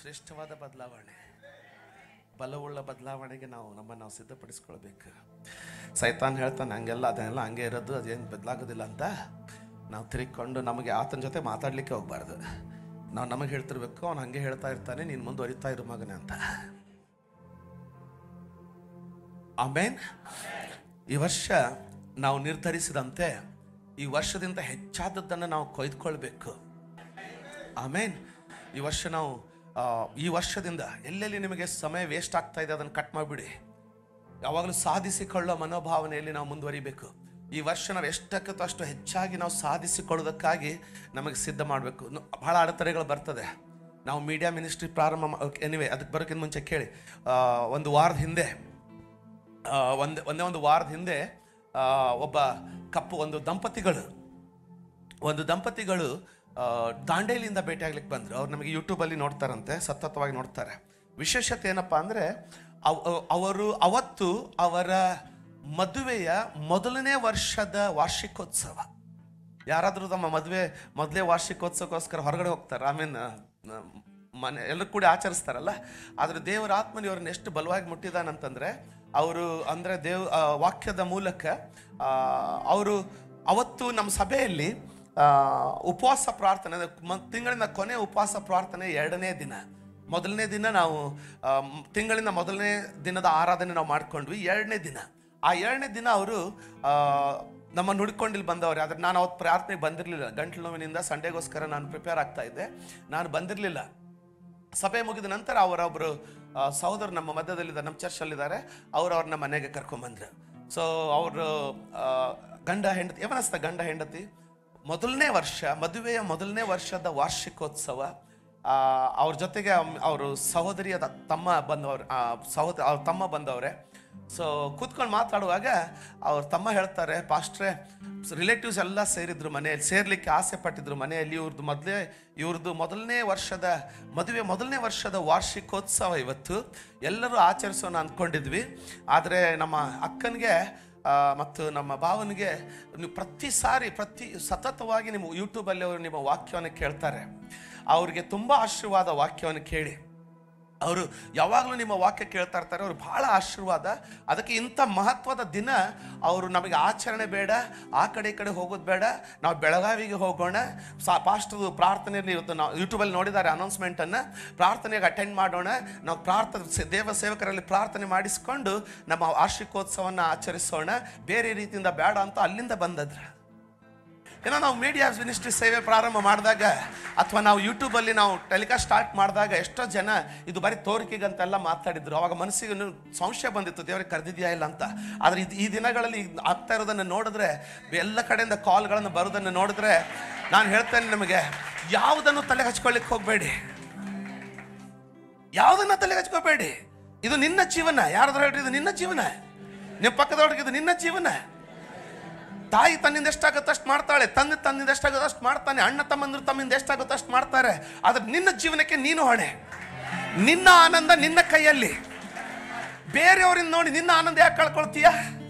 ಶ್ರೇಷ್ಠವಾದ ಬದಲಾವಣೆ ಬಲವುಳ್ಳ ಬದಲಾವಣೆಗೆ ನಾವು ನಮ್ಮನ್ನು ನಾವು ಸಿದ್ಧಪಡಿಸ್ಕೊಳ್ಬೇಕು ಸೈತಾನ್ ಹೇಳ್ತಾನೆ ಹಂಗೆಲ್ಲ ಅದನ್ನೆಲ್ಲ ಹಂಗೆ ಇರೋದು ಅದೇನು ಬದಲಾಗೋದಿಲ್ಲ ಅಂತ ನಾವು ತಿರುಗಿಕೊಂಡು ನಮಗೆ ಆತನ ಜೊತೆ ಮಾತಾಡಲಿಕ್ಕೆ ಹೋಗ್ಬಾರ್ದು ನಾವು ನಮಗೆ ಹೇಳ್ತಿರ್ಬೇಕು ಅವ್ನು ಹಂಗೆ ಹೇಳ್ತಾ ಇರ್ತಾನೆ ನೀನು ಮುಂದುವರಿತಾ ಇರು ಮಗನೇ ಅಂತ ಆಮೇನ್ ಈ ವರ್ಷ ನಾವು ನಿರ್ಧರಿಸಿದಂತೆ ಈ ವರ್ಷದಿಂದ ಹೆಚ್ಚಾದದ್ದನ್ನು ನಾವು ಕೊಯ್ದುಕೊಳ್ಬೇಕು ಆಮೇನ್ ಈ ವರ್ಷ ನಾವು ಆ, ಈ ವರ್ಷದಿಂದ ಎಲ್ಲೆಲ್ಲಿ ನಿಮಗೆ ಸಮಯ ವೇಸ್ಟ್ ಆಗ್ತಾ ಇದೆ ಅದನ್ನು ಕಟ್ ಮಾಡಿಬಿಡಿ ಯಾವಾಗಲೂ ಸಾಧಿಸಿಕೊಳ್ಳೋ ಮನೋಭಾವನೆಯಲ್ಲಿ ನಾವು ಮುಂದುವರಿಬೇಕು ಈ ವರ್ಷ ನಾವು ಎಷ್ಟಕ್ಕೂ ಅಷ್ಟು ಹೆಚ್ಚಾಗಿ ನಾವು ಸಾಧಿಸಿಕೊಳ್ಳೋದಕ್ಕಾಗಿ ನಮಗೆ ಸಿದ್ಧ ಮಾಡಬೇಕು ಬಹಳ ಅಡೆತಡೆಗಳು ಬರ್ತದೆ ನಾವು ಮೀಡಿಯಾ ಮಿನಿಸ್ಟ್ರಿ ಪ್ರಾರಂಭ ಎನಿವೆ ಅದಕ್ಕೆ ಬರೋಕ್ಕಿಂತ ಮುಂಚೆ ಕೇಳಿ ಆ, ಒಂದು ವಾರದ ಹಿಂದೆ ಆ, ಒಂದೇ ಒಂದೇ ಒಂದು ವಾರದ ಹಿಂದೆ ಆ, ಒಬ್ಬ ಕಪ್ಪು ಒಂದು ದಂಪತಿಗಳು ಒಂದು ದಂಪತಿಗಳು ಆ, ದಾಂಡೇಲಿಯಿಂದ ಭೇಟಿಯಾಗ್ಲಿಕ್ಕೆ ಬಂದರು ಅವ್ರು ನಮಗೆ ಯೂಟ್ಯೂಬಲ್ಲಿ ನೋಡ್ತಾರಂತೆ ಸತತವಾಗಿ ನೋಡ್ತಾರೆ ವಿಶೇಷತೆ ಏನಪ್ಪ ಅಂದರೆ ಅವರು ಅವತ್ತು ಅವರ ಮದುವೆಯ ಮೊದಲನೇ ವರ್ಷದ ವಾರ್ಷಿಕೋತ್ಸವ ಯಾರಾದರೂ ತಮ್ಮ ಮದುವೆ ಮೊದಲೇ ವಾರ್ಷಿಕೋತ್ಸವಕ್ಕೋಸ್ಕರ ಹೊರಗಡೆ ಹೋಗ್ತಾರೆ ಆಮೇಲೆ ಮನೆ ಎಲ್ಲರೂ ಕೂಡ ಆಚರಿಸ್ತಾರಲ್ಲ ಆದರೆ ದೇವರ ಆತ್ಮನಿ ಅವ್ರನ್ನ ಎಷ್ಟು ಬಲವಾಗಿ ಮುಟ್ಟಿದಾನಂತಂದ್ರೆ ಅವರು ಅಂದರೆ ದೇವ್ ಆ, ವಾಕ್ಯದ ಮೂಲಕ ಅವರು ಅವತ್ತು ನಮ್ಮ ಸಭೆಯಲ್ಲಿ ಆ, ಉಪವಾಸ ಪ್ರಾರ್ಥನೆ ಅಂದ್ರೆ ಮ- ತಿಂಗಳಿನ ಕೊನೆ ಉಪವಾಸ ಪ್ರಾರ್ಥನೆ ಎರಡನೇ ದಿನ ಮೊದಲನೇ ದಿನ ನಾವು ಆ, ಮ್- ತಿಂಗಳಿನ ಮೊದಲನೇ ದಿನದ ಆರಾಧನೆ ನಾವು ಮಾಡ್ಕೊಂಡ್ವಿ ಎರಡನೇ ದಿನ ಆ ಎರಡನೇ ದಿನ ಅವರು ನಮ್ಮನ್ನು ಹುಡ್ಕೊಂಡು ಇಲ್ಲಿ ಬಂದವ್ರೆ ಆದರೆ ನಾನು ಅವತ್ತು ಪ್ರಾರ್ಥನೆಗೆ ಬಂದಿರಲಿಲ್ಲ ಗಂಟ್ಲು ನೋವಿನಿಂದ ಸಂಡೇಗೋಸ್ಕರ ನಾನು ಪ್ರಿಪೇರ್ ಆಗ್ತಾ ಇದ್ದೆ ನಾನು ಬಂದಿರಲಿಲ್ಲ ಸಭೆ ಮುಗಿದ ನಂತರ ಅವರೊಬ್ಬರು ಸಹೋದರು ನಮ್ಮ ಮಧ್ಯದಲ್ಲಿದ್ದಾರೆ ನಮ್ಮ ಚರ್ಚಲ್ಲಿದ್ದಾರೆ ಅವರು ಅವ್ರನ್ನ ಮನೆಗೆ ಕರ್ಕೊಂಬಂದ್ರು ಸೊ ಅವರು ಗಂಡ ಹೆಂಡತಿ ಏನಸ್ತ ಗಂಡ ಹೆಂಡತಿ ಮೊದಲನೇ ವರ್ಷ ಮದುವೆಯ ಮೊದಲನೇ ವರ್ಷದ ವಾರ್ಷಿಕೋತ್ಸವ ಆ, ಅವ್ರ ಜೊತೆಗೆ ಅವರು ಸಹೋದರಿಯ ತ- ತಮ್ಮ ಬಂದವ್ರು ಆ, ಸಹೋದರ ಅವ್ರ ತಮ್ಮ ಬಂದವ್ರೆ ಸೊ ಕೂತ್ಕೊಂಡು ಮಾತಾಡುವಾಗ ಅವ್ರ ತಮ್ಮ ಹೇಳ್ತಾರೆ ಪಾಸ್ಟ್ರೆ ರಿಲೇಟಿವ್ಸ್ ಎಲ್ಲ ಸೇರಿದ್ರು ಮನೆಯಲ್ಲಿ ಸೇರ್ಲಿಕ್ಕೆ ಆಸೆ ಪಟ್ಟಿದ್ರು ಮನೆಯಲ್ಲಿ ಇವ್ರದ್ದು ಮೊದಲೇ ಇವ್ರದ್ದು ಮೊದಲನೇ ವರ್ಷದ ಮದುವೆ ಮೊದಲನೇ ವರ್ಷದ ವಾರ್ಷಿಕೋತ್ಸವ ಇವತ್ತು ಎಲ್ಲರೂ ಆಚರಿಸೋಣ ಅಂದ್ಕೊಂಡಿದ್ವಿ ಆದರೆ ನಮ್ಮ ಅಕ್ಕನಿಗೆ ಆ, ಮತ್ತು ನಮ್ಮ ಭಾವನಿಗೆ ನೀವು ಪ್ರತಿ ಸಾರಿ ಪ್ರತಿ ಸತತವಾಗಿ ನಿಮ್ಮ ಯೂಟ್ಯೂಬಲ್ಲಿ ಅವರು ನಿಮ್ಮ ವಾಕ್ಯವನ್ನು ಕೇಳ್ತಾರೆ ಅವ್ರಿಗೆ ತುಂಬ ಆಶೀರ್ವಾದ ವಾಕ್ಯವನ್ನು ಕೇಳಿ ಅವರು ಯಾವಾಗಲೂ ನಿಮ್ಮ ವಾಕ್ಯ ಕೇಳ್ತಾ ಇರ್ತಾರೆ ಅವ್ರು ಬಹಳ ಆಶೀರ್ವಾದ ಅದಕ್ಕೆ ಇಂಥ ಮಹತ್ವದ ದಿನ ಅವರು ನಮಗೆ ಆಚರಣೆ ಬೇಡ ಆ ಕಡೆ ಈ ಕಡೆ ಹೋಗೋದು ಬೇಡ ನಾವು ಬೆಳಗಾವಿಗೆ ಹೋಗೋಣ ಸಾ ಪಾಸ್ಟರ್ ಪ್ರಾರ್ಥನೆಯಲ್ಲಿ ಇವತ್ತು ನಾವು ಯೂಟ್ಯೂಬಲ್ಲಿ ನೋಡಿದ್ದಾರೆ ಅನೌನ್ಸ್ಮೆಂಟನ್ನು ಪ್ರಾರ್ಥನೆಗೆ ಅಟೆಂಡ್ ಮಾಡೋಣ ನಾವು ಪ್ರಾರ್ಥನೆ ದೇವ ಸೇವಕರಲ್ಲಿ ಪ್ರಾರ್ಥನೆ ಮಾಡಿಸ್ಕೊಂಡು ನಮ್ಮ ವಾರ್ಷಿಕೋತ್ಸವವನ್ನು ಆಚರಿಸೋಣ ಬೇರೆ ರೀತಿಯಿಂದ ಬೇಡ ಅಂತ ಅಲ್ಲಿಂದ ಬಂದದ್ರು ಏನೋ ನಾವು ಮೀಡಿಯಾ ಮಿನಿಸ್ಟ್ರಿ ಸೇವೆ ಪ್ರಾರಂಭ ಮಾಡಿದಾಗ ಅಥವಾ ನಾವು ಯೂಟ್ಯೂಬಲ್ಲಿ ನಾವು ಟೆಲಿಕಾಸ್ಟ್ ಸ್ಟಾರ್ಟ್ ಮಾಡಿದಾಗ ಎಷ್ಟೋ ಜನ ಇದು ಬರೀ ತೋರಿಕೆಗಂತೆಲ್ಲ ಮಾತಾಡಿದ್ರು ಅವಾಗ ಮನಸ್ಸಿಗೆ ಇನ್ನೂ ಸಂಶಯ ಬಂದಿತ್ತು ದೇವರಿಗೆ ಕರೆದಿದೆಯಾ ಇಲ್ಲ ಅಂತ ಆದರೆ ಇದು ಈ ದಿನಗಳಲ್ಲಿ ಈಗ ಆಗ್ತಾ ಇರೋದನ್ನು ನೋಡಿದ್ರೆ ಎಲ್ಲ ಕಡೆಯಿಂದ ಕಾಲ್ಗಳನ್ನು ಬರೋದನ್ನು ನೋಡಿದ್ರೆ ನಾನು ಹೇಳ್ತೇನೆ ನಿಮಗೆ ಯಾವುದನ್ನು ತಲೆ ಹಚ್ಕೊಳ್ಳಿಕ್ಕೆ ಹೋಗಬೇಡಿ ಯಾವುದನ್ನ ತಲೆ ಹಚ್ಕೋಬೇಡಿ ಇದು ನಿನ್ನ ಜೀವನ ಯಾರಾದ್ರೂ ಹೇಳ್ರಿ ಇದು ನಿನ್ನ ಜೀವನ ನಿಮ್ಮ ಪಕ್ಕದೊಳಗೆ ಇದು ನಿನ್ನ ಜೀವನ ತಾಯಿ ತನ್ನಿಂದ ಎಷ್ಟಾಗುತ್ತೆ ಅಷ್ಟು ಮಾಡ್ತಾಳೆ ತಂದೆ ತನ್ನಿಂದ ಎಷ್ಟಾಗುತ್ತೆ ಅಷ್ಟು ಮಾಡ್ತಾನೆ ಅಣ್ಣ ತಮ್ಮಂದ್ರು ತಮ್ಮಿಂದ ಎಷ್ಟಾಗುತ್ತೆ ಅಷ್ಟು ಮಾಡ್ತಾರೆ ಆದ್ರೆ ನಿನ್ನ ಜೀವನಕ್ಕೆ ನೀನು ಹೊಣೆ ನಿನ್ನ ಆನಂದ ನಿನ್ನ ಕೈಯಲ್ಲಿ ಬೇರೆಯವರಿಂದ ನೋಡಿ ನಿನ್ನ ಆನಂದ ಯಾಕೆ ಕಳ್ಕೊಳ್ತೀಯ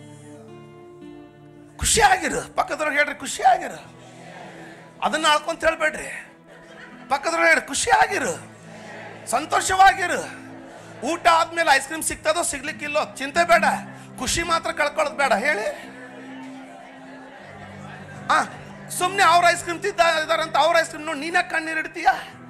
ಖುಷಿಯಾಗಿರು ಪಕ್ಕದವ್ರಿಗೆ ಹೇಳ್ರಿ ಖುಷಿಯಾಗಿರು ಅದನ್ನ ಆಳ್ಕೊಂತ ಹೇಳ್ಬೇಡ್ರಿ ಪಕ್ಕದವ್ರಿಗೆ ಹೇಳ್ರಿ ಖುಷಿಯಾಗಿರು ಸಂತೋಷವಾಗಿರು ಊಟ ಆದ್ಮೇಲೆ ಐಸ್ ಕ್ರೀಮ್ ಸಿಗ್ತದೋ ಸಿಗ್ಲಿಕ್ಕಿಲ್ಲೋ ಚಿಂತೆ ಬೇಡ ಖುಷಿ ಮಾತ್ರ ಕಳ್ಕೊಳ್ಳೋದು ಬೇಡ ಹೇಳಿ ಆ ಸುಮ್ಮನೆ ಅವ್ರ ಐಸ್ ಕ್ರೀಮ್ ತಿದ್ದ ಇದಾರಂತ ಅವ್ರ ಐಸ್ ಕ್ರೀಮ್ ನೋಡಿ ನೀನೇ ಕಣ್ಣೀರು ಇಡ್ತೀಯ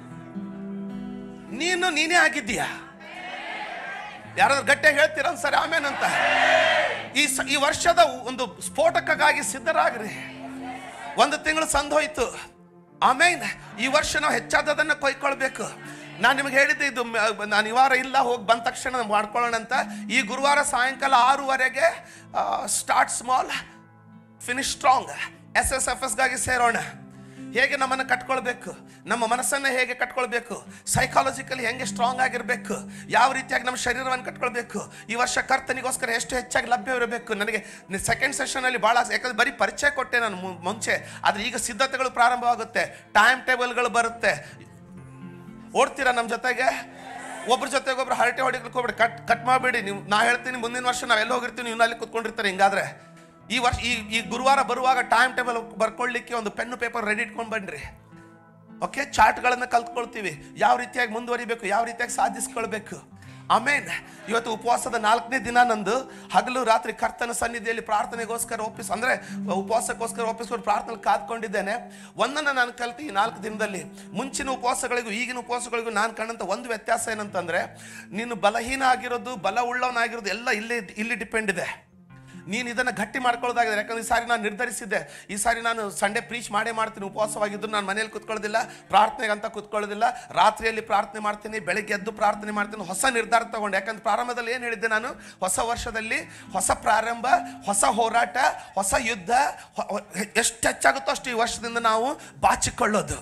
ನೀನು ನೀನೇ ಆಗಿದ್ದೀಯ ಯಾರಾದ್ರೂ ಗಟ್ಟಿಯಾಗಿ ಹೇಳ್ತೀರ ಸರಿ ಆಮೇನಂತ ಈ ಸ- ಈ ವರ್ಷದ ಒಂದು ಸ್ಫೋಟಕಕ್ಕಾಗಿ ಸಿದ್ಧರಾಗ್ರಿ ಒಂದು ತಿಂಗಳು ಸಂದೋಯ್ತು ಆಮೇಲೆ ಈ ವರ್ಷ ನಾವು ಹೆಚ್ಚಾದದನ್ನು ಕೊಯ್ಕೊಳ್ಬೇಕು ನಾನು ನಿಮಗೆ ಹೇಳಿದ್ದೆ ಇದು ಮ- ನಾನು ಈ ವಾರ ಇಲ್ಲ ಹೋಗಿ ಬಂದ ತಕ್ಷಣ ಮಾಡ್ಕೊಳ್ಳೋಣ ಅಂತ ಈ ಗುರುವಾರ ಸಾಯಂಕಾಲ ಆರೂವರೆಗೆ start small finish strong S S F ಎಸ್ಗಾಗಿ ಸೇರೋಣ ಹೇಗೆ ನಮ್ಮನ್ನು ಕಟ್ಕೊಳ್ಬೇಕು ನಮ್ಮ ಮನಸ್ಸನ್ನು ಹೇಗೆ ಕಟ್ಕೊಳ್ಬೇಕು ಸೈಕಾಲಜಿಕಲಿ ಹೆಂಗೆ ಸ್ಟ್ರಾಂಗ್ ಆಗಿರಬೇಕು ಯಾವ ರೀತಿಯಾಗಿ ನಮ್ಮ ಶರೀರವನ್ನು ಕಟ್ಕೊಳ್ಬೇಕು ಈ ವರ್ಷ ಕರ್ತನಿಗೋಸ್ಕರ ಎಷ್ಟು ಹೆಚ್ಚಾಗಿ ಲಭ್ಯವಿರಬೇಕು ನನಗೆ ಸೆಕೆಂಡ್ ಸೆಷನಲ್ಲಿ ಭಾಳ ಯಾಕಂದ್ರೆ ಬರೀ ಪರಿಚಯ ಕೊಟ್ಟೆ ನಾನು ಮು- ಮುಂಚೆ ಆದರೆ ಈಗ ಸಿದ್ಧತೆಗಳು ಪ್ರಾರಂಭವಾಗುತ್ತೆ ಟೈಮ್ ಟೇಬಲ್ಗಳು ಬರುತ್ತೆ ಓಡ್ತೀರಾ ನಮ್ಮ ಜೊತೆಗೆ ಒಬ್ರ ಜೊತೆಗೆ ಒಬ್ರು ಹರಟೆ ಹೊಡಿಲಿಕ್ಕೆ ಹೋಗ್ಬೇಡಿ ಕಟ್ ಕಟ್ ಮಾಡಬೇಡಿ ನೀವು ನಾ ಹೇಳ್ತೀನಿ ಮುಂದಿನ ವರ್ಷ ನಾವೆಲ್ಲ ಹೋಗಿರ್ತೀವಿ ನೀವು ಅಲ್ಲಿ ಕುತ್ಕೊಂಡಿರ್ತಾರೆ ಹಿಂಗಾದ್ರೆ ಈ ವರ್ಷ ಈ ಈ ಗುರುವಾರ ಬರುವಾಗ ಟೈಮ್ ಟೇಬಲ್ ಬರ್ಕೊಳ್ಳಿಕ್ಕೆ ಒಂದು ಪೆನ್ನು ಪೇಪರ್ ರೆಡಿ ಇಟ್ಕೊಂಡು ಬನ್ನಿರಿ ಓಕೆ ಚಾರ್ಟ್ಗಳನ್ನು ಕಲ್ತ್ಕೊಳ್ತೀವಿ ಯಾವ ರೀತಿಯಾಗಿ ಮುಂದುವರಿಬೇಕು ಯಾವ ರೀತಿಯಾಗಿ ಸಾಧಿಸ್ಕೊಳ್ಬೇಕು ಆಮೇಲೆ ಇವತ್ತು ಉಪವಾಸದ ನಾಲ್ಕನೇ ದಿನ ನಂದು ಹಗಲು ರಾತ್ರಿ ಕರ್ತನ ಸನ್ನಿಧಿಯಲ್ಲಿ ಪ್ರಾರ್ಥನೆಗೋಸ್ಕರ ಒಪ್ಪಿಸ್ ಅಂದ್ರೆ ಉಪವಾಸಕ್ಕೋಸ್ಕರ ಒಪ್ಪಿಸ್ಕೊಂಡು ಪ್ರಾರ್ಥನೆ ಕಾದ್ಕೊಂಡಿದ್ದೇನೆ ಒಂದನ್ನು ನಾನು ಕಲ್ತು ಈ ನಾಲ್ಕು ದಿನದಲ್ಲಿ ಮುಂಚಿನ ಉಪವಾಸಗಳಿಗೂ ಈಗಿನ ಉಪವಾಸಗಳಿಗೂ ನಾನು ಕಂಡಂತ ಒಂದು ವ್ಯತ್ಯಾಸ ಏನಂತಂದ್ರೆ ನೀನು ಬಲಹೀನ ಆಗಿರೋದು ಬಲ ಉಳ್ಳವನಾಗಿರೋದು ಎಲ್ಲ ಇಲ್ಲಿ ಇಲ್ಲಿ ಡಿಪೆಂಡ್ ಇದೆ ನೀನು ಇದನ್ನು ಗಟ್ಟಿ ಮಾಡ್ಕೊಳ್ಳೋದಾಗಿದೆ ಯಾಕಂದ್ರೆ ಈ ಸಾರಿ ನಾನು ನಿರ್ಧರಿಸಿದ್ದೆ ಈ ಸಾರಿ ನಾನು ಸಂಡೇ ಪ್ರೀಚ್ ಮಾಡೇ ಮಾಡ್ತೀನಿ ಉಪವಾಸವಾಗಿದ್ದು ನಾನು ಮನೇಲಿ ಕುತ್ಕೊಳ್ಳೋದಿಲ್ಲ ಪ್ರಾರ್ಥನೆಗೆ ಅಂತ ಕುತ್ಕೊಳ್ಳೋದಿಲ್ಲ ರಾತ್ರಿಯಲ್ಲಿ ಪ್ರಾರ್ಥನೆ ಮಾಡ್ತೀನಿ ಬೆಳಿಗ್ಗೆ ಎದ್ದು ಪ್ರಾರ್ಥನೆ ಮಾಡ್ತೀನಿ ಹೊಸ ನಿರ್ಧಾರ ತಗೊಂಡೆ ಯಾಕಂದ್ರೆ ಪ್ರಾರಂಭದಲ್ಲಿ ಏನು ಹೇಳಿದ್ದೆ ನಾನು ಹೊಸ ವರ್ಷದಲ್ಲಿ ಹೊಸ ಪ್ರಾರಂಭ ಹೊಸ ಹೋರಾಟ ಹೊಸ ಯುದ್ಧ ಹೊ- ಹೊ- ಎಷ್ಟು ಹೆಚ್ಚಾಗುತ್ತೋ ಅಷ್ಟು ಈ ವರ್ಷದಿಂದ ನಾವು ಬಾಚಿಕೊಳ್ಳೋದು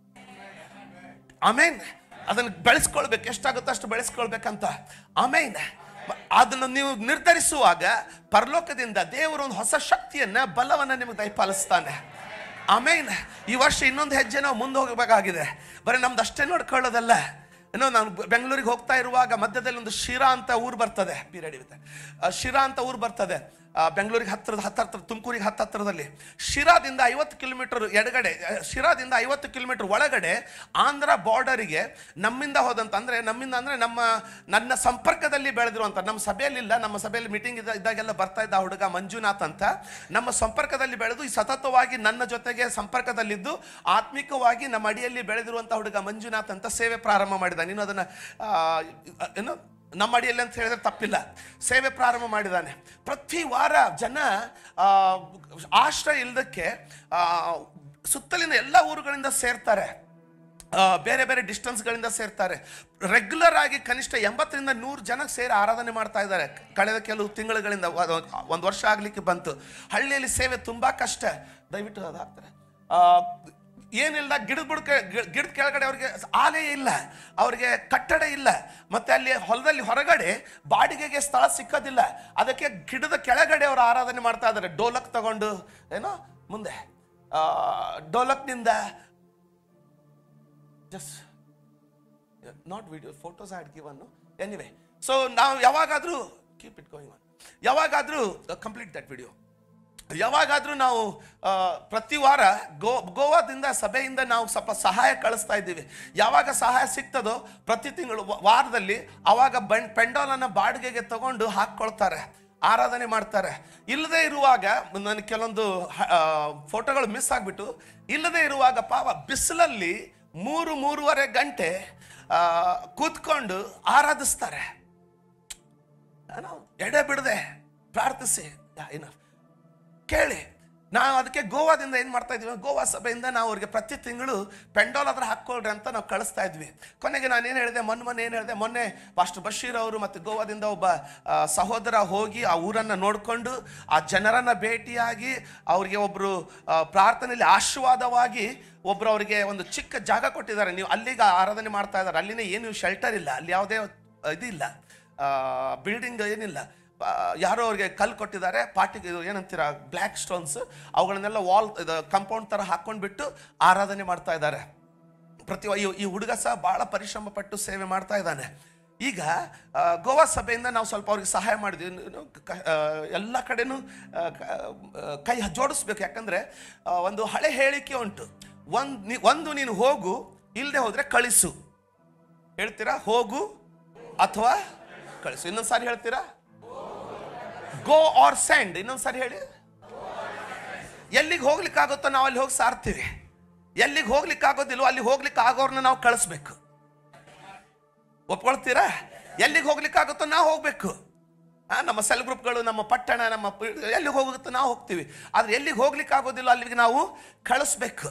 ಆಮೇನ್ ಅದನ್ನು ಬೆಳೆಸ್ಕೊಳ್ಬೇಕು ಎಷ್ಟಾಗುತ್ತೋ ಅಷ್ಟು ಬೆಳೆಸ್ಕೊಳ್ಬೇಕಂತ ಆಮೇನ್ ಅದನ್ನು ನೀವು ನಿರ್ಧರಿಸುವಾಗ ಪರಲೋಕದಿಂದ ದೇವರು ಒಂದು ಹೊಸ ಶಕ್ತಿಯನ್ನ ಬಲವನ್ನ ನಿಮಗೆ ದಯಪಾಲಿಸ್ತಾನೆ ಆಮೇನ್ ಈ ವರ್ಷ ಇನ್ನೊಂದು ಹೆಜ್ಜೆ ನಾವು ಮುಂದೆ ಹೋಗಬೇಕಾಗಿದೆ ಬರೀ ನಮ್ದು ಅಷ್ಟೇ ನೋಡ್ಕೊಳ್ಳೋದಲ್ಲ ಏನೋ ನಾನು ಬೆಂಗಳೂರಿಗೆ ಹೋಗ್ತಾ ಇರುವಾಗ ಮಧ್ಯದಲ್ಲಿ ಒಂದು ಶಿರಾ ಅಂತ ಊರು ಬರ್ತದೆ ಪೀರಿಯಡ್ ಇರುತ್ತೆ ಆ ಶಿರಾ ಅಂತ ಊರು ಬರ್ತದೆ ಆ, ಬೆಂಗಳೂರಿಗೆ ಹತ್ತಿರದ ಹತ್ತ ಹತ್ರ ತುಮಕೂರಿಗೆ ಹತ್ತ ಹತ್ತಿರದಲ್ಲಿ ಶಿರಾದಿಂದ ಐವತ್ತು ಕಿಲೋಮೀಟರ್ ಎಡಗಡೆ ಆ, ಶಿರಾದಿಂದ ಐವತ್ತು ಕಿಲೋಮೀಟರ್ ಒಳಗಡೆ ಆಂಧ್ರ ಬಾರ್ಡರಿಗೆ ನಮ್ಮಿಂದ ಹೋದಂತ ಅಂದ್ರೆ ನಮ್ಮಿಂದ ಅಂದ್ರೆ ನಮ್ಮ ನನ್ನ ಸಂಪರ್ಕದಲ್ಲಿ ಬೆಳೆದಿರುವಂತ ನಮ್ಮ ಸಭೆಯಲ್ಲಿಲ್ಲ ನಮ್ಮ ಸಭೆಯಲ್ಲಿ ಮೀಟಿಂಗ್ ಇದ್ದ ಇದ್ದಾಗೆಲ್ಲ ಬರ್ತಾ ಇದ್ದ ಆ ಹುಡುಗ ಮಂಜುನಾಥ್ ಅಂತ ನಮ್ಮ ಸಂಪರ್ಕದಲ್ಲಿ ಬೆಳೆದು ಈ ಸತತವಾಗಿ ನನ್ನ ಜೊತೆಗೆ ಸಂಪರ್ಕದಲ್ಲಿದ್ದು ಆತ್ಮಿಕವಾಗಿ ನಮ್ಮ ಅಡಿಯಲ್ಲಿ ಬೆಳೆದಿರುವಂತ ಹುಡುಗ ಮಂಜುನಾಥ್ ಅಂತ ಸೇವೆ ಪ್ರಾರಂಭ ಮಾಡಿದ ನೀನು ಅದನ್ನ ಆ, ಏನು ನಮ್ಮ ಅಡಿಯಲ್ಲಿ ಅಂತ ಹೇಳಿದ್ರೆ ತಪ್ಪಿಲ್ಲ ಸೇವೆ ಪ್ರಾರಂಭ ಮಾಡಿದ್ದಾನೆ ಪ್ರತಿ ವಾರ ಜನ ಆ, ಆಶ್ರಯ ಇಲ್ಲದಕ್ಕೆ ಸುತ್ತಲಿನ ಎಲ್ಲ ಊರುಗಳಿಂದ ಸೇರ್ತಾರೆ ಆ, ಬೇರೆ ಬೇರೆ ಡಿಸ್ಟೆನ್ಸ್ಗಳಿಂದ ಸೇರ್ತಾರೆ ರೆಗ್ಯುಲರ್ ಆಗಿ ಕನಿಷ್ಠ ಎಂಬತ್ತರಿಂದ ನೂರು ಜನ ಸೇರಿ ಆರಾಧನೆ ಮಾಡ್ತಾ ಇದ್ದಾರೆ ಕಳೆದ ಕೆಲವು ತಿಂಗಳುಗಳಿಂದ ಒಂದು ವರ್ಷ ಆಗಲಿಕ್ಕೆ ಬಂತು ಹಳ್ಳಿಯಲ್ಲಿ ಸೇವೆ ತುಂಬ ಕಷ್ಟ ದಯವಿಟ್ಟು ಅದು ಹಾಕ್ತಾರೆ ಆ, ಏನಿಲ್ಲ ಗಿಡದ ಬುಡಕ ಗಿಡದ ಕೆಳಗಡೆ ಅವ್ರಿಗೆ ಆಲಯ ಇಲ್ಲ ಅವ್ರಿಗೆ ಕಟ್ಟಡ ಇಲ್ಲ ಮತ್ತೆ ಅಲ್ಲಿ ಹೊಲದಲ್ಲಿ ಹೊರಗಡೆ ಬಾಡಿಗೆಗೆ ಸ್ಥಳ ಸಿಕ್ಕೋದಿಲ್ಲ ಅದಕ್ಕೆ ಗಿಡದ ಕೆಳಗಡೆ ಅವರು ಆರಾಧನೆ ಮಾಡ್ತಾ ಇದ್ದಾರೆ ಡೋಲಕ್ ತಗೊಂಡು ಏನೋ ಮುಂದೆ ಆ, ಡೋಲಕ್ನಿಂದ just not video photos add given anyway so ನಾವು ಯಾವಾಗಾದ್ರೂ ಕೀಪ್ ಇಟ್ ಗೋಯಿಂಗ್ ಯಾವಾಗಾದ್ರೂ ಕಂಪ್ಲೀಟ್ ದಟ್ ವಿಡಿಯೋ ಯಾವಾಗಾದ್ರೂ ನಾವು ಆ, ಪ್ರತಿ ವಾರ ಗೋ ಗೋವಾದಿಂದ ಸಭೆಯಿಂದ ನಾವು ಸ್ವಲ್ಪ ಸಹಾಯ ಕಳಿಸ್ತಾ ಇದ್ದೀವಿ ಯಾವಾಗ ಸಹಾಯ ಸಿಗ್ತದೋ ಪ್ರತಿ ತಿಂಗಳು ವ- ವಾರದಲ್ಲಿ ಅವಾಗ ಬಂ ಪೆಂಡಾಲನ್ನು ಬಾಡಿಗೆಗೆ ತಗೊಂಡು ಹಾಕ್ಕೊಳ್ತಾರೆ ಆರಾಧನೆ ಮಾಡ್ತಾರೆ ಇಲ್ಲದೆ ಇರುವಾಗ ನನಗೆ ಕೆಲವೊಂದು ಹ- ಆ, ಫೋಟೋಗಳು ಮಿಸ್ ಆಗಿಬಿಟ್ಟು ಇಲ್ಲದೆ ಇರುವಾಗ ಪಾವ ಬಿಸಿಲಲ್ಲಿ ಮೂರು ಮೂರುವರೆ ಗಂಟೆ ಆ, ಕೂತ್ಕೊಂಡು ಆರಾಧಿಸ್ತಾರೆ ಏನೋ ಎಡೆ ಬಿಡದೆ ಪ್ರಾರ್ಥಿಸಿ ಏನ ಕೇಳಿ ನಾವು ಅದಕ್ಕೆ ಗೋವಾದಿಂದ ಏನು ಮಾಡ್ತಾ ಇದ್ವಿ ಗೋವಾ ಸಭೆಯಿಂದ ನಾವು ಅವ್ರಿಗೆ ಪ್ರತಿ ತಿಂಗಳು ಪೆಂಡಾಲ್ ಹತ್ರ ಹಾಕ್ಕೊಳ್ರಿ ಅಂತ ನಾವು ಕಳಿಸ್ತಾ ಇದ್ವಿ ಕೊನೆಗೆ ನಾನು ಏನು ಹೇಳಿದೆ ಮೊನ್ನೆ ಮೊನ್ನೆ ಏನು ಹೇಳಿದೆ ಮೊನ್ನೆ ಪಾಸ್ಟರ್ ಬಶೀರ್ ಅವರು ಮತ್ತು ಗೋವಾದಿಂದ ಒಬ್ಬ ಆ, ಸಹೋದರ ಹೋಗಿ ಆ ಊರನ್ನು ನೋಡಿಕೊಂಡು ಆ ಜನರನ್ನು ಭೇಟಿಯಾಗಿ ಅವರಿಗೆ ಒಬ್ಬರು ಪ್ರಾರ್ಥನೆಯಲ್ಲಿ ಆಶೀರ್ವಾದವಾಗಿ ಒಬ್ರು ಅವರಿಗೆ ಒಂದು ಚಿಕ್ಕ ಜಾಗ ಕೊಟ್ಟಿದ್ದಾರೆ ನೀವು ಅಲ್ಲಿಗೆ ಆರಾಧನೆ ಮಾಡ್ತಾ ಇದ್ದಾರೆ ಅಲ್ಲಿನೇ ಏನು ಶೆಲ್ಟರ್ ಇಲ್ಲ ಅಲ್ಲಿ ಯಾವುದೇ ಇದಿಲ್ಲ ಬಿಲ್ಡಿಂಗ್ ಏನಿಲ್ಲ ಆ, ಯಾರೋ ಅವ್ರಿಗೆ ಕಲ್ಲು ಕೊಟ್ಟಿದ್ದಾರೆ ಪಾಟಿಗೆ ಇದು ಏನಂತೀರ ಬ್ಲ್ಯಾಕ್ ಸ್ಟೋನ್ಸ್ ಅವುಗಳನ್ನೆಲ್ಲ ವಾಲ್ ಇದು ಕಂಪೌಂಡ್ ಥರ ಹಾಕ್ಕೊಂಡ್ಬಿಟ್ಟು ಆರಾಧನೆ ಮಾಡ್ತಾ ಇದ್ದಾರೆ ಪ್ರತಿ ಈ- ಈ ಹುಡುಗ ಸಹ ಭಾಳ ಪರಿಶ್ರಮ ಪಟ್ಟು ಸೇವೆ ಮಾಡ್ತಾ ಇದ್ದಾನೆ ಈಗ ಆ, ಗೋವಾ ಸಭೆಯಿಂದ ನಾವು ಸ್ವಲ್ಪ ಅವ್ರಿಗೆ ಸಹಾಯ ಮಾಡಿದ್ವಿ ಇನ್ನು ಕ- ಆ, ಎಲ್ಲ ಕಡೆನೂ ಆ, ಕ- ಆ, ಕೈ ಜೋಡಿಸ್ಬೇಕು ಯಾಕಂದ್ರೆ ಆ, ಒಂದು ಹಳೆ ಹೇಳಿಕೆ ಉಂಟು ಒಂದು ಒಂದು ನೀನು ಹೋಗು ಇಲ್ಲದೆ ಹೋದ್ರೆ ಕಳಿಸು ಹೇಳ್ತೀರಾ ಹೋಗು ಅಥವಾ ಕಳಿಸು ಇನ್ನೊಂದು ಸಾರಿ ಹೇಳ್ತೀರಾ ಗೋ ಆರ್ ಸೆಂಡ್ ಇನ್ನೊಂದು ಸಾರಿ ಹೇಳಿ ಎಲ್ಲಿಗೆ ಹೋಗ್ಲಿಕ್ಕೆ ಆಗುತ್ತೋ ನಾವು ಅಲ್ಲಿ ಹೋಗಿ ಸಾರ್ತೀವಿ ಎಲ್ಲಿಗೆ ಹೋಗ್ಲಿಕ್ಕೆ ಆಗೋದಿಲ್ವೋ ಅಲ್ಲಿ ಹೋಗ್ಲಿಕ್ಕೆ ಆಗೋರ್ನ ನಾವು ಕಳಿಸ್ಬೇಕು ಒಪ್ಕೊಳ್ತೀರಾ ಎಲ್ಲಿಗೆ ಹೋಗ್ಲಿಕ್ಕೆ ಆಗುತ್ತೋ ನಾವು ಹೋಗ್ಬೇಕು ಆ, ನಮ್ಮ ಸೆಲ್ ಗ್ರೂಪ್ಗಳು ನಮ್ಮ ಪಟ್ಟಣ ನಮ್ಮ ಪ- ಎಲ್ಲಿಗೆ ಹೋಗುತ್ತೋ ನಾವು ಹೋಗ್ತೀವಿ ಆದ್ರೆ ಎಲ್ಲಿಗೆ ಹೋಗ್ಲಿಕ್ಕೆ ಆಗೋದಿಲ್ಲ ಅಲ್ಲಿಗೆ ನಾವು ಕಳಿಸ್ಬೇಕು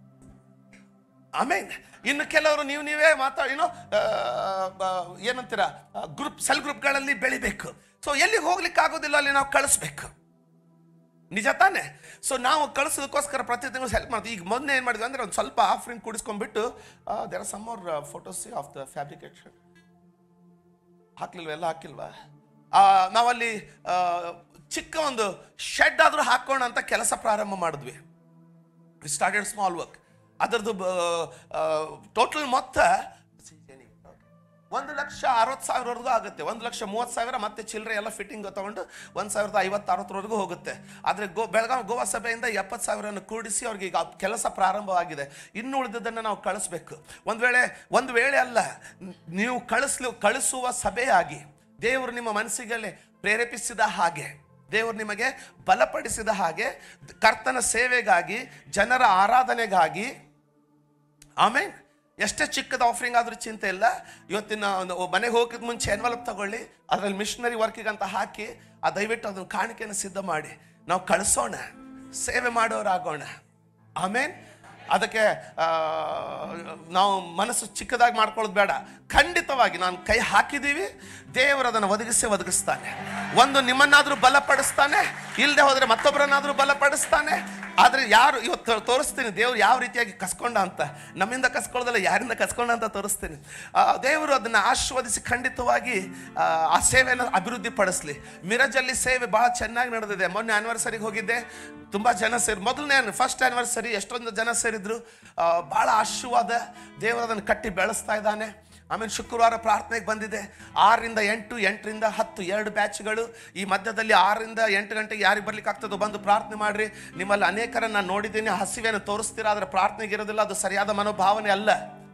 ಆಮೇಲೆ ಇನ್ನು ಕೆಲವರು ನೀವು ನೀವೇ ಮಾತಾಡಿ ಏನೋ ಏನಂತೀರ ಗ್ರೂಪ್ ಸೆಲ್ ಗ್ರೂಪ್ಗಳಲ್ಲಿ ಬೆಳಿಬೇಕು ಸೊ ಎಲ್ಲಿಗೆ ಹೋಗ್ಲಿಕ್ಕೆ ಆಗೋದಿಲ್ಲ ಅಲ್ಲಿ ನಾವು ಕಳಿಸ್ಬೇಕು ನಿಜ ತಾನೆ ಸೊ ನಾವು ಕಳಿಸೋದಕ್ಕೋಸ್ಕರ ಪ್ರತಿ ತಿಂಗಳು ಹೆಲ್ಪ್ ಮಾಡ್ತೀವಿ ಈಗ ಮೊನ್ನೆ ಏನು ಮಾಡಿದ್ವಿ ಅಂದ್ರೆ ಒಂದು ಸ್ವಲ್ಪ ಆಫ್ರಿಂಗ್ ಕೂಡಿಸ್ಕೊಂಡ್ಬಿಟ್ಟು there are some more photos of the fabrication ಹಾಕ್ಲಿಲ್ವಾ ಎಲ್ಲ ಹಾಕಿಲ್ವಾ ಆ, ನಾವಲ್ಲಿ ಆ, ಚಿಕ್ಕ ಒಂದು ಶೆಡ್ ಆದರೂ ಹಾಕೋಣ ಅಂತ ಕೆಲಸ ಪ್ರಾರಂಭ ಮಾಡಿದ್ವಿ ವಿ ಸ್ಟಾರ್ಟೆಡ್ ಸ್ಮಾಲ್ ವರ್ಕ್ ಅದರದ್ದು ಟೋಟಲ್ ಮೊತ್ತ ಒಂದು ಲಕ್ಷ ಅರವತ್ತು ಸಾವಿರವರೆಗೂ ಆಗುತ್ತೆ ಒಂದು ಲಕ್ಷ ಮೂವತ್ತು ಸಾವಿರ ಮತ್ತೆ ಚಿಲ್ಲರೆ ಎಲ್ಲ ಫಿಟ್ಟಿಂಗ್ ತಗೊಂಡು ಒಂದು ಸಾವಿರದ ಐವತ್ತು ಅರವತ್ತರವರೆಗೂ ಹೋಗುತ್ತೆ ಆದರೆ ಗೋ ಬೆಳಗಾವಿ ಗೋವಾ ಸಭೆಯಿಂದ ಎಪ್ಪತ್ತು ಸಾವಿರವನ್ನು ಕೂಡಿಸಿ ಅವ್ರಿಗೆ ಈಗ ಕೆಲಸ ಪ್ರಾರಂಭವಾಗಿದೆ ಇನ್ನು ಉಳಿದದನ್ನು ನಾವು ಕಳಿಸ್ಬೇಕು ಒಂದು ವೇಳೆ ಒಂದು ವೇಳೆ ಅಲ್ಲ ನೀವು ಕಳಿಸ್ಲು ಕಳಿಸುವ ಸಭೆಯಾಗಿ ದೇವರು ನಿಮ್ಮ ಮನಸ್ಸಿಗೆ ಪ್ರೇರೇಪಿಸಿದ ಹಾಗೆ ದೇವರು ನಿಮಗೆ ಬಲಪಡಿಸಿದ ಹಾಗೆ ಕರ್ತನ ಸೇವೆಗಾಗಿ ಜನರ ಆರಾಧನೆಗಾಗಿ ಆಮೇಲೆ ಎಷ್ಟೇ ಚಿಕ್ಕದ ಆಫರಿಂಗ್ ಆದ್ರೂ ಚಿಂತೆ ಇಲ್ಲ ಇವತ್ತಿನ ಒಂದು ಮನೆಗೆ ಹೋಗೋಕೆ ಮುಂಚೆ ಎನ್ವಲಪ್ ತಗೊಳ್ಳಿ ಅದರಲ್ಲಿ ಮಿಷನರಿ ವರ್ಕಿಗೆ ಅಂತ ಹಾಕಿ ಆ ದಯವಿಟ್ಟು ಅದನ್ನ ಕಾಣಿಕೆಯನ್ನು ಸಿದ್ಧ ಮಾಡಿ ನಾವು ಕಳಿಸೋಣ ಸೇವೆ ಮಾಡೋರಾಗೋಣ ಆಮೇನ್ ಅದಕ್ಕೆ ಆ, ನಾವು ಮನಸ್ಸು ಚಿಕ್ಕದಾಗಿ ಮಾಡ್ಕೊಳ್ಳೋದು ಬೇಡ ಖಂಡಿತವಾಗಿ ನಾನು ಕೈ ಹಾಕಿದ್ದೀವಿ ದೇವರು ಅದನ್ನು ಒದಗಿಸಿ ಒದಗಿಸ್ತಾನೆ ಒಂದು ನಿಮ್ಮನ್ನಾದ್ರೂ ಬಲಪಡಿಸ್ತಾನೆ ಇಲ್ಲದೆ ಹೋದ್ರೆ ಮತ್ತೊಬ್ಬರನ್ನಾದ್ರೂ ಬಲಪಡಿಸ್ತಾನೆ ಆದ್ರೆ ಯಾರು ಇವತ್ತು ತೋರಿಸ್ತೀನಿ ದೇವ್ರು ಯಾವ ರೀತಿಯಾಗಿ ಕಸ್ಕೊಂಡ ಅಂತ ನಮ್ಮಿಂದ ಕಸ್ಕೊಳ್ಳೋದಲ್ಲ ಯಾರಿಂದ ಕಸ್ಕೊಂಡ ಅಂತ ತೋರಿಸ್ತೀನಿ ಆ, ದೇವರು ಅದನ್ನ ಆಶೀರ್ವದಿಸಿ ಖಂಡಿತವಾಗಿ ಆ, ಆ ಸೇವೆಯನ್ನು ಅಭಿವೃದ್ಧಿ ಪಡಿಸ್ಲಿ ಮಿರಜಲ್ಲಿ ಸೇವೆ ಬಹಳ ಚೆನ್ನಾಗಿ ನಡೆದಿದೆ ಮೊನ್ನೆ ಆನಿವರ್ಸರಿಗೆ ಹೋಗಿದ್ದೆ ತುಂಬಾ ಜನ ಸೇರಿ ಮೊದಲನೇ ಫಸ್ಟ್ ಆನಿವರ್ಸರಿ ಎಷ್ಟೊಂದು ಜನ ಸೇರಿದ್ರು ಆ, ಬಹಳ ಆಶೀರ್ವಾದ ದೇವರು ಅದನ್ನು ಕಟ್ಟಿ ಬೆಳೆಸ್ತಾ ಇದ್ದಾನೆ ಆಮೇಲೆ ಶುಕ್ರವಾರ ಪ್ರಾರ್ಥನೆಗೆ ಬಂದಿದೆ ಆರರಿಂದ ಎಂಟು ಎಂಟರಿಂದ ಹತ್ತು ಎರಡು ಬ್ಯಾಚ್ಗಳು ಈ ಮಧ್ಯದಲ್ಲಿ ಆರರಿಂದ ಎಂಟು ಗಂಟೆಗೆ ಯಾರಿಗೆ ಬರ್ಲಿಕ್ಕೆ ಆಗ್ತದೋ ಬಂದು ಪ್ರಾರ್ಥನೆ ಮಾಡ್ರಿ ನಿಮ್ಮಲ್ಲಿ ಅನೇಕರನ್ನ ನಾನು ನೋಡಿದ್ದೀನಿ ಹಸಿವೆಯನ್ನು ತೋರಿಸ್ತೀರಾ ಆದರೆ ಪ್ರಾರ್ಥನೆಗೆ ಇರೋದಿಲ್ಲ ಅದು ಸರಿಯಾದ ಮನೋಭಾವನೆ ಅಲ್ಲ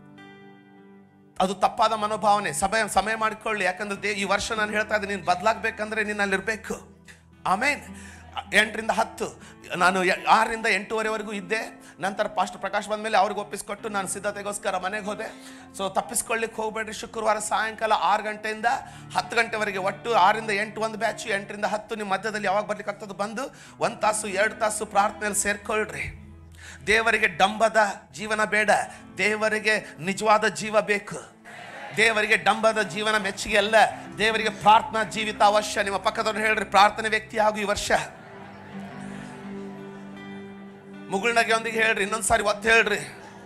ಅದು ತಪ್ಪಾದ ಮನೋಭಾವನೆ ಸಮಯ ಸಮಯ ಮಾಡಿಕೊಳ್ಳಿ ಯಾಕಂದ್ರೆ ದೇ ಈ ವರ್ಷ ನಾನು ಹೇಳ್ತಾ ಇದ್ದೀನಿ ನೀನು ಬದಲಾಗಬೇಕಂದ್ರೆ ನೀನು ಅಲ್ಲಿರ್ಬೇಕು ಆಮೇನ್ ಎಂಟರಿಂದ ಹತ್ತು ನಾನು ಎ- ಆರರಿಂದ ಎಂಟೂವರೆವರೆಗೂ ಇದ್ದೆ ನಂತರ ಪಾಸ್ಟ್ ಪ್ರಕಾಶ್ ಬಂದಮೇಲೆ ಅವ್ರಿಗೆ ಒಪ್ಪಿಸ್ಕೊಟ್ಟು ನಾನು ಸಿದ್ಧತೆಗೋಸ್ಕರ ಮನೆಗೆ ಹೋದೆ ಸೊ ತಪ್ಪಿಸ್ಕೊಳ್ಳಿಕ್ಕೆ ಹೋಗ್ಬೇಡ್ರಿ ಶುಕ್ರವಾರ ಸಾಯಂಕಾಲ ಆರು ಗಂಟೆಯಿಂದ ಹತ್ತು ಗಂಟೆವರೆಗೆ ಒಟ್ಟು ಆರಿಂದ ಎಂಟು ಒಂದು ಬ್ಯಾಚು ಎಂಟರಿಂದ ಹತ್ತು ನಿಮ್ಮ ಮಧ್ಯದಲ್ಲಿ ಯಾವಾಗ ಬರ್ಲಿಕ್ಕೆ ಆಗ್ತದೆ ಬಂದು ಒಂದು ತಾಸು ಎರಡು ತಾಸು ಪ್ರಾರ್ಥನೆಯಲ್ಲಿ ಸೇರ್ಕೊಳ್ರಿ ದೇವರಿಗೆ ಡಂಬದ ಜೀವನ ಬೇಡ ದೇವರಿಗೆ ನಿಜವಾದ ಜೀವ ಬೇಕು ದೇವರಿಗೆ ಡಂಬದ ಜೀವನ ಮೆಚ್ಚುಗೆ ಅಲ್ಲ ದೇವರಿಗೆ ಪ್ರಾರ್ಥನಾ ಜೀವಿತ ಅವಶ್ಯ ನಿಮ್ಮ ಪಕ್ಕದವ್ರು ಹೇಳ್ರಿ ಪ್ರಾರ್ಥನೆ ವ್ಯಕ್ತಿ ಹಾಗೂ ಈ ವರ್ಷ ಮುಗುಳ್ನಗೆ ಒಂದಿಗೆ ಹೇಳ್ರಿ ಇನ್ನೊಂದ್ಸಾರಿ ಒತ್ತು ಹೇಳ್ರಿ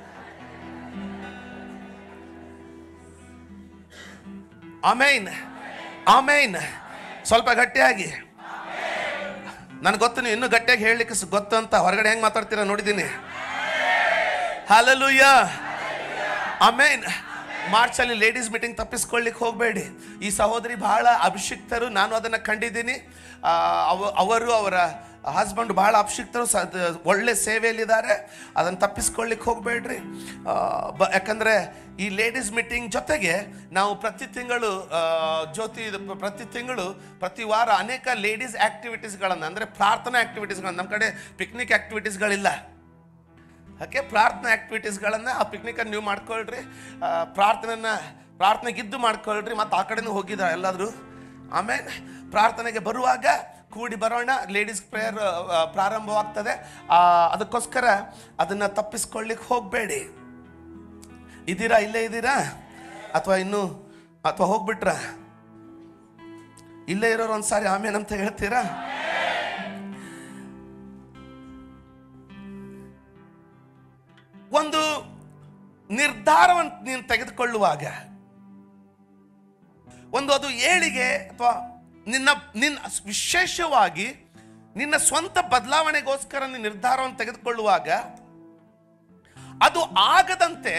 ಆಮೇನ್ ಆಮೇನ್ ಸ್ವಲ್ಪ ಗಟ್ಟಿಯಾಗಿ ನನಗೆ ಗೊತ್ತು ನೀವು ಇನ್ನೂ ಗಟ್ಟಿಯಾಗಿ ಹೇಳಲಿಕ್ಕೆ ಸ- ಗೊತ್ತು ಅಂತ ಹೊರಗಡೆ ಹೆಂಗ್ ಮಾತಾಡ್ತೀರಾ ನೋಡಿದ್ದೀನಿ ಹಾಲಲೂಯ ಆಮೇನ್ ಮಾರ್ಚಲ್ಲಿ ಲೇಡೀಸ್ ಮೀಟಿಂಗ್ ತಪ್ಪಿಸ್ಕೊಳ್ಳಿಕ್ಕೆ ಹೋಗಬೇಡಿ ಈ ಸಹೋದರಿ ಬಹಳ ಅಭಿಷಿಕ್ತರು ನಾನು ಅದನ್ನು ಕಂಡಿದ್ದೀನಿ ಆ, ಅವ- ಅವರು ಅವರ ಹಸ್ಬೆಂಡ್ ಬಹಳ ಅಭಿಷಿಕ್ತರು ಸ ದ- ಒಳ್ಳೆ ಸೇವೆಯಲ್ಲಿದ್ದಾರೆ ಅದನ್ನು ತಪ್ಪಿಸ್ಕೊಳ್ಳಿಕ್ಕೆ ಹೋಗಬೇಡ್ರಿ ಬ ಯಾಕಂದರೆ ಈ ಲೇಡೀಸ್ ಮೀಟಿಂಗ್ ಜೊತೆಗೆ ನಾವು ಪ್ರತಿ ತಿಂಗಳು ಆ, ಜ್ಯೋತಿ ಇದು ಪ್ರ- ಪ್ರತಿ ತಿಂಗಳು ಪ್ರತಿ ವಾರ ಅನೇಕ ಲೇಡೀಸ್ ಆ್ಯಕ್ಟಿವಿಟೀಸ್ಗಳನ್ನು ಅಂದರೆ ಪ್ರಾರ್ಥನಾ ಆ್ಯಕ್ಟಿವಿಟೀಸ್ಗಳನ್ನು ನಮ್ಮ ಕಡೆ ಪಿಕ್ನಿಕ್ ಆ್ಯಕ್ಟಿವಿಟೀಸ್ಗಳಿಲ್ಲ ಯಾಕೆ ಪ್ರಾರ್ಥನಾ ಆ್ಯಕ್ಟಿವಿಟೀಸ್ಗಳನ್ನು ಆ ಪಿಕ್ನಿಕನ್ನು ನೀವು ಮಾಡ್ಕೊಳ್ರಿ ಆ, ಪ್ರಾರ್ಥನೆನ ಪ್ರಾರ್ಥನೆಗಿದ್ದು ಮಾಡ್ಕೊಳ್ರಿ ಮತ್ತು ಆ ಕಡೆನೂ ಹೋಗಿದ್ರ ಎಲ್ಲಾದರೂ ಆಮೇಲೆ ಪ್ರಾರ್ಥನೆಗೆ ಬರುವಾಗ ಕೂಡಿ ಬರೋಣ ಲೇಡೀಸ್ ಪ್ರೇಯರ್ ಪ್ರಾರಂಭವಾಗ್ತದೆ ಆ, ಅದಕ್ಕೋಸ್ಕರ ಅದನ್ನು ತಪ್ಪಿಸ್ಕೊಳ್ಳಿಕ್ಕೆ ಹೋಗಬೇಡಿ ಇದ್ದೀರಾ ಇಲ್ಲೇ ಇದ್ದೀರಾ ಅಥವಾ ಇನ್ನೂ ಅಥವಾ ಹೋಗ್ಬಿಟ್ರ ಇಲ್ಲೇ ಇರೋರು ಒಂದ್ಸಾರಿ ಆಮೇಲೆ ಅಂತ ಹೇಳ್ತೀರಾ ಒಂದು ನಿರ್ಧಾರವನ್ನು ನೀನು ತೆಗೆದುಕೊಳ್ಳುವಾಗ ಒಂದು ಅದು ಏಳಿಗೆ ಅಥವಾ ನಿನ್ನ ನಿನ್ನ ವಿಶೇಷವಾಗಿ ನಿನ್ನ ಸ್ವಂತ ಬದಲಾವಣೆಗೋಸ್ಕರ ನೀನು ನಿರ್ಧಾರವನ್ನು ತೆಗೆದುಕೊಳ್ಳುವಾಗ ಅದು ಆಗದಂತೆ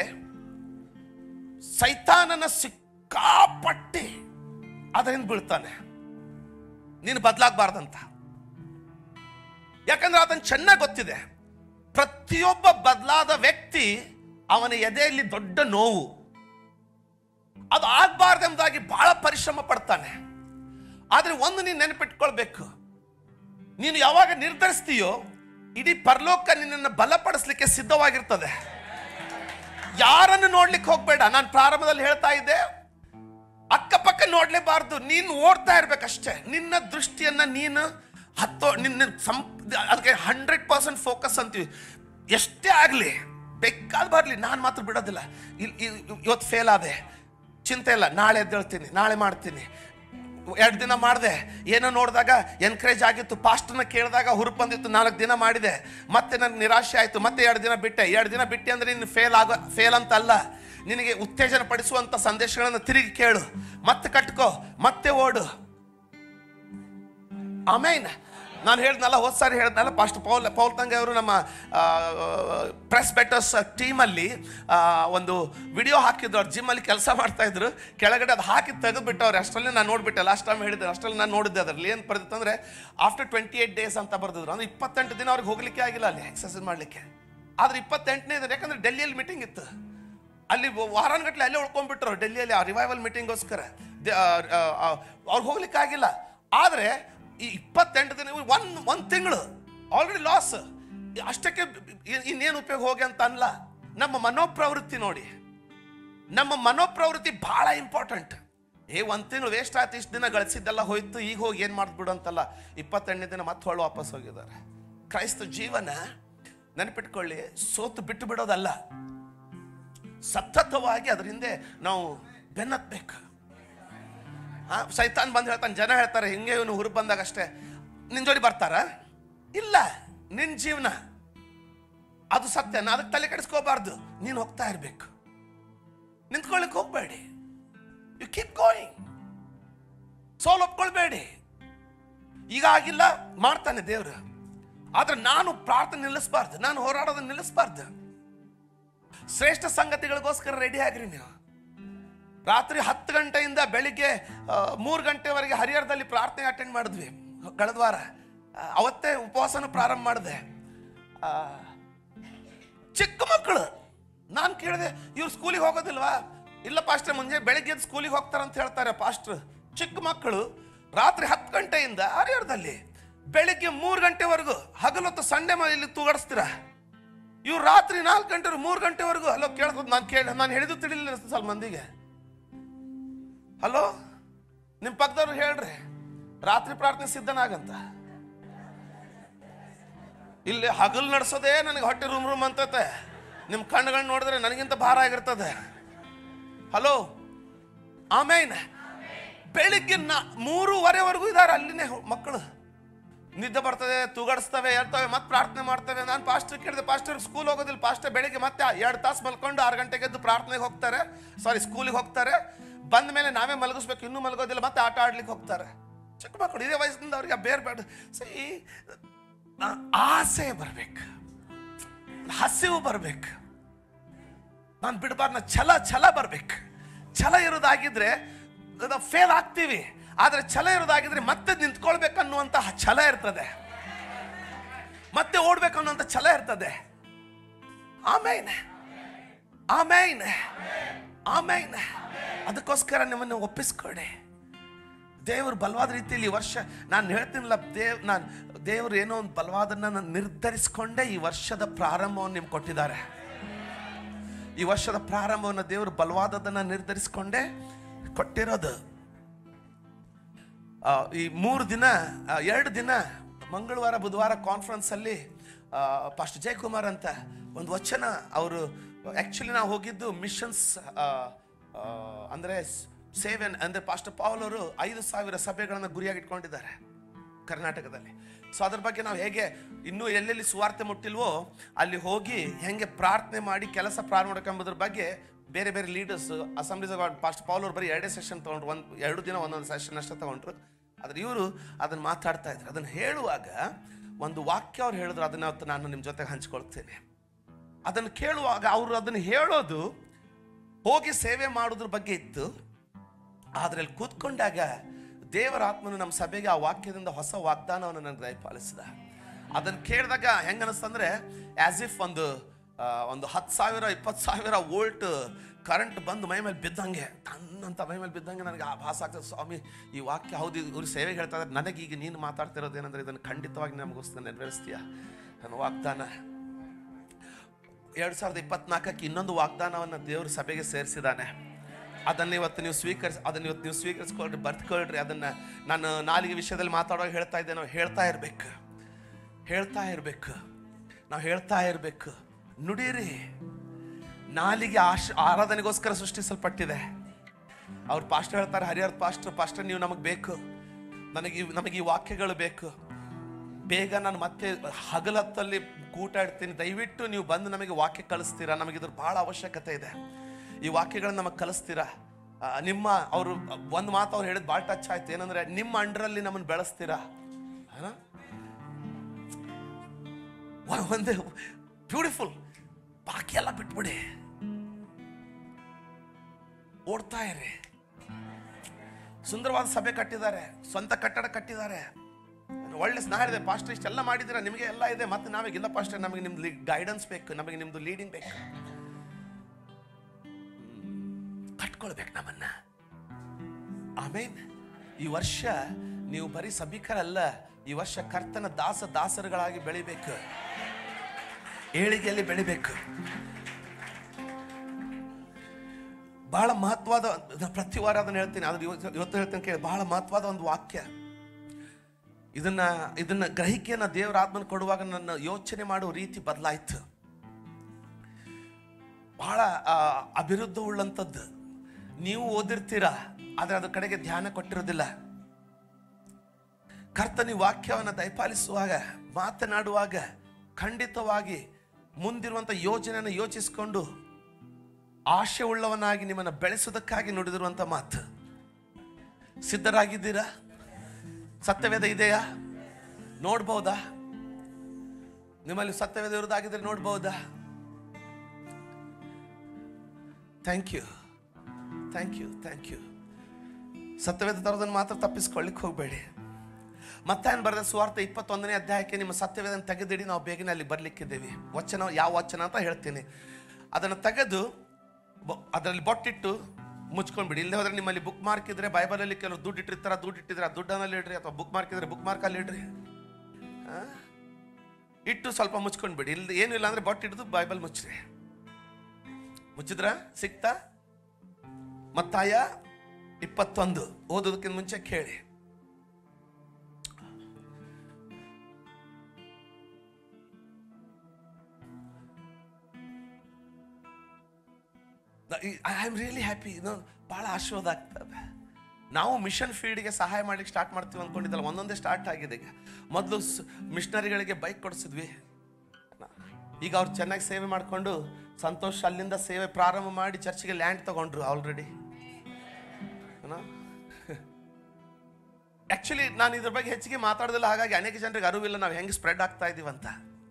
ಸೈತಾನನ ಸಿಕ್ಕಾಪಟ್ಟಿ ಅದರಿಂದ ಬೀಳ್ತಾನೆ ನೀನು ಬದಲಾಗಬಾರ್ದಂತ ಯಾಕಂದ್ರೆ ಆತನ ಚೆನ್ನಾಗಿ ಗೊತ್ತಿದೆ ಪ್ರತಿಯೊಬ್ಬ ಬದಲಾದ ವ್ಯಕ್ತಿ ಅವನ ಎದೆಯಲ್ಲಿ ದೊಡ್ಡ ನೋವು ಅದು ಆಗ್ಬಾರ್ದೆಂಬುದಾಗಿ ಬಹಳ ಪರಿಶ್ರಮ ಪಡ್ತಾನೆ ಆದ್ರೆ ಒಂದು ನೀನು ನೆನಪಿಟ್ಕೊಳ್ಬೇಕು ನೀನು ಯಾವಾಗ ನಿರ್ಧರಿಸ್ತೀಯೋ ಇಡೀ ಪರಲೋಕ ನಿನ್ನನ್ನು ಬಲಪಡಿಸ್ಲಿಕ್ಕೆ ಸಿದ್ಧವಾಗಿರ್ತದೆ ಯಾರನ್ನು ನೋಡ್ಲಿಕ್ಕೆ ಹೋಗ್ಬೇಡ ನಾನು ಪ್ರಾರಂಭದಲ್ಲಿ ಹೇಳ್ತಾ ಇದ್ದೆ ಅಕ್ಕಪಕ್ಕ ನೋಡ್ಲೇಬಾರ್ದು ನೀನು ಓಡ್ತಾ ಇರ್ಬೇಕಷ್ಟೇ ನಿನ್ನ ದೃಷ್ಟಿಯನ್ನ ನೀನು ಹತ್ತೋ ನಿನ್ನ ಸಂ ಅದಕ್ಕೆ ಹಂಡ್ರೆಡ್ ಪರ್ಸೆಂಟ್ ಫೋಕಸ್ ಅಂತೀವಿ ಎಷ್ಟೇ ಆಗಲಿ ಬೇಕಾದ ಬರಲಿ ನಾನು ಮಾತ್ರ ಬಿಡೋದಿಲ್ಲ ಇಲ್- ಇಲ್- ಇವತ್ತು ಫೇಲ್ ಆದೆ ಚಿಂತೆ ಇಲ್ಲ ನಾಳೆ ಎದ್ದೇಳ್ತೀನಿ ನಾಳೆ ಮಾಡ್ತೀನಿ ಎರಡು ದಿನ ಮಾಡಿದೆ ಏನೋ ನೋಡಿದಾಗ ಎನ್ಕರೇಜ್ ಆಗಿತ್ತು ಪಾಸ್ಟನ್ನ ಕೇಳಿದಾಗ ಹುರುಪ್ ಬಂದಿತ್ತು ನಾಲ್ಕು ದಿನ ಮಾಡಿದೆ ಮತ್ತೆ ನನಗೆ ನಿರಾಶೆ ಆಯಿತು ಮತ್ತೆ ಎರಡು ದಿನ ಬಿಟ್ಟೆ ಎರಡು ದಿನ ಬಿಟ್ಟೆ ಅಂದ್ರೆ ನೀನು ಫೇಲ್ ಆಗೋ ಫೇಲ್ ಅಂತ ಅಲ್ಲ ನಿನಗೆ ಉತ್ತೇಜನ ಪಡಿಸುವಂಥ ಸಂದೇಶಗಳನ್ನು ತಿರುಗಿ ಕೇಳು ಮತ್ತೆ ಕಟ್ಕೋ ಮತ್ತೆ ಓಡು ಆಮೇನ್ ನಾನು ಹೇಳ್ದನಲ್ಲ ಹೋದ್ ಸಾರಿ ಹೇಳ್ದನಲ್ಲ ಪಾಸ್ಟ್ ಪೌಲ್ ಪೌಲ್ ತಂಗೆ ಅವರು ನಮ್ಮ ಪ್ರೆಸ್ ಬೆಟರ್ಸ್ ಟೀಮಲ್ಲಿ ಒಂದು ವಿಡಿಯೋ ಹಾಕಿದ್ರು ಅವ್ರು ಜಿಮ್ಮಲ್ಲಿ ಕೆಲಸ ಮಾಡ್ತಾ ಇದ್ರು ಕೆಳಗಡೆ ಅದು ಹಾಕಿ ತೆಗೆದುಬಿಟ್ಟವ್ರೆ ಅಷ್ಟರಲ್ಲಿ ನಾನು ನೋಡ್ಬಿಟ್ಟೆ ಲಾಸ್ಟ್ ಟೈಮ್ ಹೇಳಿದ್ದೆ ಅಷ್ಟರಲ್ಲಿ ನಾನು ನೋಡಿದ್ದೆ ಅದರಲ್ಲಿ ಏನು ಬರ್ದಿತ್ತು ಅಂದರೆ ಆಫ್ಟರ್ ಟ್ವೆಂಟಿ ಏಟ್ ಡೇಸ್ ಅಂತ ಬರ್ದಿದ್ರು ಅಂದ್ರೆ ಇಪ್ಪತ್ತೆಂಟು ದಿನ ಅವ್ರಿಗೆ ಹೋಗ್ಲಿಕ್ಕೆ ಆಗಿಲ್ಲ ಅಲ್ಲಿ ಎಕ್ಸಸೈಸ್ ಮಾಡಲಿಕ್ಕೆ ಆದ್ರೆ ಇಪ್ಪತ್ತೆಂಟನೇ ದಿನ ಯಾಕಂದ್ರೆ ಡೆಲ್ಲಿಯಲ್ಲಿ ಮೀಟಿಂಗ್ ಇತ್ತು ಅಲ್ಲಿ ವಾರಾನ್ಗಟ್ಲೆ ಅಲ್ಲೇ ಉಳ್ಕೊಂಡ್ಬಿಟ್ರು ಡೆಲ್ಲಿಯಲ್ಲಿ ಆ ರಿವೈವಲ್ ಮೀಟಿಂಗ್ಗೋಸ್ಕರ ಅವ್ರಿಗೆ ಹೋಗ್ಲಿಕ್ಕೆ ಆಗಿಲ್ಲ ಆದರೆ ಈ ಇಪ್ಪತ್ತೆಂಟು ದಿನ ಒನ್ ಒಂದು ತಿಂಗಳು ಆಲ್ರೆಡಿ ಲಾಸ್ ಅಷ್ಟಕ್ಕೆ ಇ- ಇನ್ನೇನು ಉಪಯೋಗ ಹೋಗಿ ಅಂತ ಅಲ್ಲ ನಮ್ಮ ಮನೋಪ್ರವೃತ್ತಿ ನೋಡಿ ನಮ್ಮ ಮನೋಪ್ರವೃತ್ತಿ ಬಹಳ ಇಂಪಾರ್ಟೆಂಟ್ ಏ ಒಂದು ತಿಂಗಳು ವೇಸ್ಟ್ ಆಯ್ತು ಇಷ್ಟು ದಿನ ಗಳಿಸಿದ್ದೆಲ್ಲ ಹೋಯ್ತು ಈಗ ಹೋಗಿ ಏನು ಮಾಡಿದ್ಬಿಡು ಅಂತಲ್ಲ ಇಪ್ಪತ್ತೆಂಟನೇ ದಿನ ಮತ್ತೆ ಹೊಳ್ಳು ವಾಪಸ್ ಹೋಗಿದ್ದಾರೆ ಕ್ರೈಸ್ತ ಜೀವನ ನೆನಪಿಟ್ಕೊಳ್ಳಿ ಸೋತು ಬಿಟ್ಟು ಬಿಡೋದಲ್ಲ ಸತತವಾಗಿ ಅದರ ಹಿಂದೆ ನಾವು ಬೆನ್ನತ್ಬೇಕು ಆ, ಸೈತಾನ್ ಬಂದು ಹೇಳ್ತಾನೆ ಜನ ಹೇಳ್ತಾರೆ ಹಿಂಗೆ ಇವನು ಹುರು ಬಂದಾಗ ಅಷ್ಟೇ ನಿನ್ ಜೋಡಿ ಬರ್ತಾರ ಇಲ್ಲ ನಿನ್ ಜೀವನ ಅದು ಸತ್ಯ ನಾ ಅದಕ್ಕೆ ತಲೆ ಕೆಡಿಸ್ಕೋಬಾರ್ದು ನೀನು ಹೋಗ್ತಾ ಇರ್ಬೇಕು ನಿಂತ್ಕೊಳ್ಳಿಕ್ ಹೋಗ್ಬೇಡಿ ಯು ಕೀಪ್ ಗೋಯಿಂಗ್ ಸೋಲ್ ಒಪ್ಕೊಳ್ಬೇಡಿ ಈಗ ಆಗಿಲ್ಲ ಮಾಡ್ತಾನೆ ದೇವ್ರು ಆದ್ರೆ ನಾನು ಪ್ರಾರ್ಥನೆ ನಿಲ್ಲಿಸಬಾರ್ದು ನಾನು ಹೋರಾಡೋದನ್ನ ನಿಲ್ಲಿಸಬಾರ್ದು ಶ್ರೇಷ್ಠ ಸಂಗತಿಗಳಿಗೋಸ್ಕರ ರೆಡಿ ಆಗ್ರಿ ನೀವು ರಾತ್ರಿ ಹತ್ತು ಗಂಟೆಯಿಂದ ಬೆಳಿಗ್ಗೆ ಆ, ಮೂರು ಗಂಟೆವರೆಗೆ ಹರಿಹರದಲ್ಲಿ ಪ್ರಾರ್ಥನೆ ಅಟೆಂಡ್ ಮಾಡಿದ್ವಿ ಕಳೆದ ವಾರ ಆ, ಅವತ್ತೇ ಉಪವಾಸನ ಪ್ರಾರಂಭ ಮಾಡಿದೆ ಆ, ಚಿಕ್ಕ ಮಕ್ಕಳು ನಾನು ಕೇಳಿದೆ ಇವ್ರು ಸ್ಕೂಲಿಗೆ ಹೋಗೋದಿಲ್ವಾ ಇಲ್ಲ ಪಾಸ್ಟ್ರೆ ಮುಂಜಾನೆ ಬೆಳಿಗ್ಗೆ ಎದ್ದು ಸ್ಕೂಲಿಗೆ ಹೋಗ್ತಾರಂತ ಹೇಳ್ತಾರೆ ಪಾಸ್ಟ್ರು ಚಿಕ್ಕ ಮಕ್ಕಳು ರಾತ್ರಿ ಹತ್ತು ಗಂಟೆಯಿಂದ ಹರಿಹರದಲ್ಲಿ ಬೆಳಿಗ್ಗೆ ಮೂರು ಗಂಟೆವರೆಗೂ ಹಗಲೊತ್ತು ಸಂಡೆ ಮೇಲೆ ಇಲ್ಲಿ ತೂಗಾಡಿಸ್ತೀರಾ ಇವ್ರು ರಾತ್ರಿ ನಾಲ್ಕು ಗಂಟೆ ಮೂರು ಗಂಟೆವರೆಗೂ ಹಲೋ ಕೇಳ್ತದ ನಾನು ಕೇಳಿ ನಾನು ಹೇಳಿದ್ದು ತಿಳಿಲಿಲ್ಲ ಸ್ವಲ್ಪ ಮಂದಿಗೆ ಹಲೋ ನಿಮ್ಮ ಪಕ್ಕದವ್ರು ಹೇಳ್ರಿ ರಾತ್ರಿ ಪ್ರಾರ್ಥನೆ ಸಿದ್ಧನಾಗಂತ ಇಲ್ಲಿ ಹಗಲು ನಡೆಸೋದೇ ನನಗೆ ಹೊಟ್ಟೆ ರೂಮ್ ರೂಮ್ ಅಂತತೆ ನಿಮ್ಮ ಕಣ್ಣುಗಳನ್ನ ನೋಡಿದ್ರೆ ನನಗಿಂತ ಭಾರ ಆಗಿರ್ತದೆ ಹಲೋ ಆಮೇನ್ ಬೆಳಿಗ್ಗೆ ನಾ ಮೂರುವರೆವರೆಗೂ ಇದ್ದಾರೆ ಅಲ್ಲಿನೇ ಹೊ- ಮಕ್ಕಳು ನಿದ್ದೆ ಬರ್ತದೆ ತೂಗಾಡಿಸ್ತವೆ ಹೇಳ್ತವೆ ಮತ್ತೆ ಪ್ರಾರ್ಥನೆ ಮಾಡ್ತವೆ ನಾನು ಪಾಸ್ಟರ್ ಕೇಳಿದೆ ಪಾಸ್ಟರ್ ಸ್ಕೂಲ್ ಹೋಗೋದಿಲ್ಲ ಪಾಸ್ಟರ್ ಬೆಳಿಗ್ಗೆ ಮತ್ತೆ ಎರಡು ತಾಸು ಮಲ್ಕೊಂಡು ಆರು ಗಂಟೆಗೆ ಎದ್ದು ಪ್ರಾರ್ಥನೆಗೆ ಹೋಗ್ತಾರೆ ಸಾರಿ ಸ್ಕೂಲಿಗೆ ಹೋಗ್ತಾರೆ ಬಂದ ಮೇಲೆ ನಾವೇ ಮಲಗಿಸ್ಬೇಕು ಇನ್ನೂ ಮಲಗೋದಿಲ್ಲ ಮತ್ತೆ ಆಟ ಆಡ್ಲಿಕ್ಕೆ ಹೋಗ್ತಾರೆ ಚಿಕ್ಕ ಮಕ್ಕಳು ಇದೇ ವಯಸ್ಸಿನಿಂದ ಅವ್ರಿಗೆ ಬೇರೆ ಬೇಡ ಸಿ ಆಸೆ ಬರ್ಬೇಕು ಹಸಿವು ಬರ್ಬೇಕು ನಾನು ಬಿಡಬಾರ್ದು ನಾ ಛಲ ಛಲ ಬರ್ಬೇಕು ಛಲ ಇರೋದಾಗಿದ್ರೆ ಫೇಲ್ ಆಗ್ತೀವಿ ಆದ್ರೆ ಛಲ ಇರೋದಾಗಿದ್ರೆ ಮತ್ತೆ ನಿಂತ್ಕೊಳ್ಬೇಕನ್ನುವಂತಹ ಛಲ ಇರ್ತದೆ ಮತ್ತೆ ಓಡ್ಬೇಕು ಅನ್ನುವಂಥ ಛಲ ಇರ್ತದೆ ಆಮೇನ್ ಆಮೇನ್ ಆಮೇನ್ ಅದಕ್ಕೋಸ್ಕರ ನಿಮ್ಮನ್ನು ಒಪ್ಪಿಸ್ಕೊಡಿ ದೇವರು ಬಲವಾದ ರೀತಿಯಲ್ಲಿ ಈ ವರ್ಷ ನಾನು ಹೇಳ್ತೀನಲ್ಲ ದೇವ್ ನಾನು ದೇವರು ಏನೋ ಒಂದು ಬಲವಾದನ್ನ ನಿರ್ಧರಿಸಿಕೊಂಡೇ ಈ ವರ್ಷದ ಪ್ರಾರಂಭವನ್ನು ನಿಮ್ಗೆ ಕೊಟ್ಟಿದ್ದಾರೆ ಈ ವರ್ಷದ ಪ್ರಾರಂಭವನ್ನು ದೇವರು ಬಲವಾದದನ್ನ ನಿರ್ಧರಿಸಿಕೊಂಡೇ ಕೊಟ್ಟಿರೋದು ಆ, ಈ ಮೂರು ದಿನ ಆ, ಎರಡು ದಿನ ಮಂಗಳವಾರ ಬುಧವಾರ ಕಾನ್ಫರೆನ್ಸ್ ಅಲ್ಲಿ ಪಾಸ್ಟ್ ಜಯಕುಮಾರ್ ಅಂತ ಒಂದು ವಚನ ಅವರು ಆಕ್ಚುಲಿ ನಾವು ಹೋಗಿದ್ದು ಮಿಷನ್ಸ್ ಅಂದ್ರೆ ಸ್- ಸೇವೆ ಅಂದ್ರೆ ಪಾಸ್ಟರ್ ಪಾವಲ್ ಅವರು ಐದು ಸಾವಿರ ಸಭೆಗಳನ್ನು ಗುರಿಯಾಗಿ ಇಟ್ಕೊಂಡಿದ್ದಾರೆ ಕರ್ನಾಟಕದಲ್ಲಿ ಸೊ ಅದ್ರ ಬಗ್ಗೆ ನಾವು ಹೇಗೆ ಇನ್ನೂ ಎಲ್ಲೆಲ್ಲಿ ಸುವಾರ್ತೆ ಮುಟ್ಟಿಲ್ವೋ ಅಲ್ಲಿ ಹೋಗಿ ಹೆಂಗೆ ಪ್ರಾರ್ಥನೆ ಮಾಡಿ ಕೆಲಸ ಪ್ರಾರಂಭ ಮಾಡ್ಕೊಂಬುದ್ರ ಬಗ್ಗೆ ಬೇರೆ ಬೇರೆ ಲೀಡರ್ಸ್ ಅಸೆಂಬ್ಲೀಸ್ ಪಾಸ್ಟ್ ಪಾಲ್ ಅವ್ರು ಬರೀ ಎರಡೇ ಸೆಷನ್ ತೊಗೊಂಡ್ರು ಒಂದು ಎರಡು ದಿನ ಒಂದೊಂದು ಸೆಷನ್ ಅಷ್ಟೇ ತಗೊಂಡ್ರು ಆದ್ರೆ ಇವರು ಅದನ್ನು ಮಾತಾಡ್ತಾ ಇದ್ರು ಅದನ್ನು ಹೇಳುವಾಗ ಒಂದು ವಾಕ್ಯ ಅವ್ರು ಹೇಳಿದ್ರು ಅದನ್ನ ಅವತ್ತು ನಾನು ನಿಮ್ಮ ಜೊತೆಗೆ ಹಂಚ್ಕೊಳ್ತೇನೆ ಅದನ್ನು ಕೇಳುವಾಗ ಅವರು ಅದನ್ನು ಹೇಳೋದು ಹೋಗಿ ಸೇವೆ ಮಾಡೋದ್ರ ಬಗ್ಗೆ ಇತ್ತು ಆದ್ರೆ ಅಲ್ಲಿ ಕೂತ್ಕೊಂಡಾಗ ದೇವರ ಆತ್ಮನು ನಮ್ಮ ಸಭೆಗೆ ಆ ವಾಕ್ಯದಿಂದ ಹೊಸ ವಾಗ್ದಾನವನ್ನು ನನಗೆ ದಯಪಾಲಿಸಿದ ಅದನ್ನು ಕೇಳಿದಾಗ ಹೆಂಗ ಅನಿಸ್ತಂದ್ರೆ ಆಸ್ ಇಫ್ ಒಂದು ಆ, ಒಂದು ಹತ್ತು ಸಾವಿರ ಇಪ್ಪತ್ತು ಸಾವಿರ ವೋಲ್ಟ್ ಕರೆಂಟ್ ಬಂದು ಮೈ ಮೇಲೆ ಬಿದ್ದಂಗೆ ತನ್ನಂತ ಮೈ ಮೇಲೆ ಬಿದ್ದಂಗೆ ನನಗೆ ಆ ಭಾಸ ಆಗ್ತದೆ ಸ್ವಾಮಿ ಈ ವಾಕ್ಯ ಹೌದು ಇವ್ರು ಸೇವೆಗೆ ಹೇಳ್ತಾ ಇದ್ದಾರೆ ನನಗೆ ಈಗ ನೀನು ಮಾತಾಡ್ತಿರೋದು ಏನಂದ್ರೆ ಇದನ್ನು ಖಂಡಿತವಾಗಿ ನಮಗೋಸ್ಕರ ನೆರವೇರಿಸ್ತೀಯ ನನ್ನ ವಾಗ್ದಾನ ಎರಡು ಸಾವಿರದ ಇಪ್ಪತ್ನಾಲ್ಕಕ್ಕೆ ಇನ್ನೊಂದು ವಾಗ್ದಾನವನ್ನು ದೇವರು ಸಭೆಗೆ ಸೇರಿಸಿದ್ದಾನೆ ಅದನ್ನ ಇವತ್ತು ನೀವು ಸ್ವೀಕರಿಸಿ ಅದನ್ನ ಇವತ್ತು ನೀವು ಸ್ವೀಕರಿಸ್ಕೊಳ್ರಿ ಬರ್ತ್ಕೊಳ್ರಿ ಅದನ್ನ ನಾನು ನಾಲಿಗೆ ವಿಷಯದಲ್ಲಿ ಮಾತಾಡುವಾಗ ಹೇಳ್ತಾ ಇದ್ದೆ ನಾವು ಹೇಳ್ತಾ ಇರ್ಬೇಕು ಹೇಳ್ತಾ ಇರ್ಬೇಕು ನಾವು ಹೇಳ್ತಾ ಇರ್ಬೇಕು ನುಡಿರಿ ನಾಲಿಗೆ ಆಶ್ ಆರಾಧನೆಗೋಸ್ಕರ ಸೃಷ್ಟಿಸಲ್ಪಟ್ಟಿದೆ ಅವ್ರು ಪಾಸ್ಟರ್ ಹೇಳ್ತಾರೆ ಹರಿಹರ್ ಪಾಸ್ಟರ್ ಪಾಸ್ಟರ್ ನೀವು ನಮಗೆ ಬೇಕು ನನಗೆ ಇವ್- ನಮಗೆ ಈ ವಾಕ್ಯಗಳು ಬೇಕು ಬೇಗ ನಾನು ಮತ್ತೆ ಹಗಲತ್ತಲ್ಲಿ ಕೂಟ ಇಡ್ತೀನಿ ದಯವಿಟ್ಟು ನೀವು ಬಂದು ನಮಗೆ ವಾಕ್ಯ ಕಳಿಸ್ತೀರಾ ನಮಗೆ ಇದ್ರ ಬಹಳ ಅವಶ್ಯಕತೆ ಇದೆ ಈ ವಾಕ್ಯಗಳನ್ನ ನಮಗೆ ಕಲಿಸ್ತೀರಾ ಆ, ನಿಮ್ಮ ಅವರು ಒಂದು ಮಾತು ಅವ್ರು ಹೇಳಿದ್ ಭಾಳ ಟಚ್ ಆಯ್ತು ಏನಂದ್ರೆ ನಿಮ್ಮ ಅಂಡರಲ್ಲಿ ನಮ್ಮನ್ನು ಬೆಳೆಸ್ತೀರಾ ಹಾ? ಒ- ಒಂದೇ ಬ್ಯೂಟಿಫುಲ್ ಬಾಕಿ ಎಲ್ಲ ಬಿಟ್ಬಿಡಿ ಓಡ್ತಾ ಇರಿ ಸುಂದರವಾದ ಸಭೆ ಕಟ್ಟಿದ್ದಾರೆ ಸ್ವಂತ ಕಟ್ಟಡ ಕಟ್ಟಿದ್ದಾರೆ ಒಳ್ಳೆ ಸ್ನೇಹ ಇದೆ ಪಾಸ್ಟರ್ ಇಷ್ಟೆಲ್ಲ ಮಾಡಿದ್ದೀರಾ ನಿಮಗೆ ಎಲ್ಲ ಇದೆ ಮತ್ತೆ ನಾವೀಗ ಇಲ್ಲ ಪಾಸ್ಟರ್ ನಮಗೆ ನಿಮ್ದು ಗೈಡೆನ್ಸ್ ಬೇಕು ನಮಗೆ ನಿಮ್ದು ಲೀಡಿಂಗ್ ಬೇಕು ಕಟ್ಕೊಳ್ಬೇಕು ನಮ್ಮನ್ನ ಆಮೇನ್ ಈ ವರ್ಷ ನೀವು ಬರೀ ಸಭಿಕರಲ್ಲ ಈ ವರ್ಷ ಕರ್ತನ ದಾಸ ದಾಸರುಗಳಾಗಿ ಬೆಳಿಬೇಕು ಏಳಿಗೆಯಲ್ಲಿ ಬೆಳಿಬೇಕು ಬಹಳ ಮಹತ್ವದ ನಾನು ಪ್ರತಿ ವಾರ ಅದನ್ನ ಹೇಳ್ತೀನಿ ಆದ್ರೆ ಇವತ್ತು ಇವತ್ತು ಹೇಳ್ತೀನಿ ಕೇಳಿ ಬಹಳ ಮಹತ್ವದ ಒಂದು ವಾಕ್ಯ ಇದನ್ನ ಇದನ್ನ ಗ್ರಹಿಕೆಯನ್ನ ದೇವರ ಆತ್ಮನ ಕೊಡುವಾಗ ನನ್ನ ಯೋಚನೆ ಮಾಡುವ ರೀತಿ ಬದಲಾಯ್ತು ಬಹಳ ಆ, ಅಭಿವೃದ್ಧ ಉಳ್ಳಂಥದ್ದು ನೀವು ಓದಿರ್ತೀರಾ ಆದ್ರೆ ಅದ್ರ ಕಡೆಗೆ ಧ್ಯಾನ ಕೊಟ್ಟಿರೋದಿಲ್ಲ ಕರ್ತನಿ ವಾಕ್ಯವನ್ನು ದಯಪಾಲಿಸುವಾಗ ಮಾತನಾಡುವಾಗ ಖಂಡಿತವಾಗಿ ಮುಂದಿರುವಂಥ ಯೋಜನೆಯನ್ನು ಯೋಚಿಸಿಕೊಂಡು ಆಶೆ ಉಳ್ಳವನಾಗಿ ನಿಮ್ಮನ್ನು ಬೆಳೆಸೋದಕ್ಕಾಗಿ ನುಡಿದಿರುವಂಥ ಮಾತು ಸಿದ್ಧರಾಗಿದ್ದೀರಾ ಸತ್ಯವೇದ ಇದೆಯಾ ನೋಡ್ಬಹುದಾ ನಿಮ್ಮಲ್ಲಿ ಸತ್ಯವೇದ ಇರೋದಾಗಿದ್ರೆ ನೋಡ್ಬಹುದಾ thank you thank you thank you ಸತ್ಯವೇದ ತರೋದನ್ನು ಮಾತ್ರ ತಪ್ಪಿಸ್ಕೊಳ್ಳಿಕ್ಕೆ ಹೋಗಬೇಡಿ ಮತ್ತೇನು ಬರೆದ ಸುವಾರ್ಥ ಇಪ್ಪತ್ತೊಂದನೇ ಅಧ್ಯಾಯಕ್ಕೆ ನಿಮ್ಮ ಸತ್ಯವೇದನ ತೆಗೆದಿಡಿ ನಾವು ಬೇಗನೆ ಅಲ್ಲಿ ಬರ್ಲಿಕ್ಕಿದ್ದೇವೆ ವಚನ ಯಾವ ವಚನ ಅಂತ ಹೇಳ್ತೀನಿ ಅದನ್ನು ತೆಗೆದು ಬ- ಅದರಲ್ಲಿ ಬೊಟ್ಟಿಟ್ಟು ಮುಚ್ಕೊಂಡ್ಬಿಡಿ ಇಲ್ಲದೆ ಹೋದ್ರೆ ನಿಮ್ಮಲ್ಲಿ ಬುಕ್ ಮಾರ್ಕ್ ಇದ್ರೆ ಬೈಬಲಲ್ಲಿ ಕೆಲವರು ದುಡ್ಡು ಇಟ್ಟಿರ್ತಾರೆ ದುಡ್ಡು ಇಟ್ಟಿದ್ರೆ ಆ ದುಡ್ಡನಲ್ಲಿ ಇಡ್ರಿ ಅಥವಾ ಬುಕ್ ಮಾರ್ಕ್ ಇದ್ರೆ ಬುಕ್ ಮಾರ್ಕಲ್ಲಿ ಇಡ್ರಿ ಆ? ಇಟ್ಟು ಸ್ವಲ್ಪ ಮುಚ್ಕೊಂಡ್ಬಿಡಿ ಇಲ್ಲಿ ಏನು ಇಲ್ಲ ಅಂದ್ರೆ ಬೊಟ್ಟು ಹಿಡಿದು ಬೈಬಲ್ ಮುಚ್ಚ್ರಿ ಮುಚ್ಚಿದ್ರ ಸಿಕ್ತಾ ಮತ್ತಾಯ ಇಪ್ಪತ್ತೊಂದು ಓದೋದಕ್ಕಿಂತ ಮುಂಚೆ ಕೇಳಿ ಐ ಆಮ್ ರಿಯಲಿ ಹ್ಯಾಪಿ ಭಾಳ ಆಶೀರ್ವಾದ ಆಗ್ತದೆ ನಾವು ಮಿಷನ್ ಫೀಲ್ಡ್ಗೆ ಸಹಾಯ ಮಾಡ್ಲಿಕ್ಕೆ ಸ್ಟಾರ್ಟ್ ಮಾಡ್ತೀವಿ ಅಂದ್ಕೊಂಡಿದ್ದಲ್ಲ ಒಂದೊಂದೇ ಸ್ಟಾರ್ಟ್ ಆಗಿದೆ ಈಗ ಮೊದಲು ಮಿಷನರಿಗಳಿಗೆ ಬೈಕ್ ಕೊಡಿಸಿದ್ವಿ ಈಗ ಅವ್ರು ಚೆನ್ನಾಗಿ ಸೇವೆ ಮಾಡಿಕೊಂಡು ಸಂತೋಷ್ ಅಲ್ಲಿಂದ ಸೇವೆ ಪ್ರಾರಂಭ ಮಾಡಿ ಚರ್ಚ್ಗೆ ಲ್ಯಾಂಡ್ ತಗೊಂಡ್ರು ಆಲ್ರೆಡಿ ಆಕ್ಚುಲಿ ನಾನು ಇದ್ರ ಬಗ್ಗೆ ಹೆಚ್ಚಿಗೆ ಮಾತಾಡೋದಿಲ್ಲ ಹಾಗಾಗಿ ಅನೇಕ ಜನರಿಗೆ ಅರಿವಿಲ್ಲ ನಾವು ಹೆಂಗೆ ಸ್ಪ್ರೆಡ್ ಆಗ್ತಾ ಇದೀವಂತ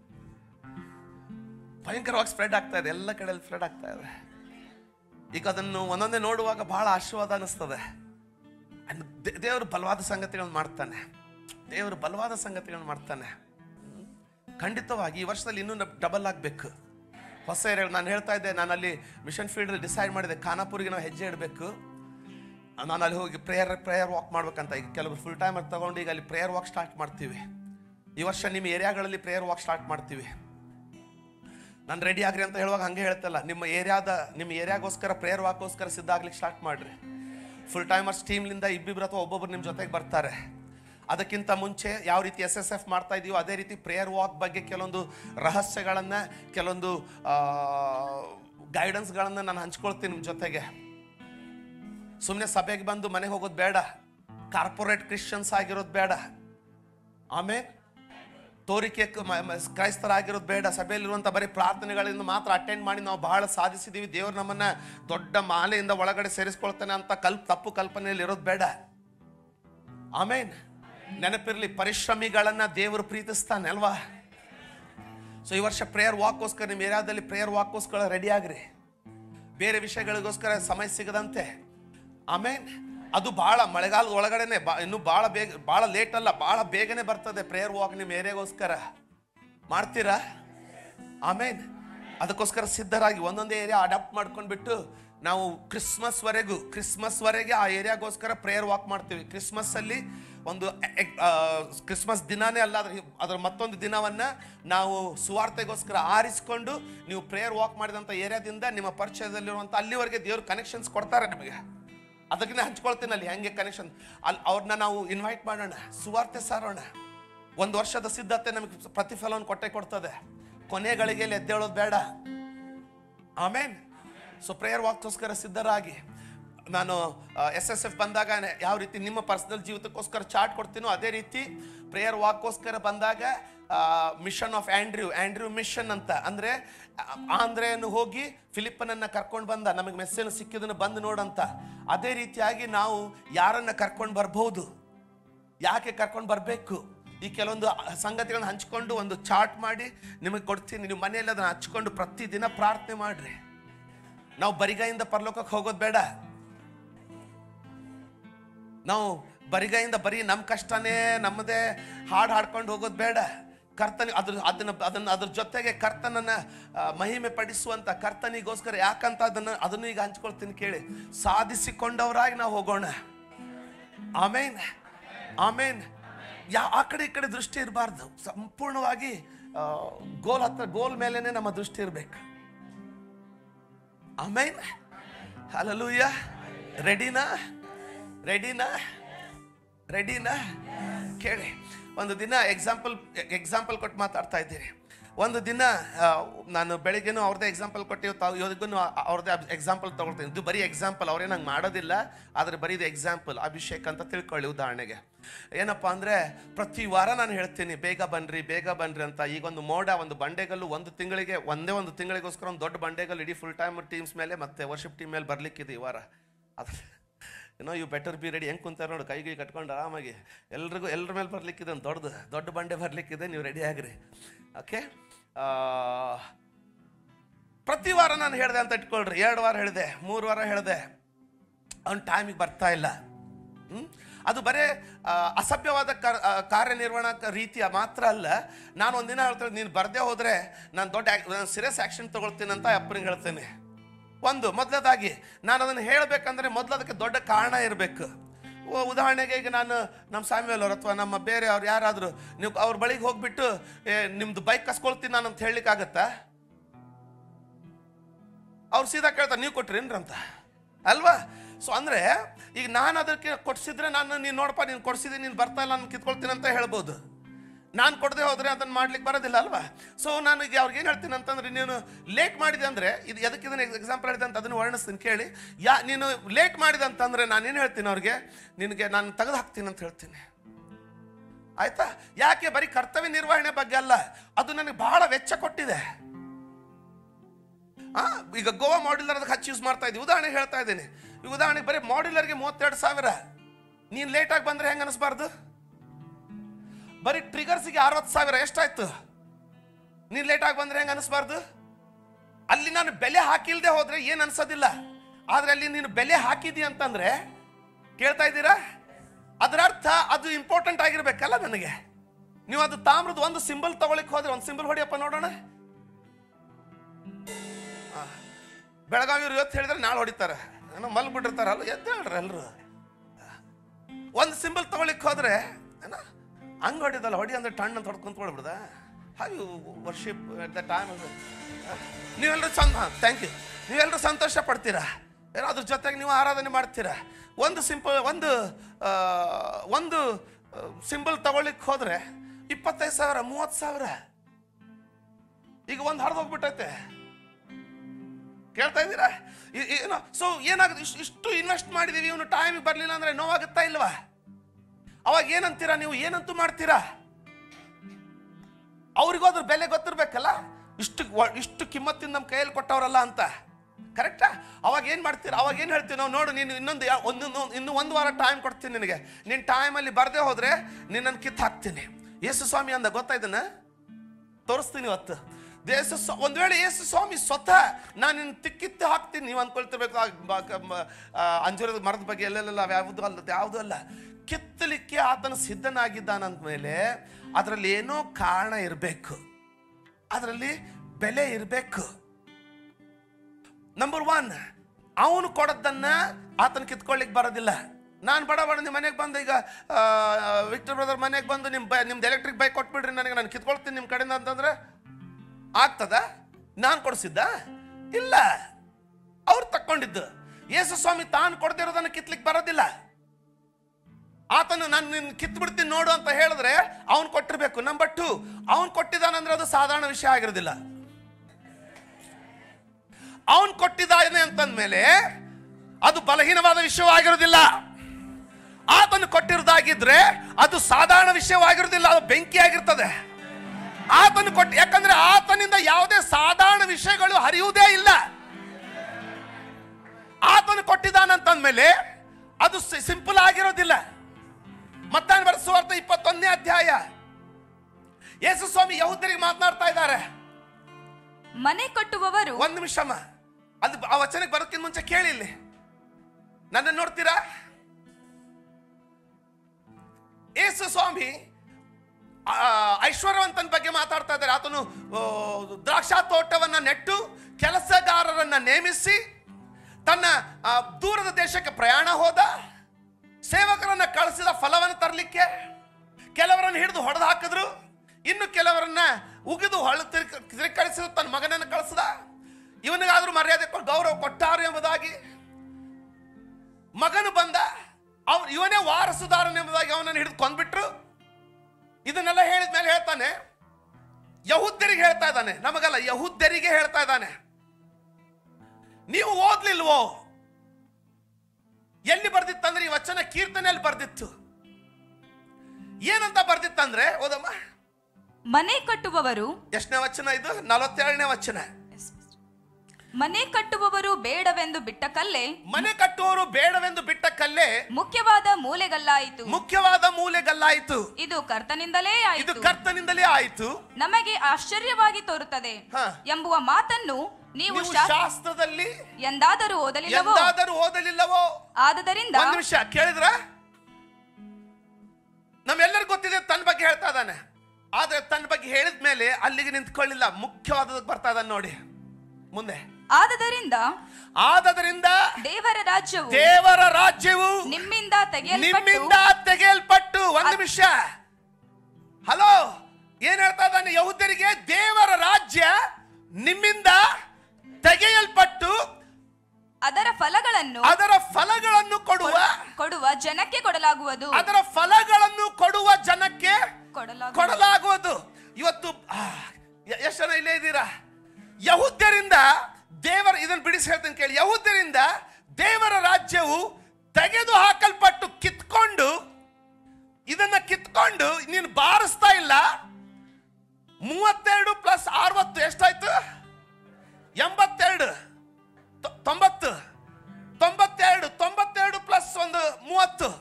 ಭಯಂಕರವಾಗಿ ಸ್ಪ್ರೆಡ್ ಆಗ್ತಾ ಇದೆ ಎಲ್ಲ ಕಡೆಯಲ್ಲಿ ಸ್ಪ್ರೆಡ್ ಆಗ್ತಾ ಇದೆ ಈಗ ಅದನ್ನು ಒಂದೊಂದೇ ನೋಡುವಾಗ ಬಹಳ ಆಶೀರ್ವಾದ ಅನಿಸ್ತದೆ And ದೇ- ದೇವರು ಬಲವಾದ ಸಂಗತಿಗಳನ್ನು ಮಾಡ್ತಾನೆ ದೇವರು ಬಲವಾದ ಸಂಗತಿಗಳನ್ನು ಮಾಡ್ತಾನೆ ಹ್ಮ್. ಖಂಡಿತವಾಗಿ ಈ ವರ್ಷದಲ್ಲಿ ಇನ್ನೂ ಡಬಲ್ ಆಗಬೇಕು ಹೊಸ ಏರಿಯಾ ನಾನು ಹೇಳ್ತಾ ಇದ್ದೆ ನಾನು ಅಲ್ಲಿ ಮಿಷನ್ ಫೀಲ್ಡಲ್ಲಿ ಡಿಸೈಡ್ ಮಾಡಿದೆ ಖಾನಾಪುರಿಗೆ ನಾವು ಹೆಜ್ಜೆ ಇಡಬೇಕು ನಾನು ಅಲ್ಲಿ ಹೋಗಿ ಪ್ರೇಯರ್ ಪ್ರೇಯರ್ ವಾಕ್ ಮಾಡ್ಬೇಕಂತ ಈಗ ಕೆಲವರು ಫುಲ್ ಟೈಮರ್ ತಗೊಂಡು ಈಗ ಅಲ್ಲಿ ಪ್ರೇಯರ್ ವಾಕ್ ಸ್ಟಾರ್ಟ್ ಮಾಡ್ತೀವಿ ಈ ವರ್ಷ ನಿಮ್ಮ ಏರಿಯಾಗಳಲ್ಲಿ ಪ್ರೇಯರ್ ವಾಕ್ ಸ್ಟಾರ್ಟ್ ಮಾಡ್ತೀವಿ ನಾನು ರೆಡಿ ಆಗ್ರಿ ಅಂತ ಹೇಳುವಾಗ ಹಂಗೆ ಹೇಳ್ತಲ್ಲ ನಿಮ್ಮ ಏರಿಯಾದ ನಿಮ್ಮ ಏರಿಯಾಗೋಸ್ಕರ ಪ್ರೇಯರ್ ವಾಕ್ಗೋಸ್ಕರ ಸಿದ್ಧ ಆಗ್ಲಿಕ್ಕೆ ಸ್ಟಾರ್ಟ್ ಮಾಡ್ರಿ ಫುಲ್ ಟೈಮರ್ಸ್ ಟೀಮ್ಲಿಂದ ಇಬ್ಬಿಬ್ರು ಅಥವಾ ಒಬ್ಬೊಬ್ರು ನಿಮ್ಮ ಜೊತೆಗೆ ಬರ್ತಾರೆ ಅದಕ್ಕಿಂತ ಮುಂಚೆ ಯಾವ ರೀತಿ ಎಸ್ ಎಸ್ ಎಫ್ ಮಾಡ್ತಾ ಇದೀವೋ ಅದೇ ರೀತಿ ಪ್ರೇಯರ್ ವಾಕ್ ಬಗ್ಗೆ ಕೆಲವೊಂದು ರಹಸ್ಯಗಳನ್ನು ಕೆಲವೊಂದು ಗೈಡೆನ್ಸ್ಗಳನ್ನು ನಾನು ಹಂಚ್ಕೊಳ್ತೀನಿ ನಿಮ್ಮ ಜೊತೆಗೆ ಸುಮ್ಮನೆ ಸಭೆಗೆ ಬಂದು ಮನೆಗೆ ಹೋಗೋದು ಬೇಡ ಕಾರ್ಪೊರೇಟ್ ಕ್ರಿಶ್ಚಿಯನ್ಸ್ ಆಗಿರೋದು ಬೇಡ ಆಮೇಲೆ ತೋರಿಕೆ ಕ- ಮ- ಮ- ಕ್ರೈಸ್ತರಾಗಿರೋದು ಬೇಡ ಸಭೆಯಲ್ಲಿರುವಂಥ ಬರೀ ಪ್ರಾರ್ಥನೆಗಳಿಂದ ಮಾತ್ರ ಅಟೆಂಡ್ ಮಾಡಿ ನಾವು ಬಹಳ ಸಾಧಿಸಿದ್ದೀವಿ ದೇವ್ರು ನಮ್ಮನ್ನ ದೊಡ್ಡ ಮಾಲೆಯಿಂದ ಒಳಗಡೆ ಸೇರಿಸ್ಕೊಳ್ತಾನೆ ಅಂತ ಕಲ್ಪ್ ತಪ್ಪು ಕಲ್ಪನೆಯಲ್ಲಿ ಇರೋದು ಬೇಡ ಆಮೇನ್ ನೆನಪಿರ್ಲಿ ಪರಿಶ್ರಮಿಗಳನ್ನ ದೇವರು ಪ್ರೀತಿಸ್ತಾನೆ ಅಲ್ವಾ ಸೊ ಈ ವರ್ಷ ಪ್ರೇಯರ್ ವಾಕ್ಗೋಸ್ಕರ ನಿಮ್ಮ ಏರಿಯಾದಲ್ಲಿ ಪ್ರೇಯರ್ ವಾಕ್ಗೋಸ್ಕರ ರೆಡಿ ಆಗ್ರಿ ಬೇರೆ ವಿಷಯಗಳಿಗೋಸ್ಕರ ಸಮಯ ಸಿಗದಂತೆ ಆಮೇನ್ ಅದು ಬಹಳ ಮಳೆಗಾಲದ ಒಳಗಡೆನೆ ಬಾ ಇನ್ನು ಬಹಳ ಬೇಗ ಬಹಳ ಲೇಟ್ ಅಲ್ಲ ಬಹಳ ಬೇಗನೆ ಬರ್ತದೆ ಪ್ರೇಯರ್ ವಾಕ್ ನಿಮ್ಮ ಏರಿಯಾಗೋಸ್ಕರ ಮಾಡ್ತೀರಾ ಆಮೇನ್ ಅದಕ್ಕೋಸ್ಕರ ಸಿದ್ಧರಾಗಿ ಒಂದೊಂದೇ ಏರಿಯಾ ಅಡಾಪ್ಟ್ ಮಾಡ್ಕೊಂಡ್ಬಿಟ್ಟು ನಾವು ಕ್ರಿಸ್ಮಸ್ ವರೆಗೂ ಕ್ರಿಸ್ಮಸ್ ವರೆಗೆ ಆ ಏರಿಯಾಗೋಸ್ಕರ ಪ್ರೇಯರ್ ವಾಕ್ ಮಾಡ್ತೀವಿ ಕ್ರಿಸ್ಮಸ್ ಅಲ್ಲಿ ಒಂದು ಎ- ಎ- ಆ, ಕ್ರಿಸ್ಮಸ್ ದಿನಾನೇ ಅಲ್ಲ ಅದ್ರ ಅದರ ಮತ್ತೊಂದು ದಿನವನ್ನ ನಾವು ಸುವಾರ್ತೆಗೋಸ್ಕರ ಆರಿಸ್ಕೊಂಡು ನೀವು ಪ್ರೇಯರ್ ವಾಕ್ ಮಾಡಿದಂಥ ಏರಿಯಾದಿಂದ ನಿಮ್ಮ ಪರಿಚಯದಲ್ಲಿರುವಂಥ ಅಲ್ಲಿವರೆಗೆ ದೇವ್ರು ಕನೆಕ್ಷನ್ಸ್ ಕೊಡ್ತಾರೆ ನಿಮಗೆ ಅದಕ್ಕೆ ಹಂಚ್ಕೊಳ್ತೀನಿ ಅಲ್ಲಿ ಹೆಂಗೆ ಕನೆಕ್ಷನ್ ಅಲ್ಲಿ ಅವ್ರನ್ನ ನಾವು ಇನ್ವೈಟ್ ಮಾಡೋಣ ಸುವಾರ್ತೆ ಸಾರೋಣ ಒಂದು ವರ್ಷದ ಸಿದ್ಧತೆ ನಮಗೆ ಪ್ರತಿಫಲವನ್ನು ಕೊಟ್ಟೆ ಕೊಡ್ತದೆ ಕೊನೆ ಗಳಿಗೆಯಲ್ಲಿ ಎದ್ದೇಳೋದು ಬೇಡ ಆಮೇನ್ ಸೊ ಪ್ರೇಯರ್ ವಾಕ್ಗೋಸ್ಕರ ಸಿದ್ಧರಾಗಿ ನಾನು ಎಸ್ ಎಸ್ ಎಫ್ ಬಂದಾಗ ನೆ- ಯಾವ ರೀತಿ ನಿಮ್ಮ ಪರ್ಸನಲ್ ಜೀವಿತಕ್ಕೋಸ್ಕರ ಚಾರ್ಟ್ ಕೊಡ್ತೀನೋ ಅದೇ ರೀತಿ ಪ್ರೇಯರ್ ವಾಕ್ಗೋಸ್ಕರ ಬಂದಾಗ mission of Andrew Andrew mission ಅಂತ ಅಂದರೆ ಆಂಧ್ರೆಯನ್ನು ಹೋಗಿ ಫಿಲಿಪ್ಪನನ್ನ ಕರ್ಕೊಂಡು ಬಂದ ನಮಗೆ ಮೆಸ್ಸೇಜ್ ಸಿಕ್ಕಿದನ್ನು ಬಂದು ನೋಡಂತ ಅದೇ ರೀತಿಯಾಗಿ ನಾವು ಯಾರನ್ನ ಕರ್ಕೊಂಡು ಬರ್ಬೋದು ಯಾಕೆ ಕರ್ಕೊಂಡು ಬರಬೇಕು ಈ ಕೆಲವೊಂದು ಸಂಗತಿಗಳನ್ನ ಹಂಚ್ಕೊಂಡು ಒಂದು ಚಾರ್ಟ್ ಮಾಡಿ ನಿಮಗೆ ಕೊಡ್ತೀನಿ ನೀವು ಮನೆಯಲ್ಲಿ ಅದನ್ನ ಹಂಚ್ಕೊಂಡು ಪ್ರತಿದಿನ ಪ್ರಾರ್ಥನೆ ಮಾಡ್ರಿ ನಾವು ಬರಿಗೈಯಿಂದ ಪರಲೋಕಕ್ಕೆ ಹೋಗೋದು ಬೇಡ ನಾವು ಬರಿಗೈಯಿಂದ ಬರೀ ನಮ್ಮ ಕಷ್ಟನೇ ನಮ್ಮದೇ ಹಾಡು ಹಾಡ್ಕೊಂಡು ಹೋಗೋದು ಬೇಡ ಕರ್ತನ ಅದ್ರ ಅದನ್ನ ಅದನ್ನ ಅದ್ರ ಜೊತೆಗೆ ಕರ್ತನನ್ನ ಆ, ಮಹಿಮೆ ಪಡಿಸುವಂತ ಕರ್ತನಿಗೋಸ್ಕರ ಯಾಕಂತ ಅದನ್ನ ಅದನ್ನು ಈಗ ಹಂಚ್ಕೊಳ್ತೀನಿ ಕೇಳಿ ಸಾಧಿಸಿಕೊಂಡವರಾಗಿ ನಾವು ಹೋಗೋಣ ಆಮೇನ್ ಆಮೇನ್ ಯಾ ಆ ಕಡೆ ಈ ಕಡೆ ದೃಷ್ಟಿ ಇರಬಾರ್ದು ಸಂಪೂರ್ಣವಾಗಿ ಆ, ಗೋಲ್ ಹತ್ರ ಗೋಲ್ ಮೇಲೇನೆ ನಮ್ಮ ದೃಷ್ಟಿ ಇರಬೇಕು ಆಮೇನ್ ಹಲಲೂಯ ರೆಡಿನಾ ರೆಡಿನಾ ರೆಡಿನಾ ಕೇಳಿ ಒಂದು ದಿನ ಎಕ್ಸಾಂಪಲ್ ಎಕ್ಸಾಂಪಲ್ ಕೊಟ್ಟು ಮಾತಾಡ್ತಾ ಇದ್ದೀರಿ ಒಂದು ದಿನ ಆ, ನಾನು ಬೆಳಿಗ್ಗೆನೂ ಅವ್ರದ್ದೇ ಎಕ್ಸಾಂಪಲ್ ಕೊಟ್ಟಿವಿ ತಾವು ಇವತ್ತಿಗೂ ಅವ್ರದ್ದೇ ಎಕ್ಸಾಂಪಲ್ ತಗೊಳ್ತೀನಿ ಇದು ಬರೀ ಎಕ್ಸಾಂಪಲ್ ಅವ್ರೇನು ಹಂಗೆ ಮಾಡೋದಿಲ್ಲ ಆದರೆ ಬರೀ ಇದು ಎಕ್ಸಾಂಪಲ್ ಅಭಿಷೇಕ್ ಅಂತ ತಿಳ್ಕೊಳ್ಳಿ ಉದಾಹರಣೆಗೆ ಏನಪ್ಪ ಅಂದರೆ ಪ್ರತಿ ವಾರ ನಾನು ಹೇಳ್ತೀನಿ ಬೇಗ ಬನ್ರಿ ಬೇಗ ಬನ್ರಿ ಅಂತ ಈಗ ಒಂದು ಮೋಡ ಒಂದು ಬಂಡೆಗಲ್ಲು ಒಂದು ತಿಂಗಳಿಗೆ ಒಂದೇ ಒಂದು ತಿಂಗಳಿಗೋಸ್ಕರ ಒಂದು ದೊಡ್ಡ ಬಂಡೆಗಲ್ಲು ಇಡೀ ಫುಲ್ ಟೈಮ್ ಟೀಮ್ಸ್ ಮೇಲೆ ಮತ್ತೆ ವರ್ಷಿಪ್ ಟೀಮ್ ಮೇಲೆ ಬರ್ಲಿಕ್ಕಿದೆ ಈ ವಾರ ಅದು ಏನೋ ಯು ಬೆಟರ್ ಬಿ ರೆಡಿ ಹೆಂಗೆ ಕುಂತಾರೆ ನೋಡಿ ಕೈಗೆ ಕಟ್ಕೊಂಡು ಆರಾಮಾಗಿ ಎಲ್ರಿಗೂ ಎಲ್ಲರ ಮೇಲೆ ಬರ್ಲಿಕ್ಕಿದೆ ಒಂದು ದೊಡ್ಡದು ದೊಡ್ಡ ಬಂಡೆ ಬರ್ಲಿಕ್ಕಿದೆ ನೀವು ರೆಡಿ ಆಗ್ರಿ ಓಕೆ ಪ್ರತಿ ವಾರ ನಾನು ಹೇಳಿದೆ ಅಂತ ಇಟ್ಕೊಳ್ರಿ ಎರಡು ವಾರ ಹೇಳಿದೆ ಮೂರು ವಾರ ಹೇಳಿದೆ ಅವ್ನ ಟೈಮಿಗೆ ಬರ್ತಾ ಇಲ್ಲ ಹ್ಮ್? ಅದು ಬರೇ ಆ, ಅಸಭ್ಯವಾದ ಕರ್- ಆ, ಕಾರ್ಯನಿರ್ವಹಣಾ ಕ- ರೀತಿಯ ಮಾತ್ರ ಅಲ್ಲ ನಾನು ಒಂದಿನ ಹೇಳ್ತೇನೆ ನೀನು ಬರದೇ ಹೋದರೆ ನಾನು ದೊಡ್ಡ ಸೀರಿಯಸ್ ಆ್ಯಕ್ಷನ್ ತಗೊಳ್ತೀನಿ ಅಂತ ಅಪ್ಪನಿಗೆ ಹೇಳ್ತೇನೆ ಒಂದು ಮೊದಲದಾಗಿ ನಾನು ಅದನ್ನು ಹೇಳಬೇಕಂದ್ರೆ ಮೊದಲು ಅದಕ್ಕೆ ದೊಡ್ಡ ಕಾರಣ ಇರಬೇಕು ಉದಾಹರಣೆಗೆ ಈಗ ನಾನು ನಮ್ಮ ಸ್ವಾಮಿಯಲ್ ಅವ್ರು ಅಥವಾ ನಮ್ಮ ಬೇರೆ ಅವ್ರು ಯಾರಾದರೂ ನೀವು ಅವ್ರ ಬಳಿಗೆ ಹೋಗ್ಬಿಟ್ಟು ಏ ನಿಮ್ದು ಬೈಕ್ ಕಸ್ಕೊಳ್ತೀನಿ ನಾನು ಅಂತ ಹೇಳಲಿಕ್ಕಾಗತ್ತಾ ಅವ್ರು ಸೀದಾ ಕೇಳ್ತಾರೆ ನೀವು ಕೊಟ್ರೇನ್ರಂತ ಅಲ್ವಾ ಸೊ ಅಂದ್ರೆ ಈಗ ನಾನು ಅದಕ್ಕೆ ಕೊಡ್ಸಿದ್ರೆ ನಾನು ನೀನು ನೋಡಪ್ಪ ನೀನು ಕೊಡ್ಸಿದ್ದೀನಿ ನೀನು ಬರ್ತಾ ಇಲ್ಲ ನಾನು ಕಿತ್ಕೊಳ್ತೀನಿ ಅಂತ ಹೇಳ್ಬೋದು ನಾನು ಕೊಡದೆ ಹೋದ್ರೆ ಅದನ್ನು ಮಾಡ್ಲಿಕ್ಕೆ ಬರೋದಿಲ್ಲ ಅಲ್ವಾ ಸೊ ನಾನು ಈಗ ಅವ್ರಿಗೆ ಏನು ಹೇಳ್ತೀನಿ ಅಂತಂದ್ರೆ ನೀನು ಲೇಟ್ ಮಾಡಿದೆ ಅಂದರೆ ಇದು ಎದಕ್ಕೆ ಇದನ್ನ ಎಕ್ಸಾಂಪಲ್ ಹೇಳಿದೆ ಅಂತ ಅದನ್ನು ವರ್ಣಿಸ್ತೀನಿ ಕೇಳಿ ಯಾ ನೀನು ಲೇಟ್ ಮಾಡಿದೆ ಅಂತಂದ್ರೆ ನಾನು ಏನು ಹೇಳ್ತೀನಿ ಅವ್ರಿಗೆ ನಿನಗೆ ನಾನು ತೆಗೆದು ಹಾಕ್ತೀನಿ ಅಂತ ಹೇಳ್ತೀನಿ ಆಯ್ತಾ ಯಾಕೆ ಬರೀ ಕರ್ತವ್ಯ ನಿರ್ವಹಣೆ ಬಗ್ಗೆ ಅಲ್ಲ ಅದು ನನಗೆ ಬಹಳ ವೆಚ್ಚ ಕೊಟ್ಟಿದೆ ಆ, ಈಗ ಗೋವಾ ಮಾಡ್ಯುಲರ್ ಅದಕ್ಕೆ ಹಚ್ಚಿ ಯೂಸ್ ಮಾಡ್ತಾ ಇದ್ದೀವಿ ಉದಾಹರಣೆ ಹೇಳ್ತಾ ಇದ್ದೀನಿ ಈಗ ಉದಾಹರಣೆಗೆ ಬರೀ ಮಾಡ್ಯುಲರ್ಗೆ ಮೂವತ್ತೆರಡು ಸಾವಿರ ನೀನು ಲೇಟಾಗಿ ಬಂದ್ರೆ ಹೆಂಗೆ ಅನಿಸ್ಬಾರ್ದು ಬರೀ ಟ್ರಿಗರ್ಸಿಗೆ ಅರವತ್ತು ಸಾವಿರ ಎಷ್ಟಾಯ್ತು ನೀನು ಲೇಟಾಗಿ ಬಂದ್ರೆ ಹೆಂಗೆ ಅನಿಸ್ಬಾರ್ದು ಅಲ್ಲಿ ನಾನು ಬೆಲೆ ಹಾಕಿಲ್ದೆ ಹೋದ್ರೆ ಏನು ಅನ್ಸೋದಿಲ್ಲ ಆದ್ರೆ ಅಲ್ಲಿ ನೀನು ಬೆಲೆ ಹಾಕಿದಿ ಅಂತಂದ್ರೆ ಕೇಳ್ತಾ ಇದ್ದೀರಾ ಅದರ ಅರ್ಥ ಅದು ಇಂಪಾರ್ಟೆಂಟ್ ಆಗಿರ್ಬೇಕಲ್ಲ ನನಗೆ ನೀವು ಅದು ತಾಮ್ರದ ಒಂದು ಸಿಂಬಲ್ ತಗೊಳಿಕ್ ಹೋದ್ರೆ ಒಂದು ಸಿಂಬಲ್ ಹೊಡಿಯಪ್ಪ ನೋಡೋಣ ಬೆಳಗಾವಿಯವ್ರು ಇವತ್ತು ಹೇಳಿದ್ರೆ ನಾಳೆ ಹೊಡಿತಾರೆ ಏನೋ ಮಲ್ ಬಿಟ್ಟಿರ್ತಾರಲ್ಲ ಎದ್ದು ಹೇಳ್ರಿ ಎಲ್ಲರೂ ಒಂದು ಸಿಂಬಲ್ ತಗೊಳಿಕ್ ಹೋದ್ರೆ ಏನ ಹಂಗೆ ಹೊಡಿದಲ್ಲ ಹೊಡಿ ಅಂದ್ರೆ ಟಣ್ಣ ಅಂತ ಹೊಡ್ಕೊಂತ ಬಿಡ್ಬಿಡ್ದ ಹಾಗೆ ವರ್ಷಿಪ್ ಎಟ್ ದ ಟೈಮ್ ನೀವೆಲ್ಲರೂ ಚಂದ ಥ್ಯಾಂಕ್ ಯು ನೀವೆಲ್ಲರೂ ಸಂತೋಷ ಪಡ್ತೀರಾ ಏನೋ ಅದ್ರ ಜೊತೆಗೆ ನೀವು ಆರಾಧನೆ ಮಾಡ್ತೀರಾ ಒಂದು ಸಿಂಪಲ್ ಒಂದು ಆ, ಒಂದು ಸಿಂಬಲ್ ತಗೊಳ್ಳಿಕ್ಕೆ ಹೋದ್ರೆ ಇಪ್ಪತ್ತೈದು ಸಾವಿರ ಮೂವತ್ತು ಸಾವಿರ ಈಗ ಒಂದು ಹರಿದು ಹೋಗ್ಬಿಟ್ಟೈತೆ ಕೇಳ್ತಾ ಇದ್ದೀರಾ ಇ- ಇ- ಏನೋ ಸೊ ಏನಾಗುತ್ತೆ ಇಷ್ಟು ಇಷ್ಟು ಇನ್ವೆಸ್ಟ್ ಮಾಡಿದೀವಿ ಇವನು ಟೈಮಿಗೆ ಬರಲಿಲ್ಲ ಅಂದ್ರೆ ನೋವಾಗುತ್ತಾ ಇಲ್ವಾ ಅವಾಗ ಏನಂತೀರಾ ನೀವು ಏನಂತೂ ಮಾಡ್ತೀರಾ ಅವ್ರಿಗೂ ಅದ್ರ ಬೆಲೆ ಗೊತ್ತಿರ್ಬೇಕಲ್ಲ ಇಷ್ಟು ವ- ಇಷ್ಟು ಕಿಮ್ಮತ್ತಿನ ನಮ್ಮ ಕೈಯಲ್ಲಿ ಕೊಟ್ಟವರಲ್ಲ ಅಂತ ಕರೆಕ್ಟಾ ಅವಾಗ ಏನು ಮಾಡ್ತೀರಾ ಅವಾಗ ಏನು ಹೇಳ್ತೀವಿ ನಾವು ನೋಡು ನೀನು ಇನ್ನೊಂದು ಯಾ- ಒಂದು ಒಂದು- ಇನ್ನು ಒಂದು ವಾರ ಟೈಮ್ ಕೊಡ್ತೀನಿ ನಿನಗೆ ನಿನ್ನ ಟೈಮಲ್ಲಿ ಬರದೇ ಹೋದ್ರೆ ನಿನ್ನನ್ನು ಕಿತ್ತು ಹಾಕ್ತೀನಿ ಯೇಸು ಸ್ವಾಮಿ ಅಂದ ಗೊತ್ತಾ ಇದನ್ನ ತೋರಿಸ್ತೀನಿ ಇವತ್ತು ದೇಶ ಸ್ವ- ಒಂದ್ ವೇಳೆ ಯೇಸು ಸ್ವಾಮಿ ಸ್ವತಃ ನಾನು ನಿನ್ನ ತಿಕ್ಕಿತ್ತು ಹಾಕ್ತೀನಿ ನೀವು ಅನ್ಕೊಳ್ತಿರ್ಬೇಕು ಆ ಬ- ಕ- ಮ- ಆ ಅಂಜೂರದ ಮರದ ಬಗ್ಗೆ ಎಲ್ಲೆಲ್ಲ ಯಾವುದು ಅಲ್ಲ ಯಾವುದು ಅಲ್ಲ ಕಿತ್ತಲಿಕ್ಕೆ ಆತನ ಸಿದ್ಧನಾಗಿದ್ದಾನಂದ ಮೇಲೆ ಅದರಲ್ಲಿ ಏನೋ ಕಾರಣ ಇರಬೇಕು ಅದರಲ್ಲಿ ಬೆಲೆ ಇರಬೇಕು ನಂಬರ್ ಒನ್ ಅವನು ಕೊಡದ್ದನ್ನ ಆತನ ಕಿತ್ಕೊಳ್ಳಿಕ್ ಬರೋದಿಲ್ಲ ನಾನು ಬಡ ಬಡ ನಿಮ್ಮ ಮನೆಗೆ ಬಂದು ಈಗ ಆ, ವಿಕ್ಟರ್ ಬ್ರದರ್ ಮನೆಗೆ ಬಂದು ನಿಮ್ಮ ಬೈ ನಿಮ್ದು ಎಲೆಕ್ಟ್ರಿಕ್ ಬೈಕ್ ಕೊಟ್ಬಿಡ್ರಿ ನನಗೆ ನಾನು ಕಿತ್ಕೊಳ್ತೀನಿ ನಿಮ್ಮ ಕಡೆಯಿಂದ ಅಂತಂದ್ರೆ ಆಗ್ತದ ನಾನು ಕೊಡಿಸಿದ್ದ ಇಲ್ಲ ಅವ್ರು ತಕ್ಕೊಂಡಿದ್ದು ಯೇಸು ಸ್ವಾಮಿ ತಾನು ಕೊಡ್ದಿರೋದನ್ನ ಕಿತ್ಲಿಕ್ಕೆ ಬರೋದಿಲ್ಲ ಆತನು ನಾನು ನಿನ್ನ ಕಿತ್ ಬಿಡ್ತೀನಿ ನೋಡು ಅಂತ ಹೇಳಿದ್ರೆ ಅವನು ಕೊಟ್ಟಿರ್ಬೇಕು ನಂಬರ್ ಟು ಅವನು ಕೊಟ್ಟಿದ್ದಾನಂದ್ರೆ ಅದು ಸಾಧಾರಣ ವಿಷಯ ಆಗಿರೋದಿಲ್ಲ ಅವನು ಕೊಟ್ಟಿದ್ದಾನೆ ಅಂತಂದ್ಮೇಲೆ ಅದು ಬಲಹೀನವಾದ ವಿಷಯವಾಗಿರೋದಿಲ್ಲ ಆತನು ಕೊಟ್ಟಿರೋದಾಗಿದ್ರೆ ಅದು ಸಾಧಾರಣ ವಿಷಯವಾಗಿರೋದಿಲ್ಲ ಅದು ಬೆಂಕಿ ಆಗಿರ್ತದೆ ಆತನು ಕೊಟ್ಟು ಯಾಕಂದ್ರೆ ಆತನಿಂದ ಯಾವುದೇ ಸಾಧಾರಣ ವಿಷಯಗಳು ಹರಿಯುವುದೇ ಇಲ್ಲ ಆತನು ಕೊಟ್ಟಿದ್ದಾನಂತಂದ್ಮೇಲೆ ಅದು ಸಿಂಪಲ್ ಆಗಿರೋದಿಲ್ಲ ಮತ್ತಾನು ಬರೆಸುವಾರ್ಥ ಇಪ್ಪತ್ತೊಂದನೇ ಅಧ್ಯಾಯ ಯೇಸು ಸ್ವಾಮಿ ಯಹೂದರಿಗೆ ಮಾತನಾಡ್ತಾ ಇದ್ದಾರೆ ಮನೆ ಕಟ್ಟುವವರು ಒಂದ್ ನಿಮಿಷಮ್ಮ ಅದು ಆ ವಚನಕ್ಕೆ ಬರೋಕ್ಕಿಂತ ಮುಂಚೆ ಕೇಳಿ ಇಲ್ಲಿ ನನ್ನ ನೋಡ್ತೀರಾ ಯೇಸು ಸ್ವಾಮಿ ಆ, ಐಶ್ವರ್ಯವಂತನ ಬಗ್ಗೆ ಮಾತಾಡ್ತಾ ಇದ್ದಾರೆ ಆತನು ಆ, ದ್ರಾಕ್ಷಾ ತೋಟವನ್ನ ನೆಟ್ಟು ಕೆಲಸಗಾರರನ್ನ ನೇಮಿಸಿ ತನ್ನ ಆ, ದೂರದ ದೇಶಕ್ಕೆ ಪ್ರಯಾಣ ಹೋದ ಸೇವಕರನ್ನ ಕಳಿಸಿದ ಫಲವನ್ನು ತರಲಿಕ್ಕೆ ಕೆಲವರನ್ನು ಹಿಡಿದು ಹೊಡೆದು ಹಾಕಿದ್ರು ಇನ್ನು ಕೆಲವರನ್ನ ಉಗಿದು ಹೊಳ ತಿರುಗಿ ಕಳಿಸಿದ ತನ್ನ ಮಗನನ್ನು ಕಳಿಸಿದ ಇವನಿಗಾದ್ರೂ ಮರ್ಯಾದೆ ಕೊಟ್ಟು ಗೌರವ ಕೊಟ್ಟಾರು ಎಂಬುದಾಗಿ ಮಗನು ಬಂದ ಅವನು ಇವನೇ ವಾರಸುದಾರನೆಂಬುದಾಗಿ ಅವನನ್ನು ಹಿಡಿದು ಕೊಂದ್ಬಿಟ್ರು ಇದನ್ನೆಲ್ಲ ಹೇಳಿದ ಮೇಲೆ ಹೇಳ್ತಾನೆ ಯಹುದ್ಯರಿಗೆ ಹೇಳ್ತಾ ಇದ್ದಾನೆ ನಮಗಲ್ಲ ಯಹುದ್ಯರಿಗೆ ಹೇಳ್ತಾ ಇದ್ದಾನೆ ನೀವು ಓದ್ಲಿಲ್ವೋ ಎಲ್ಲಿ ಬರ್ದಿತ್ತಂದ್ರೆ ಈ ವಚನ ಕೀರ್ತನೆಯಲ್ಲಿ ಬರ್ದಿತ್ತು ಏನಂತ ಬರ್ದಿತ್ತಂದ್ರೆ ಓದಮ್ಮ ಮನೆ ಕಟ್ಟುವವರು ಎಷ್ಟನೇ ವಚನ ಇದು ನಲವತ್ತೆರಡನೇ ವಚನ ಮನೆ ಕಟ್ಟುವವರು ಬೇಡವೆಂದು ಬಿಟ್ಟ ಕಲ್ಲೇ ಮನೆ ಕಟ್ಟುವವರು ಬೇಡವೆಂದು ಬಿಟ್ಟ ಕಲ್ಲೇ ಮುಖ್ಯವಾದ ಮೂಲೆಗಲ್ಲಾಯಿತು ಮುಖ್ಯವಾದ ಮೂಲೆಗಲ್ಲಾಯಿತು ಇದು ಕರ್ತನಿಂದಲೇ ಇದು ಆಯಿತು ಕರ್ತನಿಂದಲೇ ಆಯಿತು ನಮಗೆ ಆಶ್ಚರ್ಯವಾಗಿ ತೋರುತ್ತದೆ ಹ. ಎಂಬುವ ಮಾತನ್ನು ನೀವು ನೀವು ಶಾಸ್- ಶಾಸ್ತ್ರದಲ್ಲಿ ಎಂದಾದರೂ ಓದಲಿಲ್ಲವೋ ಎಂದಾದರೂ ಓದಲಿಲ್ಲವೋ ಆದದರಿಂದ ಒಂದ್ ನಿಮಿಷ ಕೇಳಿದ್ರ ನಮ್ಮೆಲ್ಲರಿಗೂ ಗೊತ್ತಿದೆ ತನ್ನ ಬಗ್ಗೆ ಹೇಳ್ತಾ ಇದ್ದಾನೆ ಆದ್ರೆ ತನ್ನ ಬಗ್ಗೆ ಹೇಳಿದ ಮೇಲೆ ಅಲ್ಲಿಗೆ ನಿಂತ್ಕೊಳ್ಳಿಲ್ಲ ಮುಖ್ಯವಾದದಕ್ಕೆ ಬರ್ತಾ ಇದ್ದಾನೆ ನೋಡಿ ಮುಂದೆ ಆದದರಿಂದ ಆದದರಿಂದ ದೇವರ ರಾಜ್ಯವು ದೇವರ ರಾಜ್ಯವು ನಿಮ್ಮಿಂದ ತೆಗೆಯಲ್ಪಟ್ಟು ನಿಮ್ಮಿಂದ ತೆಗೆಯಲ್ಪಟ್ಟು ಒಂದ್ ನಿಮಿಷ ಹಲೋ ಏನ್ ಹೇಳ್ತಾ ಇದ್ದಾನೆ ಯಹೂದ್ಯರಿಗೆ ದೇವರ ರಾಜ್ಯ ನಿಮ್ಮಿಂದ ತೆಗೆಯಲ್ಪಟ್ಟು ಅದರ ಫಲಗಳನ್ನು ಅದರ ಫಲಗಳನ್ನು ಕೊಡುವ ಕೊಡುವ ಜನಕ್ಕೆ ಕೊಡಲಾಗುವುದು ಅದರ ಫಲಗಳನ್ನು ಕೊಡುವ ಜನಕ್ಕೆ ಕೊಡಲಾಗುವುದು ಕೊಡಲಾಗುವುದು ಇವತ್ತು ಆ, ಎ- ಎಷ್ಟು ಜನ ಇಲ್ಲೇ ಇದ್ದೀರಾ ಯಹುದ್ಯರಿಂದ ದೇವರ ಇದನ್ನು ಬಿಡಿಸಿ ಹೇಳ್ತೀನಿ ಕೇಳಿ ಯಹುದ್ಯರಿಂದ ದೇವರ ರಾಜ್ಯವು ತೆಗೆದು ಹಾಕಲ್ಪಟ್ಟು ಕಿತ್ಕೊಂಡು ಇದನ್ನ ಕಿತ್ಕೊಂಡು ನೀನು ಬಾರಿಸ್ತಾ ಇಲ್ಲ ಮೂವತ್ತೆರಡು ಪ್ಲಸ್ ಅರವತ್ತು ಎಷ್ಟಾಯ್ತು ಎಂಬತ್ತೆರಡು ತೊ- ತೊಂಬತ್ತು ತೊಂಬತ್ತೆರಡು ತೊಂಬತ್ತೆರಡು ಪ್ಲಸ್ ಒಂದು ಮೂವತ್ತು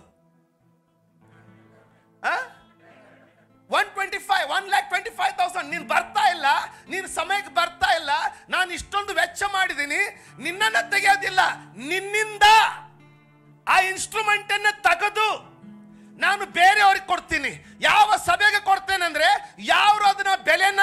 one twenty five one lakh twenty five thousand ನೀನು ಬರ್ತಾ ಇಲ್ಲ ನೀನು ಸಮಯಕ್ಕೆ ಬರ್ತಾ ಇಲ್ಲ ನಾನು ಇಷ್ಟೊಂದು ವೆಚ್ಚ ಮಾಡಿದ್ದೀನಿ ನಿನ್ನನ್ನು ತೆಗೆಯೋದಿಲ್ಲ ನಿನ್ನಿಂದ ಆ ಇನ್ಸ್ಟ್ರೂಮೆಂಟ್ ಅನ್ನ ತೆಗೆದು ನಾನು ಬೇರೆಯವ್ರಿಗೆ ಕೊಡ್ತೀನಿ ಯಾವ ಸಭೆಗೆ ಕೊಡ್ತೇನೆ ಅಂದ್ರೆ ಯಾರು ಅದನ್ನ ಬೆಲೆನ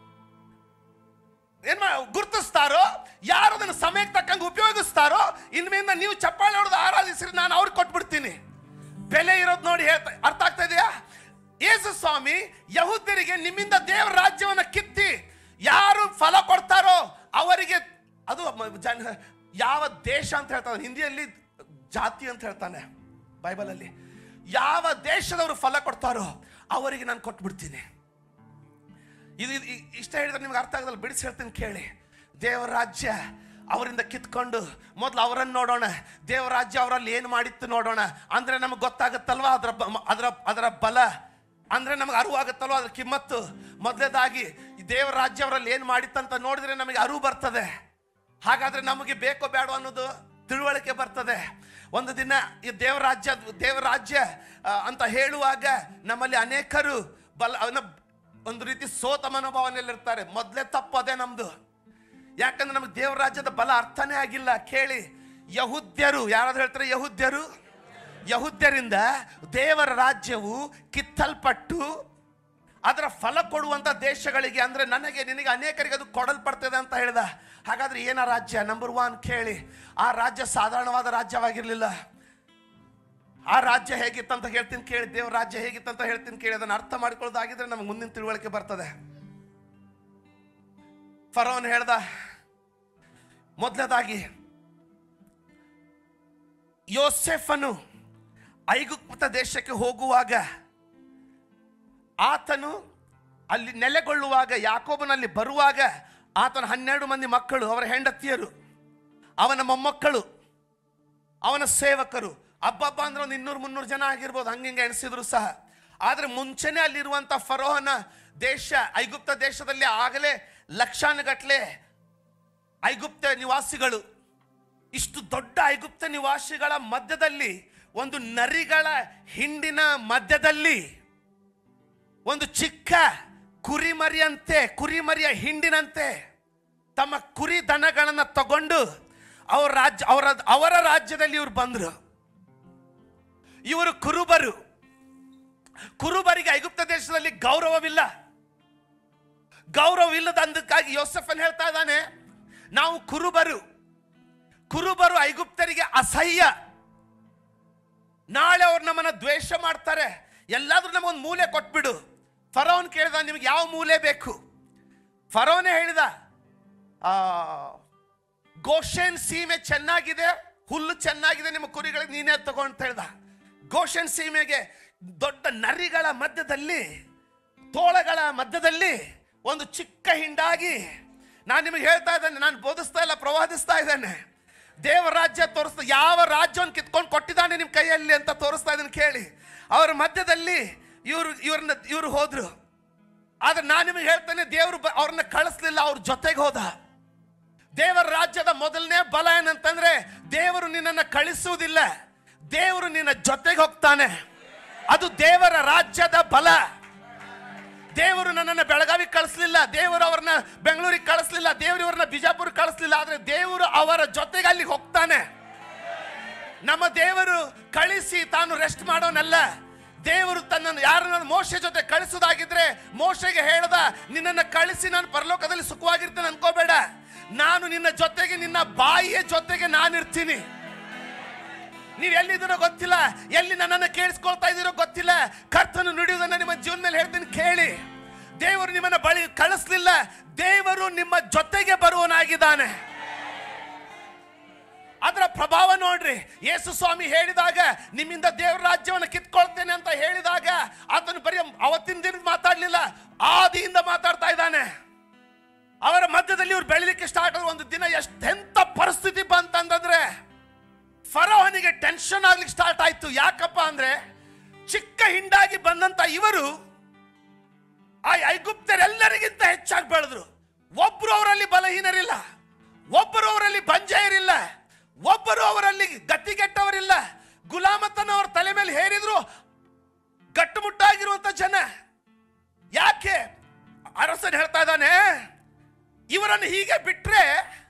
ಏನ್ ಮಾ- ಗುರುತಿಸ್ತಾರೋ ಯಾರು ಅದನ್ನ ಸಮಯಕ್ಕೆ ತಕ್ಕಂಗೆ ಉಪಯೋಗಿಸ್ತಾರೋ ಇನ್ಮೇಲಿಂದ ನೀವು ಚಪ್ಪಾಳೆ ಹೊಡೆದು ಆರಾಧಿಸ್ರಿ ನಾನು ಅವ್ರಿಗೆ ಕೊಟ್ಬಿಡ್ತೀನಿ ಬೆಲೆ ಇರೋದು ನೋಡಿ ಹೇಳ್ತಾ ಅರ್ಥ ಆಗ್ತಾ ಇದೆಯಾ ಯೇಸು ಸ್ವಾಮಿ ಯಹೂದ್ಯರಿಗೆ ನಿಮ್ಮಿಂದ ದೇವರ ರಾಜ್ಯವನ್ನ ಕಿತ್ತಿ ಯಾರು ಫಲ ಕೊಡ್ತಾರೋ ಅವರಿಗೆ ಅದು ಮ- ಜನ ಯಾವ ದೇಶ ಅಂತ ಹೇಳ್ತಾನೆ ಹಿಂದಿಯಲ್ಲಿ ಜಾತಿ ಅಂತ ಹೇಳ್ತಾನೆ ಬೈಬಲಲ್ಲಿ ಯಾವ ದೇಶದವರು ಫಲ ಕೊಡ್ತಾರೋ ಅವರಿಗೆ ನಾನು ಕೊಟ್ಬಿಡ್ತೀನಿ ಇದು ಇದು- ಇ- ಇಷ್ಟ ಹೇಳಿದ್ರೆ ನಿಮ್ಗೆ ಅರ್ಥ ಆಗದಲ್ಲ ಬಿಡಿಸಿ ಹೇಳ್ತೀನಿ ಕೇಳಿ ದೇವರ ರಾಜ್ಯ ಅವರಿಂದ ಕಿತ್ಕೊಂಡು ಮೊದಲು ಅವರನ್ನು ನೋಡೋಣ ದೇವರ ರಾಜ್ಯ ಅವರಲ್ಲಿ ಏನು ಮಾಡಿತ್ತು ನೋಡೋಣ ಅಂದ್ರೆ ನಮಗೆ ಗೊತ್ತಾಗುತ್ತಲ್ವಾ ಅದರ ಬ- ಅದರ ಅದರ ಬಲ ಅಂದ್ರೆ ನಮಗೆ ಅರಿವಾಗುತ್ತಲ್ವಾ ಅದ್ರ ಕಿಮ್ಮತ್ತು ಮೊದಲೇದಾಗಿ ಈ ದೇವರ ರಾಜ್ಯ ಅವರಲ್ಲಿ ಏನು ಮಾಡಿತ್ತಂತ ನೋಡಿದ್ರೆ ನಮಗೆ ಅರಿವು ಬರ್ತದೆ ಹಾಗಾದ್ರೆ ನಮಗೆ ಬೇಕೋ ಬೇಡೋ ಅನ್ನೋದು ತಿಳುವಳಿಕೆ ಬರ್ತದೆ ಒಂದು ದಿನ ಈ ದೇವರ ರಾಜ್ಯ ದೇವರ ರಾಜ್ಯ ಆ, ಅಂತ ಹೇಳುವಾಗ ನಮ್ಮಲ್ಲಿ ಅನೇಕರು ಬಲ ಅವನ ಒಂದು ರೀತಿ ಸೋತ ಮನೋಭಾವನೆಯಲ್ಲಿರ್ತಾರೆ ಮೊದಲೇ ತಪ್ಪು ಅದೇ ನಮ್ದು ಯಾಕಂದ್ರೆ ನಮಗೆ ದೇವರ ರಾಜ್ಯದ ಬಲ ಅರ್ಥನೇ ಆಗಿಲ್ಲ ಕೇಳಿ ಯಹುದ್ಯರು ಯಾರಾದ್ರೂ ಹೇಳ್ತಾರೆ ಯಹುದ್ಯರು ಯಹುದ್ಯರಿಂದ ದೇವರ ರಾಜ್ಯವು ಕಿತ್ತಲ್ಪಟ್ಟು ಅದರ ಫಲ ಕೊಡುವಂತ ದೇಶಗಳಿಗೆ ಅಂದ್ರೆ ನನಗೆ ನಿನಗೆ ಅನೇಕರಿಗೆ ಅದು ಕೊಡಲ್ಪಡ್ತದೆ ಅಂತ ಹೇಳ್ದ ಹಾಗಾದ್ರೆ ಏನ ರಾಜ್ಯ ನಂಬರ್ ಒನ್ ಕೇಳಿ ಆ ರಾಜ್ಯ ಸಾಧಾರಣವಾದ ರಾಜ್ಯವಾಗಿರ್ಲಿಲ್ಲ ಆ ರಾಜ್ಯ ಹೇಗಿತ್ತಂತ ಹೇಳ್ತೀನಿ ಕೇಳಿ ದೇವ್ರ ರಾಜ್ಯ ಹೇಗಿತ್ತಂತ ಹೇಳ್ತೀನಿ ಕೇಳಿ ಅದನ್ನ ಅರ್ಥ ಮಾಡ್ಕೊಳ್ಳೋದಾಗಿದ್ರೆ ನಮಗೆ ಮುಂದಿನ ತಿಳುವಳಿಕೆ ಬರ್ತದೆ ಫರೋನ್ ಹೇಳ್ದ ಮೊದಲದಾಗಿ ಯೋಸೆಫನು ಐಗುಪ್ತ ದೇಶಕ್ಕೆ ಹೋಗುವಾಗ ಆತನು ಅಲ್ಲಿ ನೆಲೆಗೊಳ್ಳುವಾಗ ಯಾಕೋಬನಲ್ಲಿ ಬರುವಾಗ ಆತನ ಹನ್ನೆರಡು ಮಂದಿ ಮಕ್ಕಳು ಅವರ ಹೆಂಡತಿಯರು ಅವನ ಮೊಮ್ಮಕ್ಕಳು ಅವನ ಸೇವಕರು ಹಬ್ಬಬ್ಬ ಅಂದ್ರೆ ಒಂದು ಇನ್ನೂರು ಮುನ್ನೂರು ಜನ ಆಗಿರ್ಬೋದು ಹಂಗಿಂಗೆ ಎಣಿಸಿದ್ರು ಸಹ ಆದ್ರೆ ಮುಂಚೆನೆ ಅಲ್ಲಿರುವಂತ ಫರೋಹನ ದೇಶ ಐಗುಪ್ತ ದೇಶದಲ್ಲಿ ಆಗಲೇ ಲಕ್ಷಾನುಗಟ್ಲೆ ಐಗುಪ್ತ ನಿವಾಸಿಗಳು ಇಷ್ಟು ದೊಡ್ಡ ಐಗುಪ್ತ ನಿವಾಸಿಗಳ ಮಧ್ಯದಲ್ಲಿ ಒಂದು ನರಿಗಳ ಹಿಂಡಿನ ಮಧ್ಯದಲ್ಲಿ ಒಂದು ಚಿಕ್ಕ ಕುರಿಮರಿಯಂತೆ ಕುರಿಮರಿಯ ಹಿಂಡಿನಂತೆ ತಮ್ಮ ಕುರಿ ದನಗಳನ್ನ ತಗೊಂಡು ಅವ್ರ ರಾಜ್ಯ ಅವರ ಅವರ ರಾಜ್ಯದಲ್ಲಿ ಇವರು ಬಂದರು ಇವರು ಕುರುಬರು ಕುರುಬರಿಗೆ ಐಗುಪ್ತ ದೇಶದಲ್ಲಿ ಗೌರವವಿಲ್ಲ ಗೌರವವಿಲ್ಲದ ಅಂದಕ್ಕಾಗಿ ಯೋಸೆಫನ್ ಹೇಳ್ತಾ ಇದ್ದಾನೆ ನಾವು ಕುರುಬರು ಕುರುಬರು ಐಗುಪ್ತರಿಗೆ ಅಸಹ್ಯ ನಾಳೆ ಅವ್ರು ನಮ್ಮನ್ನ ದ್ವೇಷ ಮಾಡ್ತಾರೆ ಎಲ್ಲಾದ್ರೂ ನಮಗೊಂದು ಮೂಲೆ ಕೊಟ್ಬಿಡು ಫರೋನ್ ಕೇಳಿದ ನಿಮ್ಗೆ ಯಾವ ಮೂಲೆ ಬೇಕು ಫರೋನೇ ಹೇಳಿದ ಆ, ಗೋಷೆನ್ ಸೀಮೆ ಚೆನ್ನಾಗಿದೆ ಹುಲ್ಲು ಚೆನ್ನಾಗಿದೆ ನಿಮ್ಮ ಕುರಿಗಳಿಗೆ ನೀನೇ ತಗೋ ಅಂತ ಹೇಳ್ದ ಗೋಷೆನ್ ಸೀಮೆಗೆ ದೊಡ್ಡ ನರಿಗಳ ಮಧ್ಯದಲ್ಲಿ ತೋಳಗಳ ಮಧ್ಯದಲ್ಲಿ ಒಂದು ಚಿಕ್ಕ ಹಿಂಡಾಗಿ ನಾನು ನಿಮಗೆ ಹೇಳ್ತಾ ಇದ್ದೇನೆ ನಾನು ಬೋಧಿಸ್ತಾ ಇಲ್ಲ ಪ್ರವಾದಿಸ್ತಾ ಇದ್ದೇನೆ ದೇವ ರಾಜ್ಯ ತೋರಿಸ್ತಾ ಯಾವ ರಾಜ್ಯವನ್ನು ಕಿತ್ಕೊಂಡು ಕೊಟ್ಟಿದ್ದಾನೆ ನಿಮ್ಮ ಕೈಯಲ್ಲಿ ಅಂತ ತೋರಿಸ್ತಾ ಇದ್ದೀನಿ ಕೇಳಿ ಅವರ ಮಧ್ಯದಲ್ಲಿ ಇವರು ಇವ್ರನ್ನ ಇವರು ಹೋದ್ರು ಆದ್ರೆ ನಾನು ನಿಮಗೆ ಹೇಳ್ತೇನೆ ದೇವರು ಬ- ಅವ್ರನ್ನ ಕಳಿಸ್ಲಿಲ್ಲ ಅವ್ರ ಜೊತೆಗೆ ಹೋದ ದೇವರ ರಾಜ್ಯದ ಮೊದಲನೇ ಬಲ ಏನಂತಂದ್ರೆ ದೇವರು ನಿನ್ನನ್ನು ಕಳಿಸುವುದಿಲ್ಲ ದೇವರು ನಿನ್ನ ಜೊತೆಗೆ ಹೋಗ್ತಾನೆ ಅದು ದೇವರ ರಾಜ್ಯದ ಬಲ ದೇವರು ನನ್ನನ್ನು ಬೆಳಗಾವಿ ಕಳಿಸ್ಲಿಲ್ಲ ದೇವರು ಅವ್ರನ್ನ ಬೆಂಗಳೂರಿಗೆ ಕಳಿಸ್ಲಿಲ್ಲ ದೇವರು ಇವ್ರನ್ನ ಬಿಜಾಪುರ ಕಳಿಸ್ಲಿಲ್ಲ ಆದ್ರೆ ದೇವರು ಅವರ ಜೊತೆಗೆ ಅಲ್ಲಿಗೆ ಹೋಗ್ತಾನೆ ನಮ್ಮ ದೇವರು ಕಳಿಸಿ ತಾನು ರೆಸ್ಟ್ ಮಾಡೋನಲ್ಲ ದೇವರು ತನ್ನನ್ನು ಯಾರನ್ನ ಮೋಶೆ ಜೊತೆ ಕಳಿಸೋದಾಗಿದ್ರೆ ಮೋಶೆಗೆ ಹೇಳ್ದ ನಿನ್ನನ್ನು ಕಳಿಸಿ ನಾನು ಪರಲೋಕದಲ್ಲಿ ಸುಖವಾಗಿರ್ತೇನೆ ಅನ್ಕೋಬೇಡ ನಾನು ನಿನ್ನ ಜೊತೆಗೆ ನಿನ್ನ ಬಾಯಿಯ ಜೊತೆಗೆ ನಾನಿರ್ತೀನಿ ನೀವು ಎಲ್ಲಿದ್ದೀರೋ ಗೊತ್ತಿಲ್ಲ ಎಲ್ಲಿ ನನ್ನನ್ನು ಕೇಳಿಸ್ಕೊಳ್ತಾ ಇದ್ದೀರೋ ಗೊತ್ತಿಲ್ಲ ಕರ್ತನು ನುಡಿಯುವುದನ್ನ ನಿಮ್ಮ ಜೀವನ ಮೇಲೆ ಹೇಳ್ತೀನಿ ಕೇಳಿ ದೇವರು ನಿಮ್ಮನ್ನ ಬಳಿ ಕಳಿಸ್ಲಿಲ್ಲ ದೇವರು ನಿಮ್ಮ ಜೊತೆಗೆ ಬರುವನಾಗಿದ್ದಾನೆ ಅದರ ಪ್ರಭಾವ ನೋಡ್ರಿ ಯೇಸು ಸ್ವಾಮಿ ಹೇಳಿದಾಗ ನಿಮ್ಮಿಂದ ದೇವರ ರಾಜ್ಯವನ್ನು ಕಿತ್ಕೊಳ್ತೇನೆ ಅಂತ ಹೇಳಿದಾಗ ಆತನು ಬರೀ ಅವತ್ತಿನ ದಿನ ಮಾತಾಡ್ಲಿಲ್ಲ ಆದಿಯಿಂದ ಮಾತಾಡ್ತಾ ಇದ್ದಾನೆ ಅವರ ಮಧ್ಯದಲ್ಲಿ ಇವ್ರು ಬೆಳಿಲಿಕ್ಕೆ ಸ್ಟಾರ್ಟ್ ಆದ ಒಂದು ದಿನ ಎಷ್ಟೆಂತ ಪರಿಸ್ಥಿತಿ ಬಂತಂದ್ರೆ ಫರೋಹನಿಗೆ ಟೆನ್ಷನ್ ಆಗ್ಲಿಕ್ಕೆ ಸ್ಟಾರ್ಟ್ ಆಯ್ತು ಯಾಕಪ್ಪ ಅಂದ್ರೆ ಚಿಕ್ಕ ಹಿಂಡಾಗಿ ಬಂದಂತ ಇವರು ಆ ಐಗುಪ್ತರೆಲ್ಲರಿಗಿಂತ ಹೆಚ್ಚಾಗಿ ಬೆಳೆದ್ರು ಒಬ್ರು ಅವರಲ್ಲಿ ಬಲಹೀನರಿಲ್ಲ ಒಬ್ಬರು ಅವರಲ್ಲಿ ಬಂಜೆಯರಿಲ್ಲ ಒಬ್ಬರು ಅವರಲ್ಲಿ ಗತಿಗೆಟ್ಟವರಿಲ್ಲ ಗುಲಾಮತನ ಅವರ ತಲೆ ಮೇಲೆ ಹೇರಿದ್ರು ಗಟ್ಟುಮುಟ್ಟಾಗಿರುವಂತ ಜನ ಯಾಕೆ ಅರಸನ್ ಹೇಳ್ತಾ ಇದ್ದಾನೆ ಇವರನ್ನು ಹೀಗೆ ಬಿಟ್ರೆ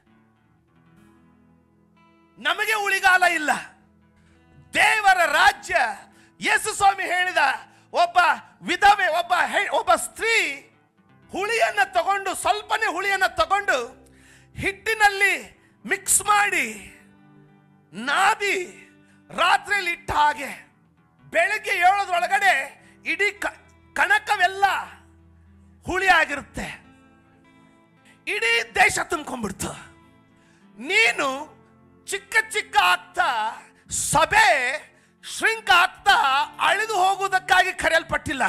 ನಮಗೆ ಉಳಿಗಾಲ ಇಲ್ಲ ದೇವರ ರಾಜ್ಯ ಯೇಸು ಸ್ವಾಮಿ ಹೇಳಿದ ಒಬ್ಬ ವಿಧವೆ ಒಬ್ಬ ಹೆ- ಒಬ್ಬ ಸ್ತ್ರೀ ಹುಳಿಯನ್ನ ತಗೊಂಡು ಸ್ವಲ್ಪನೇ ಹುಳಿಯನ್ನ ತಗೊಂಡು ಹಿಟ್ಟಿನಲ್ಲಿ ಮಿಕ್ಸ್ ಮಾಡಿ ನಾದಿ ರಾತ್ರಿಯಲ್ಲಿ ಇಟ್ಟ ಹಾಗೆ ಬೆಳಗ್ಗೆ ಏಳೋದ್ರೊಳಗಡೆ ಇಡೀ ಕ- ಕಣಕವೆಲ್ಲ ಹುಳಿ ಆಗಿರುತ್ತೆ ಇಡೀ ದೇಶ ತುಂಬ್ಕೊಂಡ್ಬಿಡ್ತು ನೀನು ಚಿಕ್ಕ ಚಿಕ್ಕ ಆಗ್ತಾ ಸಭೆ ಶ್ರಿಂಕ್ ಆಗ್ತಾ ಅಳಿದು ಹೋಗುವುದಕ್ಕಾಗಿ ಕರೆಯಲ್ಪಟ್ಟಿಲ್ಲ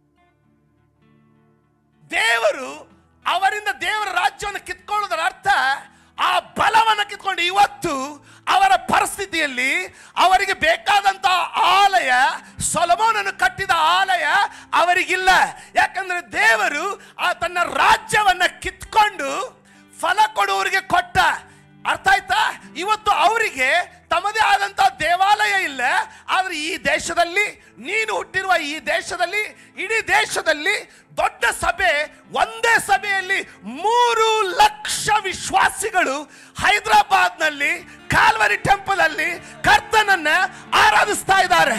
ದೇವರು ಅವರಿಂದ ದೇವರ ರಾಜ್ಯವನ್ನು ಕಿತ್ಕೊಳ್ಳೋದರ ಅರ್ಥ ಆ ಬಲವನ್ನು ಕಿತ್ಕೊಂಡು ಇವತ್ತು ಅವರ ಪರಿಸ್ಥಿತಿಯಲ್ಲಿ ಅವರಿಗೆ ಬೇಕಾದಂತ ಆಲಯ ಸೊಲಮೋನನ್ನು ಕಟ್ಟಿದ ಆಲಯ ಅವರಿಗಿಲ್ಲ ಯಾಕಂದ್ರೆ ದೇವರು ಆ ತನ್ನ ರಾಜ್ಯವನ್ನ ಕಿತ್ಕೊಂಡು ಫಲ ಕೊಡುವವರಿಗೆ ಕೊಟ್ಟ ಅರ್ಥ ಆಯ್ತಾ ಇವತ್ತು ಅವರಿಗೆ ತಮ್ಮದೇ ಆದಂತ ದೇವಾಲಯ ಇಲ್ಲ ಆದ್ರೆ ಈ ದೇಶದಲ್ಲಿ ನೀನು ಹುಟ್ಟಿರುವ ಈ ದೇಶದಲ್ಲಿ ಇಡೀ ದೇಶದಲ್ಲಿ ದೊಡ್ಡ ಸಭೆ ಒಂದೇ ಸಭೆಯಲ್ಲಿ ಮೂರು ಲಕ್ಷ ವಿಶ್ವಾಸಿಗಳು ಹೈದರಾಬಾದ್ನಲ್ಲಿ ಕಾಲ್ವರಿ ಟೆಂಪಲ್ ಅಲ್ಲಿ ಕರ್ತನನ್ನ ಆರಾಧಿಸ್ತಾ ಇದ್ದಾರೆ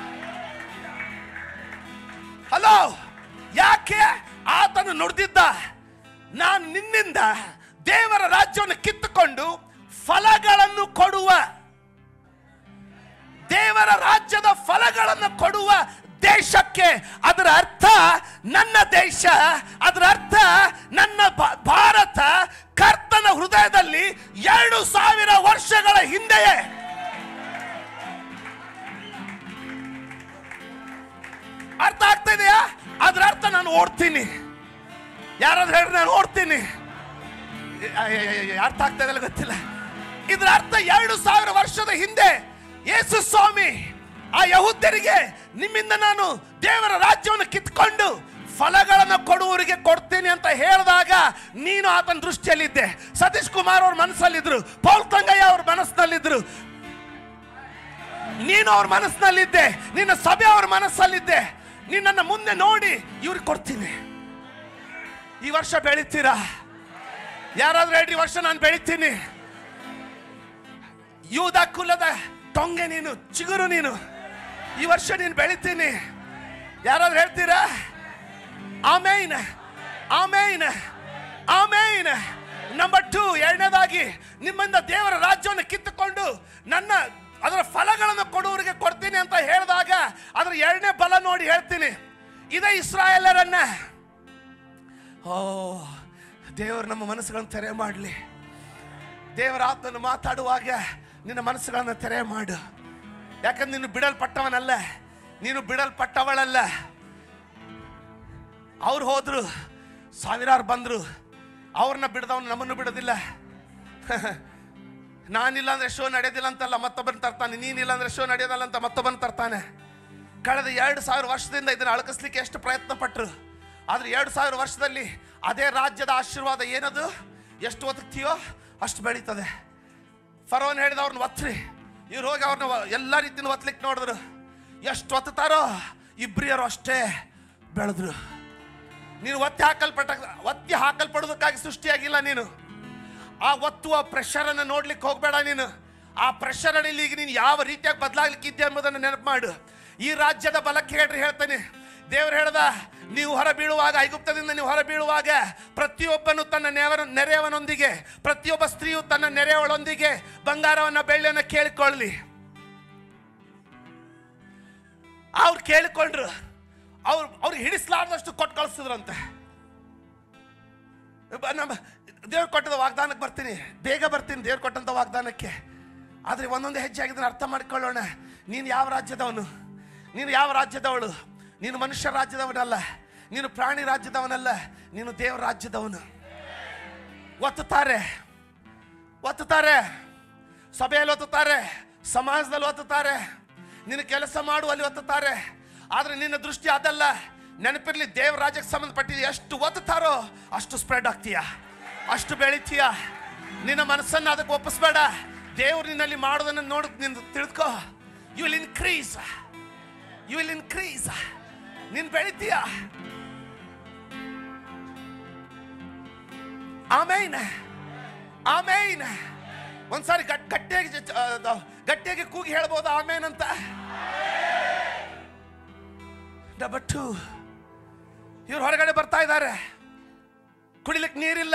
ಹಲೋ ಯಾಕೆ ಆತನು ನುಡಿದಿದ್ದ ನಾನು ನಿನ್ನಿಂದ ದೇವರ ರಾಜ್ಯವನ್ನು ಕಿತ್ತುಕೊಂಡು ಫಲಗಳನ್ನು ಕೊಡುವ ದೇವರ ರಾಜ್ಯದ ಫಲಗಳನ್ನು ಕೊಡುವ ದೇಶಕ್ಕೆ ಅದರ ಅರ್ಥ ನನ್ನ ದೇಶ ಅದರ ಅರ್ಥ ನನ್ನ ಭಾ- ಭಾರತ ಕರ್ತನ ಹೃದಯದಲ್ಲಿ ಎರಡು ಸಾವಿರ ವರ್ಷಗಳ ಹಿಂದೆಯೇ ಅರ್ಥ ಆಗ್ತಾ ಇದೆಯಾ ಅದರ ಅರ್ಥ ನಾನು ಓಡ್ತೀನಿ ಯಾರಾದ್ರೂ ಹೇಳ್ರಿ ನಾನು ಓಡ್ತೀನಿ ಅಯ್ಯ, ಅಯ್ಯ, ಅಯ್ಯ, ಅರ್ಥ ಆಗ್ತಾ ಇದೆಯಲ್ಲ ಗೊತ್ತಿಲ್ಲ ಇದರ ಅರ್ಥ ಎರಡು ಸಾವಿರ ವರ್ಷದ ಹಿಂದೆ ಯೇಸು ಸ್ವಾಮಿ ಆ ಯಹುದ್ಯರಿಗೆ ನಿಮ್ಮಿಂದ ನಾನು ದೇವರ ರಾಜ್ಯವನ್ನು ಕಿತ್ಕೊಂಡು ಫಲಗಳನ್ನು ಕೊಡುವವರಿಗೆ ಕೊಡ್ತೀನಿ ಅಂತ ಹೇಳಿದಾಗ ನೀನು ಆತನ ದೃಷ್ಟಿಯಲ್ಲಿದ್ದೆ ಸತೀಶ್ ಕುಮಾರ್ ಅವ್ರ ಮನಸ್ಸಲ್ಲಿದ್ರು ಪೌಲ್ ತಂಗಯ್ಯ ಅವ್ರ ಮನಸ್ಸಿನಲ್ಲಿದ್ರು ನೀನು ಅವ್ರ ಮನಸ್ಸಿನಲ್ಲಿದ್ದೆ ನಿನ್ನ ಸಭೆ ಅವ್ರ ಮನಸ್ಸಲ್ಲಿದ್ದೆ ನಿನ್ನನ್ನು ಮುಂದೆ ನೋಡಿ ಇವ್ರಿಗೆ ಕೊಡ್ತೀನಿ ಈ ವರ್ಷ ಬೆಳಿತೀರಾ ಯಾರಾದ್ರೂ ಹೇಳ್ರಿ ಈ ವರ್ಷ ನಾನು ಬೆಳಿತೀನಿ ಯೂದ ಕುಲದ ಟೊಂಗೆ ನೀನು ಚಿಗುರು ನೀನು ಈ ವರ್ಷ ನೀನು ಬೆಳಿತೀನಿ ಯಾರಾದ್ರೂ ಹೇಳ್ತೀರಾ ಆಮೇನ್ ಆಮೇನ್ ಆಮೇನ್ ನಂಬರ್ ಟೂ ಎರಡನೇದಾಗಿ ನಿಮ್ಮಿಂದ ದೇವರ ರಾಜ್ಯವನ್ನು ಕಿತ್ತುಕೊಂಡು ನನ್ನ ಅದರ ಫಲಗಳನ್ನು ಕೊಡುವವರಿಗೆ ಕೊಡ್ತೀನಿ ಅಂತ ಹೇಳಿದಾಗ ಅದರ ಎರಡನೇ ಬಲ ನೋಡಿ ಹೇಳ್ತೀನಿ ಇದೇ ಇಸ್ರಾಯೇಲರನ್ನ ಓ ದೇವರು ನಮ್ಮ ಮನಸ್ಸುಗಳನ್ನು ತೆರೆ ಮಾಡಲಿ ದೇವರ ಆತ್ಮನು ಮಾತಾಡುವಾಗ ನಿನ್ನ ಮನಸ್ಸುಗಳನ್ನು ತೆರೆ ಮಾಡು ಯಾಕಂದ್ರೆ ನೀನು ಬಿಡಲ್ಪಟ್ಟವನಲ್ಲ ನೀನು ಬಿಡಲ್ಪಟ್ಟವಳಲ್ಲ ಅವ್ರು ಹೋದ್ರು ಸಾವಿರಾರು ಬಂದ್ರು ಅವ್ರನ್ನ ಬಿಡದವನು ನಮ್ಮನ್ನು ಬಿಡೋದಿಲ್ಲ ನಾನಿಲ್ಲ ಅಂದ್ರೆ ಶೋ ನಡೆಯೋದಿಲ್ಲ ಅಂತಲ್ಲ ಮತ್ತೊಬ್ಬನ ತರ್ತಾನೆ ನೀನಿಲ್ಲ ಅಂದ್ರೆ ಶೋ ನಡೆಯೋದಲ್ಲ ಅಂತ ಮತ್ತೊಬ್ಬನ ತರ್ತಾನೆ ಕಳೆದ ಎರಡು ಸಾವಿರ ವರ್ಷದಿಂದ ಇದನ್ನು ಅಳಕಿಸ್ಲಿಕ್ಕೆ ಎಷ್ಟು ಪ್ರಯತ್ನ ಪಟ್ಟರು ಆದ್ರೆ ಎರಡು ಸಾವಿರ ವರ್ಷದಲ್ಲಿ ಅದೇ ರಾಜ್ಯದ ಆಶೀರ್ವಾದ ಏನದು ಎಷ್ಟು ಒತ್ತುತ್ತೀಯೋ ಅಷ್ಟು ಬೆಳೀತದೆ ಫರೋನ್ ಹೇಳಿದ ಅವ್ರನ್ನ ಒತ್ರಿ ಇವ್ರು ಹೋಗಿ ಅವ್ರನ್ನ ಎಲ್ಲ ರೀತಿಯಿಂದ ಒತ್ತಲಿಕ್ಕೆ ನೋಡಿದ್ರು ಎಷ್ಟು ಒತ್ತುತ್ತಾರೋ ಇಬ್ರಿಯರು ಅಷ್ಟೇ ಬೆಳೆದ್ರು ನೀನು ಒತ್ತಿ ಹಾಕಲ್ಪಟ್ಟ ಒತ್ತಿ ಹಾಕಲ್ಪಡೋದಕ್ಕಾಗಿ ಸೃಷ್ಟಿಯಾಗಿಲ್ಲ ನೀನು ಆ ಒತ್ತುವ ಪ್ರೆಷರ್ ಅನ್ನು ನೋಡ್ಲಿಕ್ಕೆ ಹೋಗ್ಬೇಡ ನೀನು ಆ ಪ್ರೆಷರ್ ಅಡಿಯಲ್ಲಿ ಈಗ ನೀನು ಯಾವ ರೀತಿಯಾಗಿ ಬದಲಾಗ್ಲಿಕ್ಕೆ ಇದೆಯಾ ಎಂಬುದನ್ನು ನೆನಪು ಮಾಡು ಈ ರಾಜ್ಯದ ಬಲಕ್ಕೆ ಹೇಳ್ರಿ ಹೇಳ್ತಾನೆ ದೇವರು ಹೇಳ್ದ ನೀವು ಹೊರ ಬೀಳುವಾಗ ಐಗುಪ್ತದಿಂದ ನೀವು ಹೊರ ಬೀಳುವಾಗ ಪ್ರತಿಯೊಬ್ಬನು ತನ್ನ ನೆವರ ನೆರೆಯವನೊಂದಿಗೆ ಪ್ರತಿಯೊಬ್ಬ ಸ್ತ್ರೀಯು ತನ್ನ ನೆರೆಯವಳೊಂದಿಗೆ ಬಂಗಾರವನ್ನ ಬೆಳ್ಳಿಯನ್ನ ಕೇಳಿಕೊಳ್ಳಿ ಅವ್ರು ಕೇಳಿಕೊಂಡ್ರು ಅವ್ರು ಅವ್ರಿಗೆ ಹಿಡಿಸ್ಲಾರ್ದಷ್ಟು ಕೊಟ್ಟು ಕಳಿಸಿದ್ರಂತೆ ಬ- ನಮ್ಮ ದೇವ್ರು ಕೊಟ್ಟದ ವಾಗ್ದಾನಕ್ಕೆ ಬರ್ತೀನಿ ಬೇಗ ಬರ್ತೀನಿ ದೇವ್ರು ಕೊಟ್ಟಂತ ವಾಗ್ದಾನಕ್ಕೆ ಆದರೆ ಒಂದೊಂದು ಹೆಜ್ಜೆ ಆಗಿದ್ದನ್ನು ಅರ್ಥ ಮಾಡ್ಕೊಳ್ಳೋಣ ನೀನು ಯಾವ ರಾಜ್ಯದವನು ನೀನು ಯಾವ ರಾಜ್ಯದವಳು ನೀನು ಮನುಷ್ಯ ರಾಜ್ಯದವನಲ್ಲ ನೀನು ಪ್ರಾಣಿ ರಾಜ್ಯದವನಲ್ಲ ನೀನು ದೇವ್ರ ರಾಜ್ಯದವನು ಒತ್ತುತ್ತಾರೆ ಒತ್ತುತ್ತಾರೆ ಸಭೆಯಲ್ಲಿ ಒತ್ತುತ್ತಾರೆ ಸಮಾಜದಲ್ಲಿ ಒತ್ತುತ್ತಾರೆ ನಿನ್ನ ಕೆಲಸ ಮಾಡುವಲ್ಲಿ ಒತ್ತುತ್ತಾರೆ ಆದ್ರೆ ನಿನ್ನ ದೃಷ್ಟಿ ಅದಲ್ಲ ನೆನಪಿರ್ಲಿ ದೇವ್ರ ರಾಜ್ಯಕ್ಕೆ ಸಂಬಂಧಪಟ್ಟಿದ್ದು ಎಷ್ಟು ಒತ್ತುತ್ತಾರೋ ಅಷ್ಟು ಸ್ಪ್ರೆಡ್ ಆಗ್ತೀಯ ಅಷ್ಟು ಬೆಳಿತೀಯ ನಿನ್ನ ಮನಸ್ಸನ್ನು ಅದಕ್ಕೆ ಒಪ್ಪಿಸ್ಬೇಡ ದೇವ್ರು ನಿನ್ನಲ್ಲಿ ಮಾಡೋದನ್ನು ನೋಡ್ ನಿನ್ ತಿಳ್ಕೊ you will increase you will increase ನೀನ್ ಬೆಳಿತೀಯ ಆಮೇನ್ ಆಮೇನ್ ಒಂದ್ಸಾರಿ ಗಟ್ ಗಟ್ಟಿಯಾಗಿ ಜ- ಜ- ಆ, ಗಟ್ಟಿಯಾಗಿ ಕೂಗಿ ಹೇಳ್ಬೋದು ಆಮೇನ್ ಅಂತ ನಂಬರ್ ಟೂ ಇವ್ರು ಹೊರಗಡೆ ಬರ್ತಾ ಇದ್ದಾರೆ ಕುಡಿಲಿಕ್ಕೆ ನೀರಿಲ್ಲ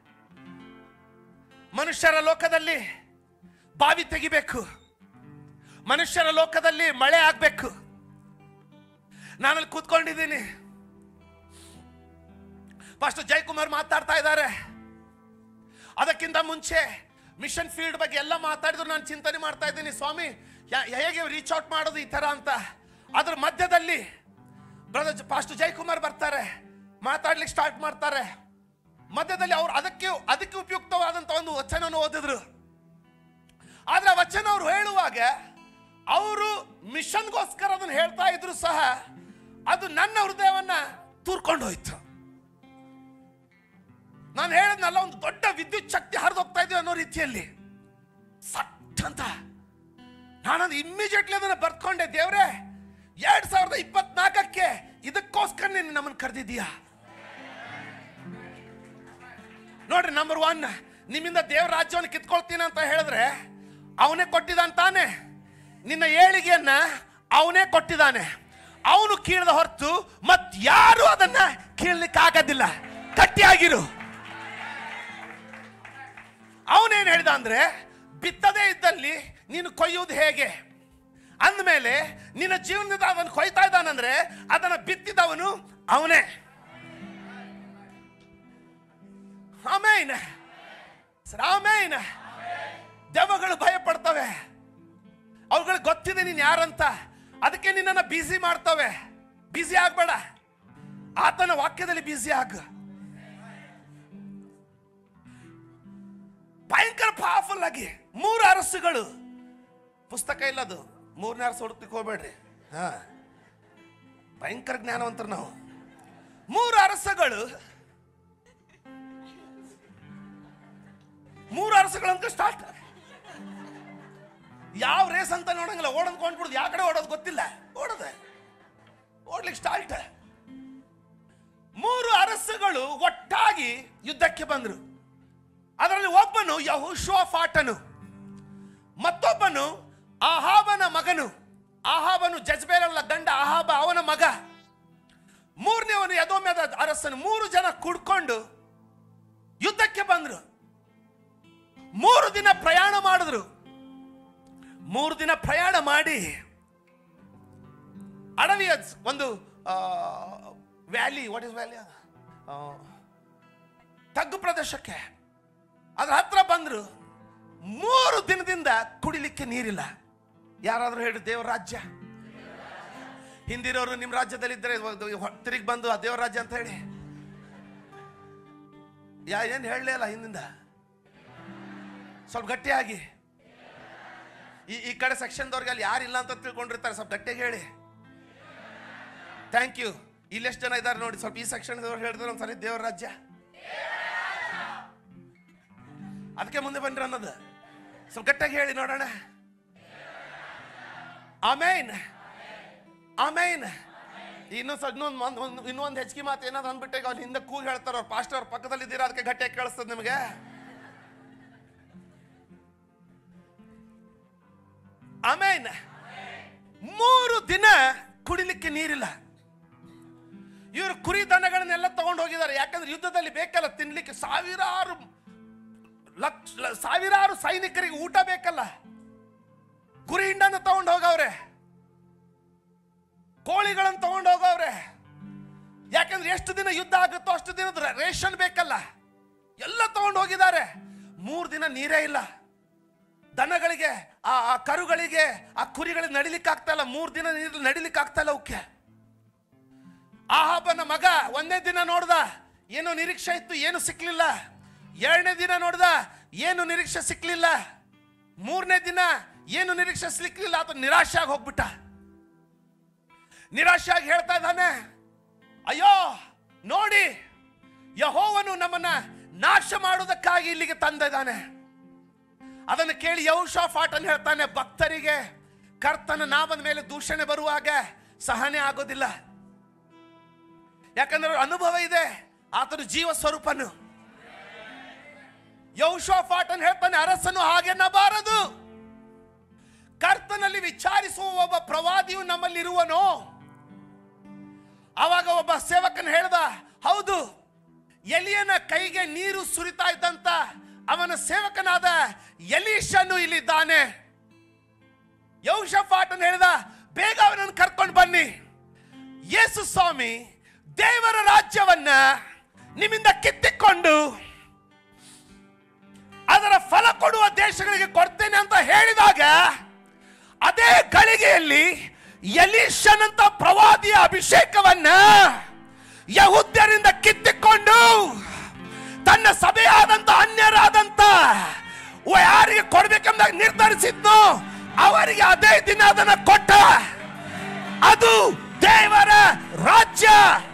ಮನುಷ್ಯರ ಲೋಕದಲ್ಲಿ ಬಾವಿ ತೆಗಿಬೇಕು ಮನುಷ್ಯರ ಲೋಕದಲ್ಲಿ ಮಳೆ ಆಗ್ಬೇಕು ನಾನಲ್ಲಿ ಕೂತ್ಕೊಂಡಿದ್ದೀನಿ ಫಸ್ಟ್ ಜಯಕುಮಾರ್ ಮಾತಾಡ್ತಾ ಇದ್ದಾರೆ ಅದಕ್ಕಿಂತ ಮುಂಚೆ ಮಿಷನ್ ಫೀಲ್ಡ್ ಬಗ್ಗೆ ಎಲ್ಲ ಮಾತಾಡಿದ್ರು ನಾನು ಚಿಂತನೆ ಮಾಡ್ತಾ ಇದ್ದೀನಿ ಸ್ವಾಮಿ ಯಾ- ಹೇಗೆ ರೀಚ್ ಔಟ್ ಮಾಡೋದು ಈ ತರ ಅಂತ ಅದ್ರ ಮಧ್ಯದಲ್ಲಿ ಬ್ರದರ್ ಫಾಸ್ಟ್ ಜಯಕುಮಾರ್ ಬರ್ತಾರೆ ಮಾತಾಡ್ಲಿಕ್ಕೆ ಸ್ಟಾರ್ಟ್ ಮಾಡ್ತಾರೆ ಮಧ್ಯದಲ್ಲಿ ಅವ್ರು ಅದಕ್ಕೆ ಅದಕ್ಕೆ ಉಪಯುಕ್ತವಾದಂತ ಒಂದು ವಚನವನ್ನು ಓದಿದ್ರು ಆದ್ರೆ ಆ ವಚನ ಅವ್ರು ಹೇಳುವಾಗ ಅವರು ಮಿಷನ್ಗೋಸ್ಕರ ಅದನ್ನು ಹೇಳ್ತಾ ಇದ್ರು ಸಹ ಅದು ನನ್ನ ಹೃದಯವನ್ನ ತೂರ್ಕೊಂಡು ಹೋಯ್ತು ನಾನು ಹೇಳಿದ್ನಲ್ಲ ಒಂದು ದೊಡ್ಡ ವಿದ್ಯುತ್ ಶಕ್ತಿ ಹರಿದು ಹೋಗ್ತಾ ಇದೆಯೋ ಅನ್ನೋ ರೀತಿಯಲ್ಲಿ ಸಟ್ ಅಂತ ನಾನದು ಇಮ್ಮಿಡಿಯೇಟ್ಲಿ ಅದನ್ನ ಬರ್ತ್ಕೊಂಡೆ ದೇವ್ರೆ ಎರಡ್ ಸಾವಿರದ ಇಪ್ಪತ್ನಾಲ್ಕಕ್ಕೆ ಇದಕ್ಕೋಸ್ಕರ ನೀನು ನಮ್ಮನ್ನು ಕರೆದಿದ್ದೀಯಾ ನೋಡ್ರಿ ನಂಬರ್ ಒನ್ ನಿಮ್ಮಿಂದ ದೇವ್ರ ರಾಜ್ಯವನ್ನು ಕಿತ್ಕೊಳ್ತೀನಿ ಅಂತ ಹೇಳಿದ್ರೆ ಅವನೇ ಕೊಟ್ಟಿದ್ದಾನೆ ತಾನೆ ನಿನ್ನ ಏಳಿಗೆಯನ್ನ ಅವನೇ ಕೊಟ್ಟಿದ್ದಾನೆ ಅವನು ಕೀಳದ ಹೊರತು ಮತ್ ಯಾರು ಅದನ್ನ ಕೀಳ್ಲಿಕ್ಕೆ ಆಗೋದಿಲ್ಲ ಗಟ್ಟಿಯಾಗಿರು ಅವನೇನ್ ಹೇಳಿದ ಅಂದ್ರೆ ಬಿತ್ತದೇ ಇದ್ದಲ್ಲಿ ನೀನು ಕೊಯ್ಯುವುದು ಹೇಗೆ ಅಂದಮೇಲೆ ನಿನ್ನ ಜೀವನದಿಂದ ಅವನು ಕೊಯ್ತಾ ಇದ್ದಾನಂದ್ರೆ ಅದನ್ನ ಬಿತ್ತಿದವನು ಅವನೇ ಆಮೇನ್ ಸರ್ ಆಮೇನ್ ದೆವ್ವಗಳು ಭಯ ಪಡ್ತವೆ ಅವುಗಳಿಗೆ ಗೊತ್ತಿದೆ ನೀನ್ ಯಾರಂತ ಅದಕ್ಕೆ ನಿನ್ನನ್ನು ಬಿಸಿ ಮಾಡ್ತವೆ ಬಿಸಿ ಆಗ್ಬೇಡ ಆತನ ವಾಕ್ಯದಲ್ಲಿ ಬಿಸಿ ಆಗ ಭಯಂಕರ ಪವರ್ಫುಲ್ ಆಗಿ ಮೂರು ಅರಸುಗಳು ಪುಸ್ತಕ ಇಲ್ಲದು ಮೂರನೇ ಅರಸು ಹುಡುಕ್ಲಿಕ್ಕೆ ಹೋಗ್ಬೇಡ್ರಿ ಹಾ ಭಯಂಕರ ಜ್ಞಾನವಂತರು ನಾವು ಮೂರು ಅರಸುಗಳು ಮೂರು ಅರಸುಗಳಂತ ಸ್ಟಾರ್ಟ್ ಯಾವ ರೇಸ್ ಅಂತ ನೋಡಂಗಿಲ್ಲ ಓಡೋದ್ ಕೊಂಡ್ಬಿಡುದು ಯಾವ ಕಡೆ ಓಡೋದು ಗೊತ್ತಿಲ್ಲ ಓಡದೆ ಓಡ್ಲಿಕ್ಕೆ ಸ್ಟಾರ್ಟ್ ಮೂರು ಅರಸುಗಳು ಒಟ್ಟಾರೆ ಹೋಗಿ ಯುದ್ಧಕ್ಕೆ ಬಂದರು ಅದರಲ್ಲಿ ಒಬ್ಬನು ಯಹುಶ್ವಾಫಾಟನು ಮತ್ತೊಬ್ಬನು ಆಹಾಬನ ಮಗನು ಆಹಾಬನು ಜಜ್ಬೇಲಲ್ಲ ಗಂಡ ಆಹಾಬ ಅವನ ಮಗ ಮೂರನೇವನು ಯದೋಮ್ಯದ ಅರಸನು ಮೂರು ಜನ ಕುಡ್ಕೊಂಡು ಯುದ್ಧಕ್ಕೆ ಬಂದ್ರು ಮೂರು ದಿನ ಪ್ರಯಾಣ ಮಾಡಿದ್ರು ಮೂರು ದಿನ ಪ್ರಯಾಣ ಮಾಡಿ ಅಡವಿಯ ಒಂದು ವ್ಯಾಲಿ ವಾಟ್ ಇಸ್ ವ್ಯಾಲಿ ತಗ್ಗು ಪ್ರದೇಶಕ್ಕೆ ಅದ್ರ ಹತ್ರ ಬಂದ್ರು ಮೂರು ದಿನದಿಂದ ಕುಡಿಲಿಕ್ಕೆ ನೀರಿಲ್ಲ ಯಾರಾದ್ರೂ ಹೇಳಿ ದೇವರ ರಾಜ್ಯ ಹಿಂದಿರೋರು ನಿಮ್ಮ ರಾಜ್ಯದಲ್ಲಿದ್ದರೆ ತಿರುಗಿ ಬಂದು ಆ ದೇವರ ರಾಜ್ಯ ಅಂತ ಹೇಳಿ ಯಾ ಏನು ಹೇಳಲೇ ಹಿಂದಿಂದ ಸ್ವಲ್ಪ ಗಟ್ಟಿಯಾಗಿ ಈ ಈ ಕಡೆ ಸೆಕ್ಷನ್ದವ್ರಿಗೆ ಅಲ್ಲಿ ಯಾರಿಲ್ಲ ಅಂತ ತಿಳ್ಕೊಂಡಿರ್ತಾರೆ ಸ್ವಲ್ಪ ಗಟ್ಟಿಯಾಗಿ ಹೇಳಿ ಥ್ಯಾಂಕ್ ಯು ಇಲ್ಲೆಷ್ಟು ಜನ ಇದ್ದಾರೆ ನೋಡಿ ಸ್ವಲ್ಪ ಈ ಸೆಕ್ಷನ್ ಹೇಳಿದ್ರೆ ಒಂದ್ಸರಿ ದೇವರ ರಾಜ್ಯ ಅದಕ್ಕೆ ಮುಂದೆ ಬನ್ರಿ ಅನ್ನೋದು ಸ್ವಲ್ಪ ಗಟ್ಟಿಯಾಗಿ ಹೇಳಿ ನೋಡೋಣ ಆಮೇನ್ ಆಮೇನ್ ಇನ್ನೂ ಸ್ವಲ್ಪ ಇನ್ನೊಂದು ಒಂದು ಒಂದು ಇನ್ನೊಂದು ಹೆಚ್ಚಿಗೆ ಮಾತು ಏನಾದ್ರು ಅಂದ್ಬಿಟ್ಟೆ ಈಗ ಅವ್ರು ಹಿಂದೆ ಕೂಗಿ ಹೇಳ್ತಾರೆ ಅವ್ರು ಪಾಸ್ಟರ್ ಅವ್ರ ಪಕ್ಕದಲ್ಲಿ ಇದ್ದೀರಾ ಅದಕ್ಕೆ ಗಟ್ಟಿಯಾಗಿ ಕೇಳಿಸ್ತದೆ ನಿಮಗೆ ಆಮೇನ್ ಮೂರು ದಿನ ಕುಡಿಲಿಕ್ಕೆ ನೀರಿಲ್ಲ ಇವರು ಕುರಿ ದನಗಳನ್ನೆಲ್ಲ ತಗೊಂಡು ಹೋಗಿದ್ದಾರೆ ಯಾಕಂದ್ರೆ ಯುದ್ಧದಲ್ಲಿ ಬೇಕಲ್ಲ ತಿನ್ಲಿಕ್ಕೆ ಸಾವಿರಾರು ಲಕ್ಷ ಲ- ಸಾವಿರಾರು ಸೈನಿಕರಿಗೆ ಊಟ ಬೇಕಲ್ಲ ಕುರಿ ಹಿಂಡನ್ನು ತಗೊಂಡು ಹೋಗವ್ರೆ ಕೋಳಿಗಳನ್ನು ತಗೊಂಡು ಹೋಗವ್ರೆ ಯಾಕಂದ್ರೆ ಎಷ್ಟು ದಿನ ಯುದ್ಧ ಆಗುತ್ತೋ ಅಷ್ಟು ದಿನದ ರೇಷನ್ ಬೇಕಲ್ಲ ಎಲ್ಲ ತಗೊಂಡು ಹೋಗಿದ್ದಾರೆ ಮೂರು ದಿನ ನೀರೇ ಇಲ್ಲ ದನಗಳಿಗೆ ಆ ಆ ಕರುಗಳಿಗೆ ಆ ಕುರಿಗಳಿಗೆ ನಡಿಲಿಕ್ಕೆ ಆಗ್ತಾ ಇಲ್ಲ ಮೂರು ದಿನ ನೀರು ನಡಿಲಿಕ್ಕೆ ಆಗ್ತಾ ಇಲ್ಲ ಅವಕ್ಕೆ ಆಹಾಬನ ಮಗ ಒಂದೇ ದಿನ ನೋಡ್ದ ಏನೋ ನಿರೀಕ್ಷೆ ಇತ್ತು ಏನು ಸಿಕ್ಲಿಲ್ಲ ಎರಡನೇ ದಿನ ನೋಡ್ದ ಏನು ನಿರೀಕ್ಷೆ ಸಿಕ್ಲಿಲ್ಲ ಮೂರನೇ ದಿನ ಏನು ನಿರೀಕ್ಷೆ ಸಿಕ್ಲಿಲ್ಲ ಆತ ನಿರಾಶೆ ಆಗಿ ಹೋಗ್ಬಿಟ್ಟ ನಿರಾಶೆ ಆಗಿ ಹೇಳ್ತಾ ಇದ್ದಾನೆ ಅಯ್ಯೋ ನೋಡಿ ಯಹೋವನು ನಮ್ಮನ್ನ ನಾಶ ಮಾಡುವುದಕ್ಕಾಗಿ ಇಲ್ಲಿಗೆ ತಂದಿದ್ದಾನೆ ಅದನ್ನು ಕೇಳಿ ಯೌಷಾಫಾಟ್ ಅಂತ ಹೇಳ್ತಾನೆ ಭಕ್ತರಿಗೆ ಕರ್ತನ ನಾಮದ ಮೇಲೆ ದೂಷಣೆ ಬರುವಾಗ ಸಹನೆ ಆಗೋದಿಲ್ಲ ಯಾಕಂದ್ರೆ ಅವ್ರ ಅನುಭವ ಇದೆ ಆತನು ಜೀವ ಸ್ವರೂಪನು ಯೌಷಾಫಾಟ್ ಅಂತ ಹೇಳ್ತಾನೆ ಅರಸನು ಹಾಗೆನ್ನಬಾರದು ಕರ್ತನಲ್ಲಿ ವಿಚಾರಿಸುವ ಒಬ್ಬ ಪ್ರವಾದಿಯು ನಮ್ಮಲ್ಲಿ ಇರುವನೋ ಆವಾಗ ಒಬ್ಬ ಸೇವಕನ್ ಹೇಳ್ದ ಹೌದು ಎಲಿಯನ ಕೈಗೆ ನೀರು ಸುರಿತಾ ಇದ್ದಂತ ಅವನ ಸೇವಕನಾದ ಎಲೀಶನು ಇಲ್ಲಿದ್ದಾನೆ ಯೌಷಫಾಟನ್ ಹೇಳ್ದ ಬೇಗ ಅವನನ್ನು ಕರ್ಕೊಂಡು ಬನ್ನಿ ಯೇಸು ಸ್ವಾಮಿ ದೇವರ ರಾಜ್ಯವನ್ನ ನಿಮ್ಮಿಂದ ಕಿತ್ತಿಕೊಂಡು ಅದರ ಫಲ ಕೊಡುವ ದೇಶಗಳಿಗೆ ಕೊಡ್ತೇನೆ ಅಂತ ಹೇಳಿದಾಗ ಅದೇ ಗಳಿಗೆಯಲ್ಲಿ ಎಲೀಶನಂತ ಪ್ರವಾದಿಯ ಅಭಿಷೇಕವನ್ನ ಯಹುದ್ಯರಿಂದ ಕಿತ್ತಿಕೊಂಡು ತನ್ನ ಸಭೆಯಾದಂತ ಅನ್ಯರಾದಂತ ವ- ಯಾರಿಗೆ ಕೊಡ್ಬೇಕೆಂಬ ನಿರ್ಧರಿಸಿದ್ನೋ ಅವರಿಗೆ ಅದೇ ದಿನ ಅದನ್ನ ಕೊಟ್ಟ ಅದು ದೇವರ ರಾಜ್ಯ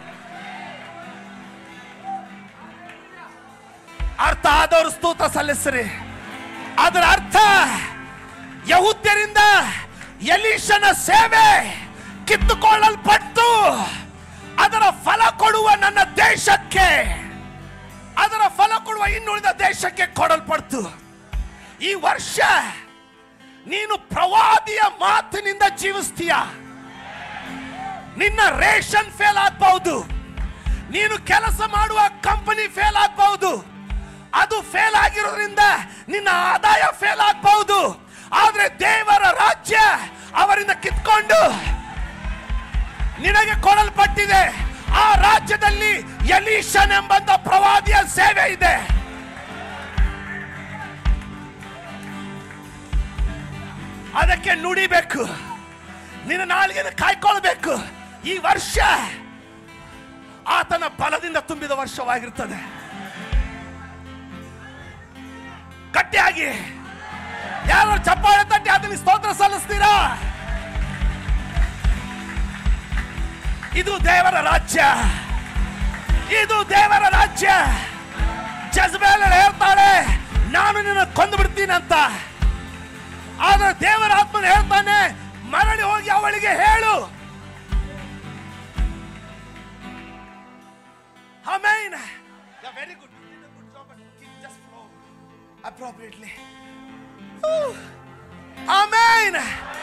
ಅರ್ಥ ಆದವರು ಸ್ತೋತ್ರ ಸಲ್ಲಿಸ್ರಿ ಅದರ ಅರ್ಥ ಯಹುದ್ಯರಿಂದ ಎಲೀಶನ ಸೇವೆ ಕಿತ್ತುಕೊಳ್ಳಲ್ಪಟ್ಟು ಅದರ ಫಲ ಕೊಡುವ ನನ್ನ ದೇಶಕ್ಕೆ ಅದರ ಫಲ ಕೊಡುವ ಇನ್ನುಳಿದ ದೇಶಕ್ಕೆ ಕೊಡಲ್ಪಡ್ತು ಈ ವರ್ಷ ನೀನು ಪ್ರವಾದಿಯ ಮಾತಿನಿಂದ ಜೀವಿಸ್ತೀಯ ನಿನ್ನ ರೇಷನ್ ಫೇಲ್ ಆಗ್ಬಹುದು ನೀನು ಕೆಲಸ ಮಾಡುವ ಕಂಪನಿ ಫೇಲ್ ಆಗ್ಬಹುದು ಅದು ಫೇಲ್ ಆಗಿರೋದ್ರಿಂದ ನಿನ್ನ ಆದಾಯ ಫೇಲ್ ಆಗ್ಬಹುದು ಆದ್ರೆ ದೇವರ ರಾಜ್ಯ ಅವರಿಂದ ಕಿತ್ಕೊಂಡು ನಿನಗೆ ಕೊಡಲ್ಪಟ್ಟಿದೆ ಆ ರಾಜ್ಯದಲ್ಲಿ ಎಲೀಶನ್ ಎಂಬಂತ ಪ್ರವಾದಿಯ ಸೇವೆ ಇದೆ ಅದಕ್ಕೆ ನುಡಿಬೇಕು ನಿನ್ನ ನಾಳಿಗೆ ಕಾಯ್ಕೊಳ್ಬೇಕು ಈ ವರ್ಷ ಆತನ ಬಲದಿಂದ ತುಂಬಿದ ವರ್ಷವಾಗಿರ್ತದೆ ಗಟ್ಟಿಯಾಗಿ ಯಾರು ಚಪ್ಪಾಳೆ ತಟ್ಟಿ ಅದನ್ನ ಸ್ತೋತ್ರ ಸಲ್ಲಿಸ್ತೀರಾ ಇದು ದೇವರ ರಾಜ್ಯ ಇದು ದೇವರ ರಾಜ್ಯ ಜಜ್ಬೇಲ್ ಹೇಳ್ತಾಳೆ ನಾನು ನಿನ್ನ ಕೊಂದು ಬಿಡ್ತೀನಿ ಅಂತ ಆದ್ರೆ ದೇವರ ಆತ್ಮನ ಹೇಳ್ತಾನೆ ಮರಳಿ ಹೋಗಿ ಅವಳಿಗೆ ಹೇಳು amen very good appropriately. Whew. Amen.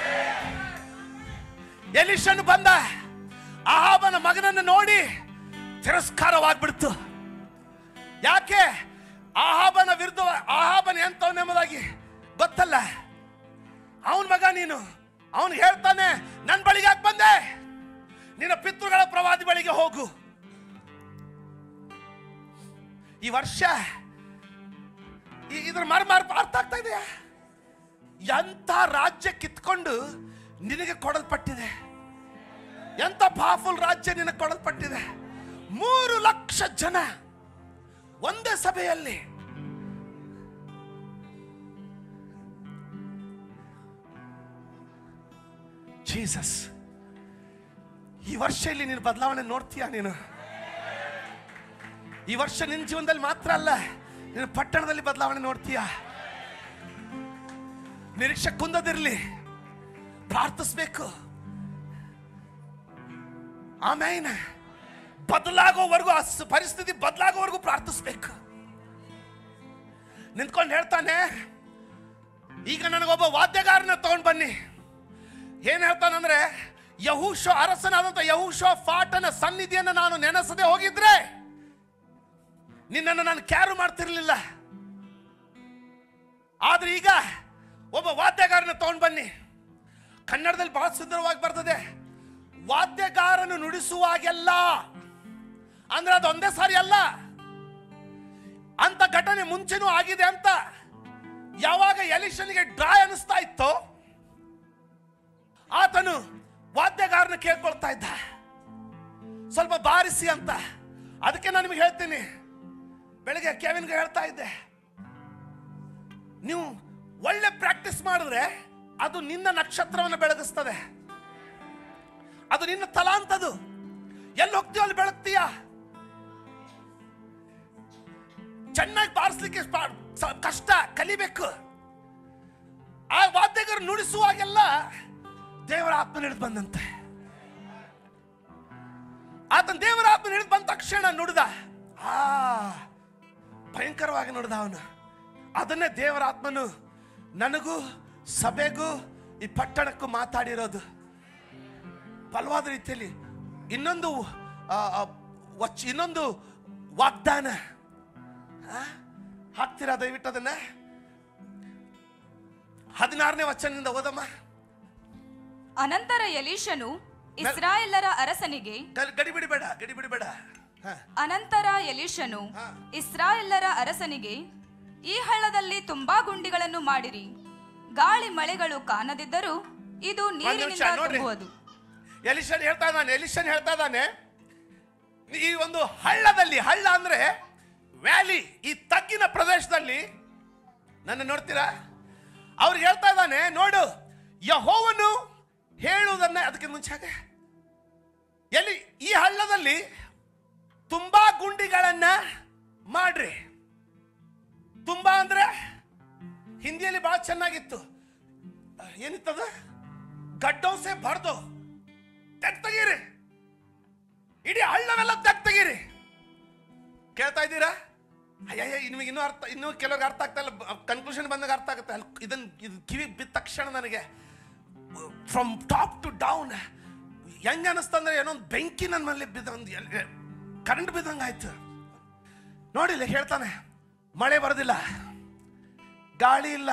ಎಲಿಶನ್ ಬಂದ ಅಹಾಬನ ಮಗನನ್ನು ನೋಡಿ ತಿರಸ್ಕಾರವಾಗ್ಬಿಡ್ತು ಯಾಕೆ ಆಹಾಬನ ವಿರುದ್ಧ ಆಹಾಬನ ಎಂತವ್ ಎಂಬುದಾಗಿ ಗೊತ್ತಲ್ಲ ಅವನ ಮಗ ನೀನು ಅವನು ಹೇಳ್ತಾನೆ ನನ್ನ ಬಳಿಗೆ ಯಾಕೆ ಬಂದೆ ನಿನ್ನ ಪಿತೃಗಳ ಪ್ರವಾದಿ ಬಳಿಗೆ ಹೋಗು ಈ ವರ್ಷ ಈ- ಇದ್ರ ಮರ್ಮ ಅರ್ಥ ಆಗ್ತಾ ಇದೆಯಾ ಎಂತ ರಾಜ್ಯ ಕಿತ್ಕೊಂಡು ನಿನಗೆ ಕೊಡಲ್ಪಟ್ಟಿದೆ ಎಂತ ಪವರ್ಫುಲ್ ರಾಜ್ಯ ನಿನಗೆ ಕೊಡಲ್ಪಟ್ಟಿದೆ ಮೂರು ಲಕ್ಷ ಜನ ಒಂದೇ ಸಭೆಯಲ್ಲಿ ಜೀಸಸ್ ಈ ವರ್ಷ ಇಲ್ಲಿ ನೀನು ಬದಲಾವಣೆ ನೋಡ್ತೀಯ ನೀನು ಈ ವರ್ಷ ನಿನ್ನ ಜೀವನದಲ್ಲಿ ಮಾತ್ರ ಅಲ್ಲ ನಿನ್ನ ಪಟ್ಟಣದಲ್ಲಿ ಬದಲಾವಣೆ ನೋಡ್ತೀಯ ನಿರೀಕ್ಷೆ ಕುಂದದಿರ್ಲಿ ಪ್ರಾರ್ಥಿಸ್ಬೇಕು ಆಮೇಲೆ ಬದಲಾಗೋವರೆಗೂ ಆ ಸ- ಪರಿಸ್ಥಿತಿ ಬದಲಾಗೋವರೆಗೂ ಪ್ರಾರ್ಥಿಸ್ಬೇಕು ನಿಂತ್ಕೊಂಡು ಹೇಳ್ತಾನೆ ಈಗ ನನಗೊಬ್ಬ ವಾದ್ಯಗಾರನ ತಗೊಂಡ್ ಬನ್ನಿ ಏನ್ ಹೇಳ್ತಾನಂದ್ರೆ ಯಹೂಶೋ ಅರಸನಾದಂತ ಯಹೂಶೋ ಫಾಟನ ಸನ್ನಿಧಿಯನ್ನು ನಾನು ನೆನೆಸದೆ ಹೋಗಿದ್ರೆ ನಿನ್ನನ್ನು ನಾನು ಕ್ಯಾರು ಮಾಡ್ತಿರ್ಲಿಲ್ಲ ಆದ್ರೆ ಈಗ ಒಬ್ಬ ವಾದ್ಯಗಾರನ ತಗೊಂಡ್ ಬನ್ನಿ ಕನ್ನಡದಲ್ಲಿ ಬಹಳ ಸುಂದರವಾಗಿ ಬರ್ತದೆ ವಾದ್ಯಗಾರನು ನುಡಿಸುವಾಗೆಲ್ಲ ಅಂದ್ರೆ ಅದು ಒಂದೇ ಸಾರಿ ಅಲ್ಲ ಅಂತ ಘಟನೆ ಮುಂಚೆನೂ ಆಗಿದೆ ಅಂತ ಯಾವಾಗ ಎಲಿಷನ್ಗೆ ಡ್ರೈ ಅನಿಸ್ತಾ ಇತ್ತೋ ಆತನು ವಾದ್ಯಗಾರನ ಕೇಳ್ಕೊಳ್ತಾ ಇದ್ದ ಸ್ವಲ್ಪ ಬಾರಿಸಿ ಅಂತ ಅದಕ್ಕೆ ನಾನು ನಿಮಗೆ ಹೇಳ್ತೀನಿ ಬೆಳಿಗ್ಗೆ ಕೆವಿನ್ಗೆ ಹೇಳ್ತಾ ಇದ್ದೆ ನೀವು ಒಳ್ಳೆ ಪ್ರಾಕ್ಟೀಸ್ ಮಾಡಿದ್ರೆ ಅದು ನಿನ್ನ ನಕ್ಷತ್ರವನ್ನು ಬೆಳಗಿಸ್ತದೆ ಅದು ನಿನ್ನ ತಲಾಂತದು ಎಲ್ಲಿ ಹೋಗ್ತೀಯೋ ಅಲ್ಲಿ ಬೆಳಗ್ತೀಯ ಚೆನ್ನಾಗಿ ಬಾರಿಸ್ಲಿಕ್ಕೆ ಸ್ಪ- ಸ- ಕಷ್ಟ ಕಲಿಬೇಕು ಆ ವಾದ್ಯಗಾರ ನುಡಿಸುವಾಗೆಲ್ಲ ದೇವರ ಆತ್ಮ ಹಿಡಿದು ಬಂದಂತೆ ಆತನ ದೇವರ ಆತ್ಮ ಹಿಡಿದು ಬಂದ ತಕ್ಷಣ ನುಡಿದ ಆ ಭಯಂಕರವಾಗಿ ನುಡಿದ ಅವನು ಅದನ್ನೇ ದೇವರ ಆತ್ಮನು ನನಗೂ ಸಭೆಗೂ ಈ ಪಟ್ಟಣಕ್ಕೂ ಮಾತಾಡಿರೋದು ಬಲವಾದ ರೀತಿಯಲ್ಲಿ ಇನ್ನೊಂದು ಆ, ಆ, ವಚ್- ಇನ್ನೊಂದು ವಾಗ್ದಾನ ಆ? ಹಾಕ್ತೀರಾ ದಯವಿಟ್ಟು ಅದನ್ನ ಹದಿನಾರನೇ ವಚನದಿಂದ ಓದಮ್ಮ ಅನಂತರ ಎಲೀಷನು ಇಸ್ರಾಯೇಲರ ಅರಸನಿಗೆ ಗಡಿ- ಗಡಿ ಬಿಡಬೇಡ ಗಡಿ ಬಿಡಬೇಡ ಹಾ ಅನಂತರ ಎಲೀಷನು ಹಾ. ಇಸ್ರಾಯೇಲರ ಅರಸನಿಗೆ ಈ ಹಳ್ಳದಲ್ಲಿ ತುಂಬಾ ಗುಂಡಿಗಳನ್ನು ಮಾಡಿರಿ ಗಾಳಿ ಮಳೆಗಳು ಕಾಣದಿದ್ದರೂ ಇದು ನೀರಿನಿಂದ ನೋಡ್ರಿ. ತುಂಬುವುದು ಎಲಿಶನ್ ಹೇಳ್ತಾ ಇದ್ದಾನೆ ಎಲಿಶನ್ ಹೇಳ್ತಾ ಇದ್ದಾನೆ ಈ ಒಂದು ಹಳ್ಳದಲ್ಲಿ ಹಳ್ಳ ಅಂದ್ರೆ ವ್ಯಾಲಿ ಈ ತಗ್ಗಿನ ಪ್ರದೇಶದಲ್ಲಿ ನನ್ನ ನೋಡ್ತೀರಾ ಅವ್ರಿಗೆ ಹೇಳ್ತಾ ಇದ್ದಾನೆ ನೋಡು ಯಹೋವನು ಹೇಳುವುದನ್ನ ಅದಕ್ಕೆ ಮುಂಚೆ ಹಾಗೆ ಎಲ್ಲಿ ಈ ಹಳ್ಳದಲ್ಲಿ ತುಂಬಾ ಗುಂಡಿಗಳನ್ನ ಮಾಡ್ರಿ ತುಂಬಾ ಅಂದ್ರೆ ಹಿಂದಿಯಲ್ಲಿ ಬಹಳ ಚೆನ್ನಾಗಿತ್ತು ಏನಿತ್ತದ ಗಡ್ಡೌಸೆ ಬರ್ದು ತೆಗ್ ತೆಗೀರಿ ಇಡೀ ಹಳ್ಳವೆಲ್ಲ ತೆಗ್ ತೆಗೀರಿ ಕೇಳ್ತಾ ಇದ್ದೀರಾ ಅಯ್ಯಯ್ಯ ನಿಮಗೆ ಇನ್ನೂ ಅರ್ಥ ಇನ್ನೂ ಕೆಲವ್ರಿಗೆ ಅರ್ಥ ಆಗ್ತಾ ಇಲ್ಲ ಕನ್ಕ್ಲೂಷನ್ ಬಂದಾಗ ಅರ್ಥ ಆಗುತ್ತೆ ಅಲ್ಲಿ ಇದನ್ನ ಇದು ಕಿವಿ ಬಿದ್ದ ತಕ್ಷಣ ನನಗೆ ಫ್ರಮ್ ಟಾಪ್ ಟು ಡೌನ್ ಹೆಂಗ ಅನಿಸ್ತಂದ್ರೆ ಏನೋ ಒಂದು ಬೆಂಕಿ ನನ್ನ ಮೇಲೆ ಬಿದ್ದ ಒಂದು ಕರೆಂಟ್ ಬಿದ್ದಂಗೆ ಆಯ್ತು ನೋಡಿಲ್ಲ ಹೇಳ್ತಾನೆ ಮಳೆ ಬರೋದಿಲ್ಲ ಗಾಳಿ ಇಲ್ಲ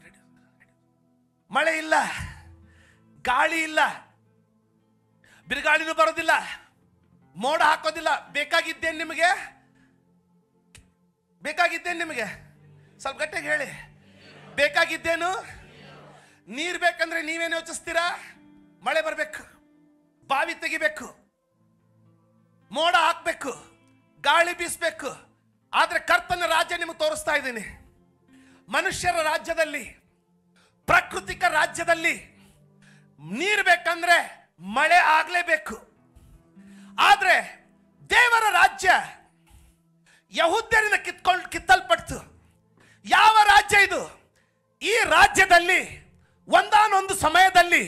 ಮಳೆ ಇಲ್ಲ ಗಾಳಿ ಇಲ್ಲ ಬಿರುಗಾಳಿನೂ ಬರೋದಿಲ್ಲ ಮೋಡ ಹಾಕೋದಿಲ್ಲ ಬೇಕಾಗಿದ್ದೇನು ನಿಮಗೆ ಬೇಕಾಗಿದ್ದೇನು ನಿಮಗೆ ಸ್ವಲ್ಪ ಗಟ್ಟಿಗೆ ಹೇಳಿ ಬೇಕಾಗಿದ್ದೇನು ನೀರು ಬೇಕಂದ್ರೆ ನೀವೇನು ಯೋಚಿಸ್ತೀರಾ ಮಳೆ ಬರಬೇಕು ಬಾವಿ ತೆಗಿಬೇಕು ಮೋಡ ಹಾಕ್ಬೇಕು ಗಾಳಿ ಬೀಸ್ಬೇಕು ಆದ್ರೆ ಕರ್ತನ ರಾಜ್ಯ ನಿಮಗೆ ತೋರಿಸ್ತಾ ಇದ್ದೀನಿ ಮನುಷ್ಯರ ರಾಜ್ಯದಲ್ಲಿ ಪ್ರಾಕೃತಿಕ ರಾಜ್ಯದಲ್ಲಿ ನೀರು ಬೇಕಂದ್ರೆ ಮಳೆ ಆಗ್ಲೇಬೇಕು ಆದ್ರೆ ದೇವರ ರಾಜ್ಯ ಯಹುದ್ಯರಿಂದ ಕಿತ್ಕೊಂಡು ಕಿತ್ತಲ್ಪಡ್ತು ಯಾವ ರಾಜ್ಯ ಇದು ಈ ರಾಜ್ಯದಲ್ಲಿ ಒಂದಾನೊಂದು ಸಮಯದಲ್ಲಿ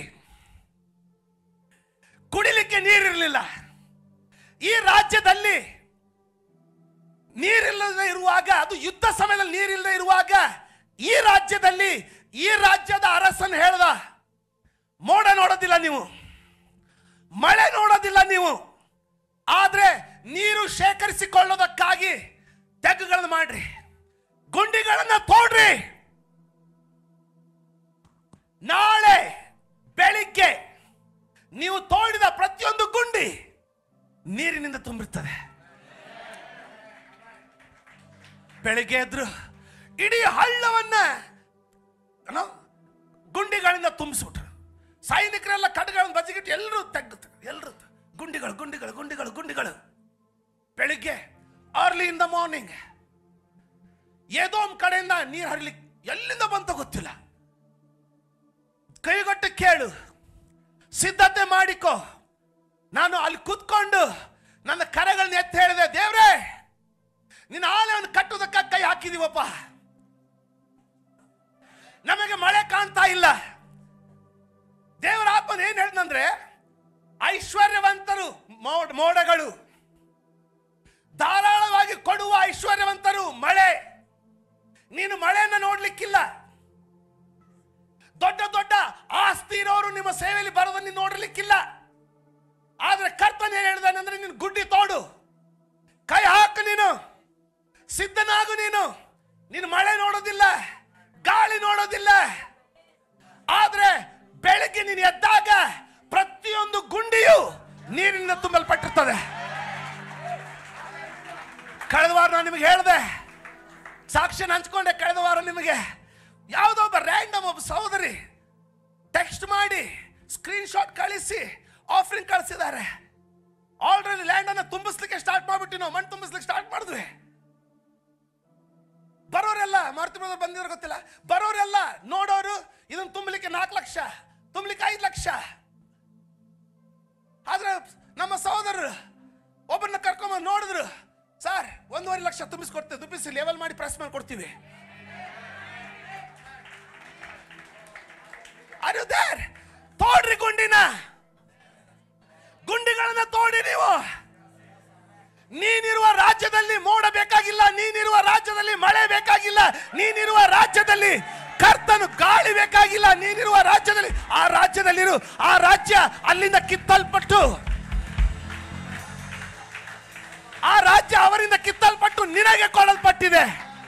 ಕುಡಿಲಿಕ್ಕೆ ನೀರಿರಲಿಲ್ಲ ಈ ರಾಜ್ಯದಲ್ಲಿ ನೀರಿಲ್ಲದೆ ಇರುವಾಗ ಅದು ಯುದ್ಧ ಸಮಯದಲ್ಲಿ ನೀರಿಲ್ಲದೆ ಇರುವಾಗ ಈ ರಾಜ್ಯದಲ್ಲಿ ಈ ರಾಜ್ಯದ ಅರಸನ್ ಹೇಳ್ದ ಮೋಡ ನೋಡೋದಿಲ್ಲ ನೀವು ಮಳೆ ನೋಡೋದಿಲ್ಲ ನೀವು ಆದ್ರೆ ನೀರು ಶೇಖರಿಸಿಕೊಳ್ಳೋದಕ್ಕಾಗಿ ತೆಗ್ಗುಗಳನ್ನು ಮಾಡ್ರಿ ಗುಂಡಿಗಳನ್ನ ತೋಡ್ರಿ ನಾಳೆ ಬೆಳಿಗ್ಗೆ ನೀವು ತೋಡಿದ ಪ್ರತಿಯೊಂದು ಗುಂಡಿ ನೀರಿನಿಂದ ತುಂಬಿರ್ತದೆ ಬೆಳಿಗ್ಗೆ ಎದ್ರು ಇಡೀ ಹಳ್ಳವನ್ನ ಏನೋ ಗುಂಡಿಗಳಿಂದ ತುಂಬಿಸ್ಬಿಟ್ರು ಸೈನಿಕರೆಲ್ಲ ಕಡ್ಗಳನ್ನು ಬಜಿಗಿಟ್ಟು ಎಲ್ಲರೂ ತೆಗ್ದು ಎಲ್ಲರೂ ಗುಂಡಿಗಳು ಗುಂಡಿಗಳು ಗುಂಡಿಗಳು ಗುಂಡಿಗಳು ಬೆಳಿಗ್ಗೆ ಅರ್ಲಿ ಇನ್ ದ ಮಾರ್ನಿಂಗ್ ಏದೋ ಒಂದ್ ಕಡೆಯಿಂದ ನೀರು ಹರಿಲಿಕ್ಕೆ ಎಲ್ಲಿಂದ ಬಂತ ಗೊತ್ತಿಲ್ಲ ಕೈಗೊಟ್ಟು ಕೇಳು ಸಿದ್ಧತೆ ಮಾಡಿಕೋ ನಾನು ಅಲ್ಲಿ ಕೂತ್ಕೊಂಡು ನನ್ನ ಕರೆಗಳನ್ನ ಎತ್ತಿ ಹೇಳಿದೆ ದೇವ್ರೇ ನಿನ್ನ ಆಲೆಯನ್ನು ಕಟ್ಟುವುದಕ್ಕೆ ಕೈ ಹಾಕಿದೀವಪ್ಪ ನಮಗೆ ಮಳೆ ಕಾಣ್ತಾ ಇಲ್ಲ ದೇವರ ಆತ್ಮನ ಏನ್ ಹೇಳ್ದಂದ್ರೆ ಐಶ್ವರ್ಯವಂತರು ಮೋಡ ಮೋಡಗಳು ಧಾರಾಳವಾಗಿ ಕೊಡುವ ಐಶ್ವರ್ಯವಂತರು ಮಳೆ ನೀನು ಮಳೆಯನ್ನ ನೋಡ್ಲಿಕ್ಕಿಲ್ಲ ದೊಡ್ಡ ದೊಡ್ಡ ಆಸ್ತಿ ಇರೋರು ನಿಮ್ಮ ಸೇವೆಯಲ್ಲಿ ಬರೋದನ್ನ ನೀನು ನೋಡಲಿಕ್ಕಿಲ್ಲ ಆದ್ರೆ ಕರ್ತನ ಏನ್ ಹೇಳ್ದಾನಂದ್ರೆ ನೀನು ಗುಡ್ಡಿ ತೋಡು ಕೈ ಹಾಕು ನೀನು ಸಿದ್ಧನಾಗು ನೀನು ನೀನು ಮಳೆ ನೋಡೋದಿಲ್ಲ ಗಾಳಿ ನೋಡೋದಿಲ್ಲ ಆದ್ರೆ ಬೆಳಗ್ಗೆ ನೀನು ಎದ್ದಾಗ ಪ್ರತಿಯೊಂದು ಗುಂಡಿಯು ನೀರಿನಿಂದ ತುಂಬಲ್ಪಟ್ಟಿರ್ತದೆ ಕಳೆದ ವಾರ ನಾನು ನಿಮಗೆ ಹೇಳಿದೆ ಸಾಕ್ಷಿನ ಹಂಚ್ಕೊಂಡೆ ಕಳೆದ ವಾರ ನಿಮಗೆ ಯಾವುದೋ ಒಬ್ಬ ರ್ಯಾಂಡಮ್ ಒಬ್ಬ ಸಹೋದರಿ ಟೆಕ್ಸ್ಟ್ ಮಾಡಿ ಸ್ಕ್ರೀನ್ ಶಾಟ್ ಕಳಿಸಿ ಆಫರಿಂಗ್ ಕಳಿಸಿದ್ದಾರೆ ಆಲ್ರೆಡಿ ಲ್ಯಾಂಡ್ ಅನ್ನ ತುಂಬಿಸ್ಲಿಕ್ಕೆ ಸ್ಟಾರ್ಟ್ ಮಾಡ್ಬಿಟ್ಟು ನಾವು ಮಣ್ಣು ತುಂಬಿಸ್ಲಿಕ್ಕೆ ಸ್ಟಾರ್ಟ್ ಮಾಡಿದ್ವಿ ಬರೋರೆಲ್ಲ ಮಾರುತಿ ಬ್ರದರ್ ಬಂದಿರೋ ಗೊತ್ತಿಲ್ಲ ಬರೋರೆಲ್ಲ ನೋಡೋರು ಇದನ್ನ ತುಂಬಲಿಕ್ಕೆ ನಾಲ್ಕು ಲಕ್ಷ ತುಂಬಲಿಕ್ಕೆ ಐದು ಲಕ್ಷ ಆದ್ರೆ ನಮ್ಮ ಸಹೋದರರು ಒಬ್ಬರನ್ನ ಕರ್ಕೊಂಬಂದು ನೋಡಿದ್ರು ಸರ್ ಒಂದೂವರೆ ಲಕ್ಷ ತುಂಬಿಸ್ಕೊಡ್ತೇವೆ ತುಂಬಿಸಿ ಲೆವೆಲ್ ಮಾಡಿ ಪ್ರೆಸ್ ಮಾಡಿ ಕೊಡ್ತೀವಿ ಅರು ದೇರ್ ತೋಡ್ರಿ ಗುಂಡಿನ ಗುಂಡಿಗಳನ್ನ ತೋಡಿ ನೀವು ನೀನಿರುವ ರಾಜ್ಯದಲ್ಲಿ ಮೋಡ ಬೇಕಾಗಿಲ್ಲ ನೀನಿರುವ ರಾಜ್ಯದಲ್ಲಿ ಮಳೆ ಬೇಕಾಗಿಲ್ಲ ನೀನಿರುವ ರಾಜ್ಯದಲ್ಲಿ ಕರ್ತನು ಗಾಳಿ ಬೇಕಾಗಿಲ್ಲ ನೀನಿರುವ ರಾಜ್ಯದಲ್ಲಿ ಆ ರಾಜ್ಯದಲ್ಲಿರು ಆ ರಾಜ್ಯ ಅಲ್ಲಿಂದ ಕಿತ್ತಲ್ಪಟ್ಟು ಆ ರಾಜ್ಯ ಅವರಿಂದ ಕಿತ್ತಲ್ಪಟ್ಟು ನಿನಗೆ ಕೊಡಲ್ಪಟ್ಟಿದೆ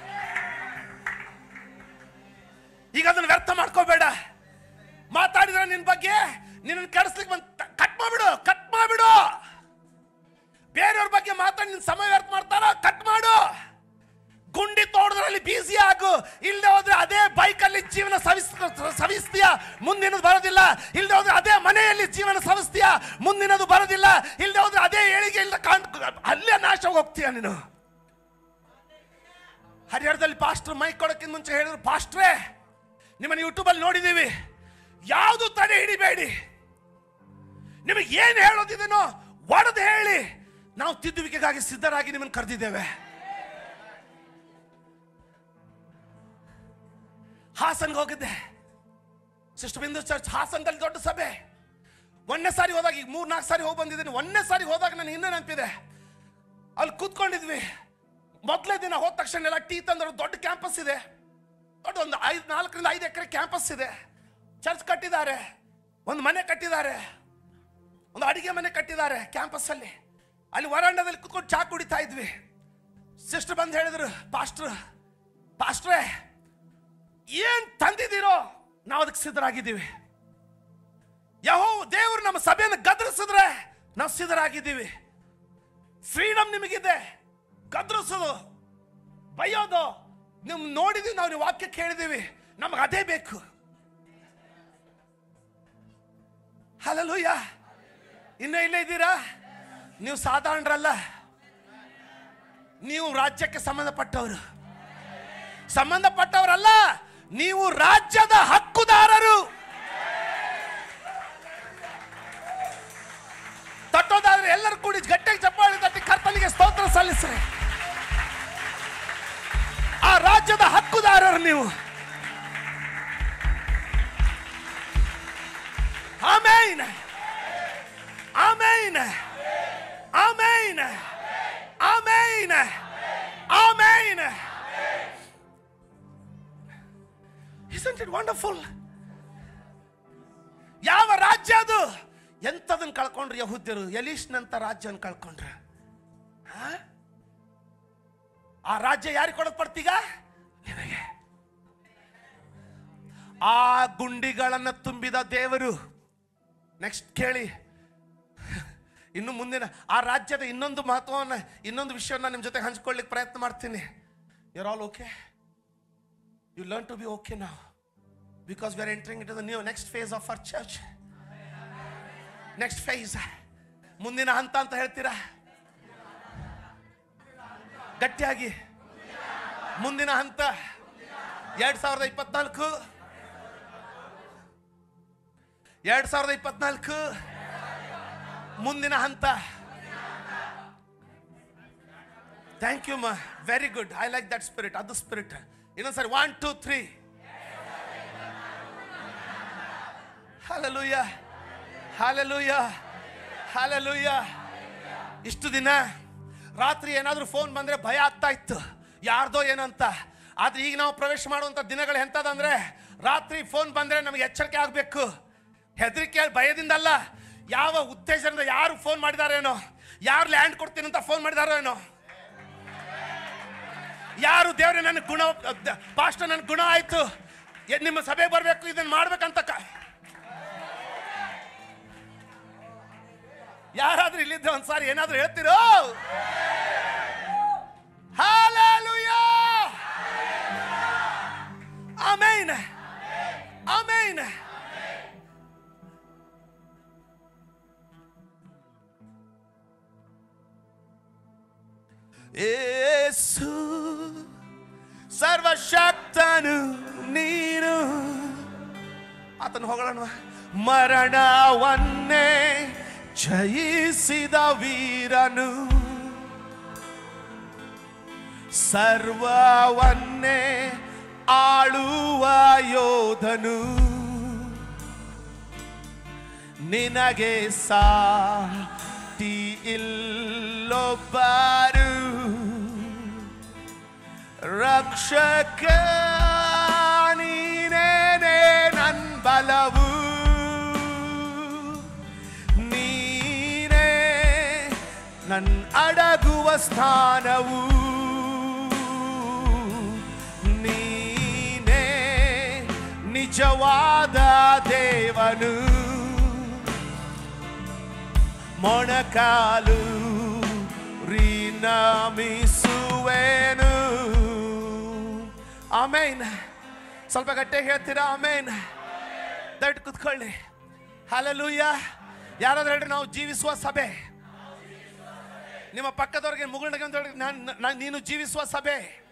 ಈಗ ಅದನ್ನು ವ್ಯರ್ಥ ಮಾಡ್ಕೋಬೇಡ ಮಾತಾಡಿದ್ರೆ ನಿನ್ ಬಗ್ಗೆ ನಿನ್ನ ಕೆಡಿಸ್ಲಿಕ್ಕೆ ಬಂದ್ ಕಟ್ ಮಾಡ್ಬಿಡು ಕಟ್ ಮಾಡ್ಬಿಡು ಬೇರೆಯವ್ರ ಬಗ್ಗೆ ಮಾತಾಡಿ ನಿನ್ ಸಮಯ ವ್ಯರ್ಥ ಮಾಡ್ತಾರ ಕಟ್ ಮಾಡು ಗುಂಡಿ ತೋಡದ್ರಲ್ಲಿ ಬಿಸಿ ಆಗು ಇಲ್ಲದೆ ಹೋದ್ರೆ ಅದೇ ಬೈಕ್ ಅಲ್ಲಿ ಜೀವನ ಸವಿಸ್ ಸವಿಸ್ತೀಯ ಮುಂದಿನದು ಬರೋದಿಲ್ಲ ಇಲ್ಲದೆ ಹೋದ್ರೆ ಅದೇ ಮನೆಯಲ್ಲಿ ಜೀವನ ಸವಿಸ್ತೀಯ ಮುಂದಿನದು ಬರೋದಿಲ್ಲ ಇಲ್ಲದೆ ಹೋದ್ರೆ ಅದೇ ಏಳಿಗೆ ಇಲ್ಲ ಕಾಣ್ ಅಲ್ಲೇ ನಾಶ ಹೋಗ್ತೀಯ ನೀನು ಹರಿಹರದಲ್ಲಿ ಪಾಸ್ಟರ್ ಮೈಕ್ ಕೊಡೋಕ್ಕಿಂತ ಮುಂಚೆ ಹೇಳಿದ್ರು ಪಾಸ್ಟ್ರೇ ನಿಮ್ಮನ್ನ ಯೂಟ್ಯೂಬಲ್ಲಿ ನೋಡಿದ್ದೀವಿ ಯಾವುದು ತಡೆ ಹಿಡಿಬೇಡಿ ನಿಮಗೆ ಏನು ಹೇಳೋದಿದೆನೋ ಒಡೆದು ಹೇಳಿ ನಾವು ತಿದ್ದುವಿಕೆಗಾಗಿ ಸಿದ್ಧರಾಗಿ ನಿಮ್ಮನ್ನು ಕರೆದಿದ್ದೇವೆ ಹಾಸನ್ಗೆ ಹೋಗಿದ್ದೆ ಸಿಸ್ಟರ್ ಬಿಂದು ಚರ್ಚ್ ಹಾಸನದಲ್ಲಿ ದೊಡ್ಡ ಸಭೆ ಒಂದನೇ ಸಾರಿ ಹೋದಾಗ ಈಗ ಮೂರ್ ನಾಲ್ಕು ಸಾರಿ ಹೋಗಿ ಬಂದಿದ್ದೀನಿ ಒಂದನೇ ಸಾರಿ ಹೋದಾಗ ನನಗೆ ಇನ್ನೂ ನೆನಪಿದೆ ಅಲ್ಲಿ ಕೂತ್ಕೊಂಡಿದ್ವಿ ಮೊದಲೇ ದಿನ ಹೋದ ತಕ್ಷಣ ಎಲ್ಲ ಟೀ ತಂದ್ರು ದೊಡ್ಡ ಕ್ಯಾಂಪಸ್ ಇದೆ ದೊಡ್ಡ ಒಂದು ಐದು ನಾಲ್ಕರಿಂದ ಐದು ಎಕರೆ ಕ್ಯಾಂಪಸ್ ಇದೆ ಚರ್ಚ್ ಕಟ್ಟಿದ್ದಾರೆ ಒಂದು ಮನೆ ಕಟ್ಟಿದ್ದಾರೆ ಒಂದು ಅಡಿಗೆ ಮನೆ ಕಟ್ಟಿದ್ದಾರೆ ಕ್ಯಾಂಪಸ್ ಅಲ್ಲಿ ಅಲ್ಲಿ ವರಾಂಡದಲ್ಲಿ ಕುತ್ಕೊಂಡು ಚಾ ಕುಡಿತಾ ಇದ್ವಿ ಸಿಸ್ಟರ್ ಬಂದು ಹೇಳಿದ್ರು ಪಾಸ್ಟ್ರ್ ಪಾಸ್ಟ್ರೇ ಏನ್ ತಂದಿದ್ದೀರೋ ನಾವು ಅದಕ್ಕೆ ಸಿದ್ಧರಾಗಿದ್ದೀವಿ ಯಹೋ ದೇವರು ನಮ್ಮ ಸಭೆಯನ್ನು ಗದರಿಸಿದ್ರೆ ನಾವು ಸಿದ್ಧರಾಗಿದ್ದೀವಿ ಫ್ರೀಡಮ್ ನಿಮಗಿದೆ ಗದರಿಸೋದು ಬೈಯೋದು ನಿಮ್ ನೋಡಿದೀವಿ ನಾವು ನೀವು ವಾಕ್ಯ ಕೇಳಿದೀವಿ ನಮ್ಗೆ ಅದೇ ಬೇಕು ಹಲಲುಯ್ಯ ಇನ್ನೂ ಇಲ್ಲೇ ಇದ್ದೀರಾ ನೀವು ಸಾಧಾರಣರಲ್ಲ ನೀವು ರಾಜ್ಯಕ್ಕೆ ಸಂಬಂಧಪಟ್ಟವರು ಸಂಬಂಧಪಟ್ಟವರಲ್ಲ ನೀವು ರಾಜ್ಯದ ಹಕ್ಕುದಾರರು ತಟ್ಟೋದಾದ್ರೆ ಎಲ್ಲರೂ ಕೂಡಿ ಗಟ್ಟಿಗೆ ಚಪ್ಪಾಳೆ ತಟ್ಟಿ ಕರ್ತನಿಗೆ ಸ್ತೋತ್ರ ಸಲ್ಲಿಸ್ರಿ ಆ ರಾಜ್ಯದ ಹಕ್ಕುದಾರರು ನೀವು ಆಮೇನ್ amen amen amen amen Isn't it wonderful? ಯಾವ ರಾಜ್ಯ ಅದು ಎಂತದನ್ನ ಕಳ್ಕೊಂಡ್ರು ಯಹುದ್ಯರು ಎಲೀಶ್ನಂತ ರಾಜ್ಯನ ಕಳ್ಕೊಂಡ್ರ ಆ? ಆ ರಾಜ್ಯ ಯಾರಿಗೆ ಕೊಡೋದ್ ಪಡ್ತೀಗ ನಿನಗೆ ಆ ಗುಂಡಿಗಳನ್ನ ತುಂಬಿದ ದೇವರು ನೆಕ್ಸ್ಟ್ ಕೇಳಿ ಇನ್ನು ಮುಂದಿನ ಆ ರಾಜ್ಯದ ಇನ್ನೊಂದು ಮಹತ್ವವನ್ನ ಇನ್ನೊಂದು ವಿಷಯವನ್ನ ನಿಮ್ಮ ಜೊತೆ ಹಂಚ್ಕೊಳ್ಳಿಕ್ಕೆ ಪ್ರಯತ್ನ ಮಾಡ್ತೀನಿ you're all okay you learn to be okay ನಾವು because we are entering it the new next phase of our church next phase ಮುಂದಿನ ಹಂತ ಅಂತ ಹೇಳ್ತೀರಾ ಗಟ್ಟಿಯಾಗಿ ಮುಂದಿನ ಹಂತ ಎರಡ್ ಸಾವಿರದ ಇಪ್ಪತ್ನಾಲ್ಕು ಎರಡ್ ಸಾವಿರದ ಇಪ್ಪತ್ನಾಲ್ಕು ಮುಂದಿನ ಹಂತ ಥ್ಯಾಂಕ್ ಯು ಮಾ very good I like that spirit ಅದು ಸ್ಪಿರಿಟ್ ಇನ್ನೊಂದ್ಸರಿ one two three hallelujah hallelujah hallelujah ಇಷ್ಟು ದಿನ ರಾತ್ರಿ ಏನಾದರೂ ಫೋನ್ ಬಂದ್ರೆ ಭಯ ಆಗ್ತಾ ಇತ್ತು ಯಾರ್ದೋ ಏನಂತ ಆದ್ರೆ ಈಗ ನಾವು ಪ್ರವೇಶ ಮಾಡುವಂತ ದಿನಗಳು ಎಂತದಂದ್ರೆ ರಾತ್ರಿ ಫೋನ್ ಬಂದ್ರೆ ನಮಗೆ ಎಚ್ಚರಿಕೆ ಆಗಬೇಕು ಹೆದರಿಕೆ ಭಯದಿಂದಲ್ಲ ಯಾವ ಉತ್ತೇಜನದಿಂದ ಯಾರು ಫೋನ್ ಮಾಡಿದಾರೇನೋ ಯಾರು ಲ್ಯಾಂಡ್ ಕೊಡ್ತೀನಿ ಅಂತ ಫೋನ್ ಮಾಡಿದಾರೋ ಏನೋ ಯಾರು ದೇವ್ರೆ ನನ್ನ ಗುಣ ಪಾಸ್ಟ್ ನನ್ನ ಗುಣ ಆಯ್ತು ಎ- ನಿಮ್ಮ ಸಭೆ ಬರಬೇಕು ಇದನ್ನ ಮಾಡ್ಬೇಕಂತ ಕ- ಯಾರಾದ್ರೂ ಇಲ್ಲಿದ್ದ ಒಂದ್ಸಾರಿ ಏನಾದ್ರೂ ಹೇಳ್ತಿರೋ Hallelujah! Amen. Amen. ಏಸು ಸರ್ವಶಕ್ತನು ನೀನು ಆತನು ಹೊಗಳಣ ಮರಣವನ್ನೇ ಜಯಿಸಿದ ವೀರನು ಸರ್ವವನ್ನೇ ಆಳುವ ಯೋಧನು ನಿನಗೆ ಸಾಟಿ ಇಲ್ಲೊಬ್ಬರು ರಕ್ಷಕ ನೀನೇನೆ ನನ್ ಬಲವು ನೀನೇ ನನ್ ಅಡಗುವ ಸ್ಥಾನವು ನೀನೇ ನಿಜವಾದ ದೇವನು ಮೊಣಕಾಲು ರೀನಮಿಸುವೆನು ಆಮೇನ್ ಸ್ವಲ್ಪ ಗಟ್ಟಿಯಾಗಿ ಹೇಳ್ತೀರಾ ಆಮೇನ್ ದಯವಿಟ್ಟು ಕುತ್ಕೊಳ್ಳಿ ಹಾಲಲೂಯ ಯಾರಾದ್ರೂ ಹೇಳ್ರಿ ನಾವು ಜೀವಿಸುವ ಸಭೆ ನಿಮ್ಮ ಪಕ್ಕದವ್ರಿಗೆ ಮುಗುಳ್ನಗೆ ಅಂತ ಹೇಳಿ ನಾನು ನೀನು ಜೀವಿಸುವ ಸಭೆ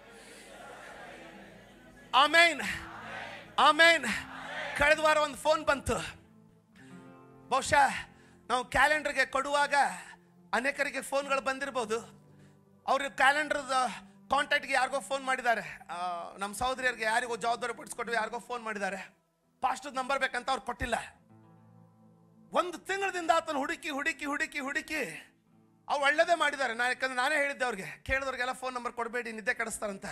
ಆಮೇನ್ ಆಮೇನ್ ಕಳೆದ ವಾರ ಒಂದು ಫೋನ್ ಬಂತು ಬಹುಶಃ ನಾವು ಕ್ಯಾಲೆಂಡರ್ಗೆ ಕೊಡುವಾಗ ಅನೇಕರಿಗೆ ಫೋನ್ಗಳು ಬಂದಿರ್ಬೋದು ಅವ್ರ ಕ್ಯಾಲೆಂಡರ್ದ ಕಾಂಟ್ಯಾಕ್ಟ್ಗೆ ಯಾರಿಗೋ ಫೋನ್ ಮಾಡಿದ್ದಾರೆ ಆ, ನಮ್ಮ ಸಹೋದರಿಯರಿಗೆ ಯಾರಿಗೋ ಜವಾಬ್ದಾರಿ ಪಡಿಸ್ಕೊಟ್ಟು ಯಾರಿಗೋ ಫೋನ್ ಮಾಡಿದ್ದಾರೆ ಪಾಸ್ಟದ ನಂಬರ್ ಬೇಕಂತ ಅವ್ರು ಕೊಟ್ಟಿಲ್ಲ ಒಂದು ತಿಂಗಳದಿಂದ ಆತನ ಹುಡುಕಿ ಹುಡುಕಿ ಹುಡುಕಿ ಹುಡುಕಿ ಅವ್ರು ಒಳ್ಳೇದೇ ಮಾಡಿದ್ದಾರೆ ನಾನು ಯಾಕಂದ್ರೆ ನಾನೇ ಹೇಳಿದ್ದೆ ಅವ್ರಿಗೆ ಕೇಳಿದವ್ರಿಗೆಲ್ಲ ಫೋನ್ ನಂಬರ್ ಕೊಡಬೇಡಿ ನಿದ್ದೆ ಕೆಡಿಸ್ತಾರಂತ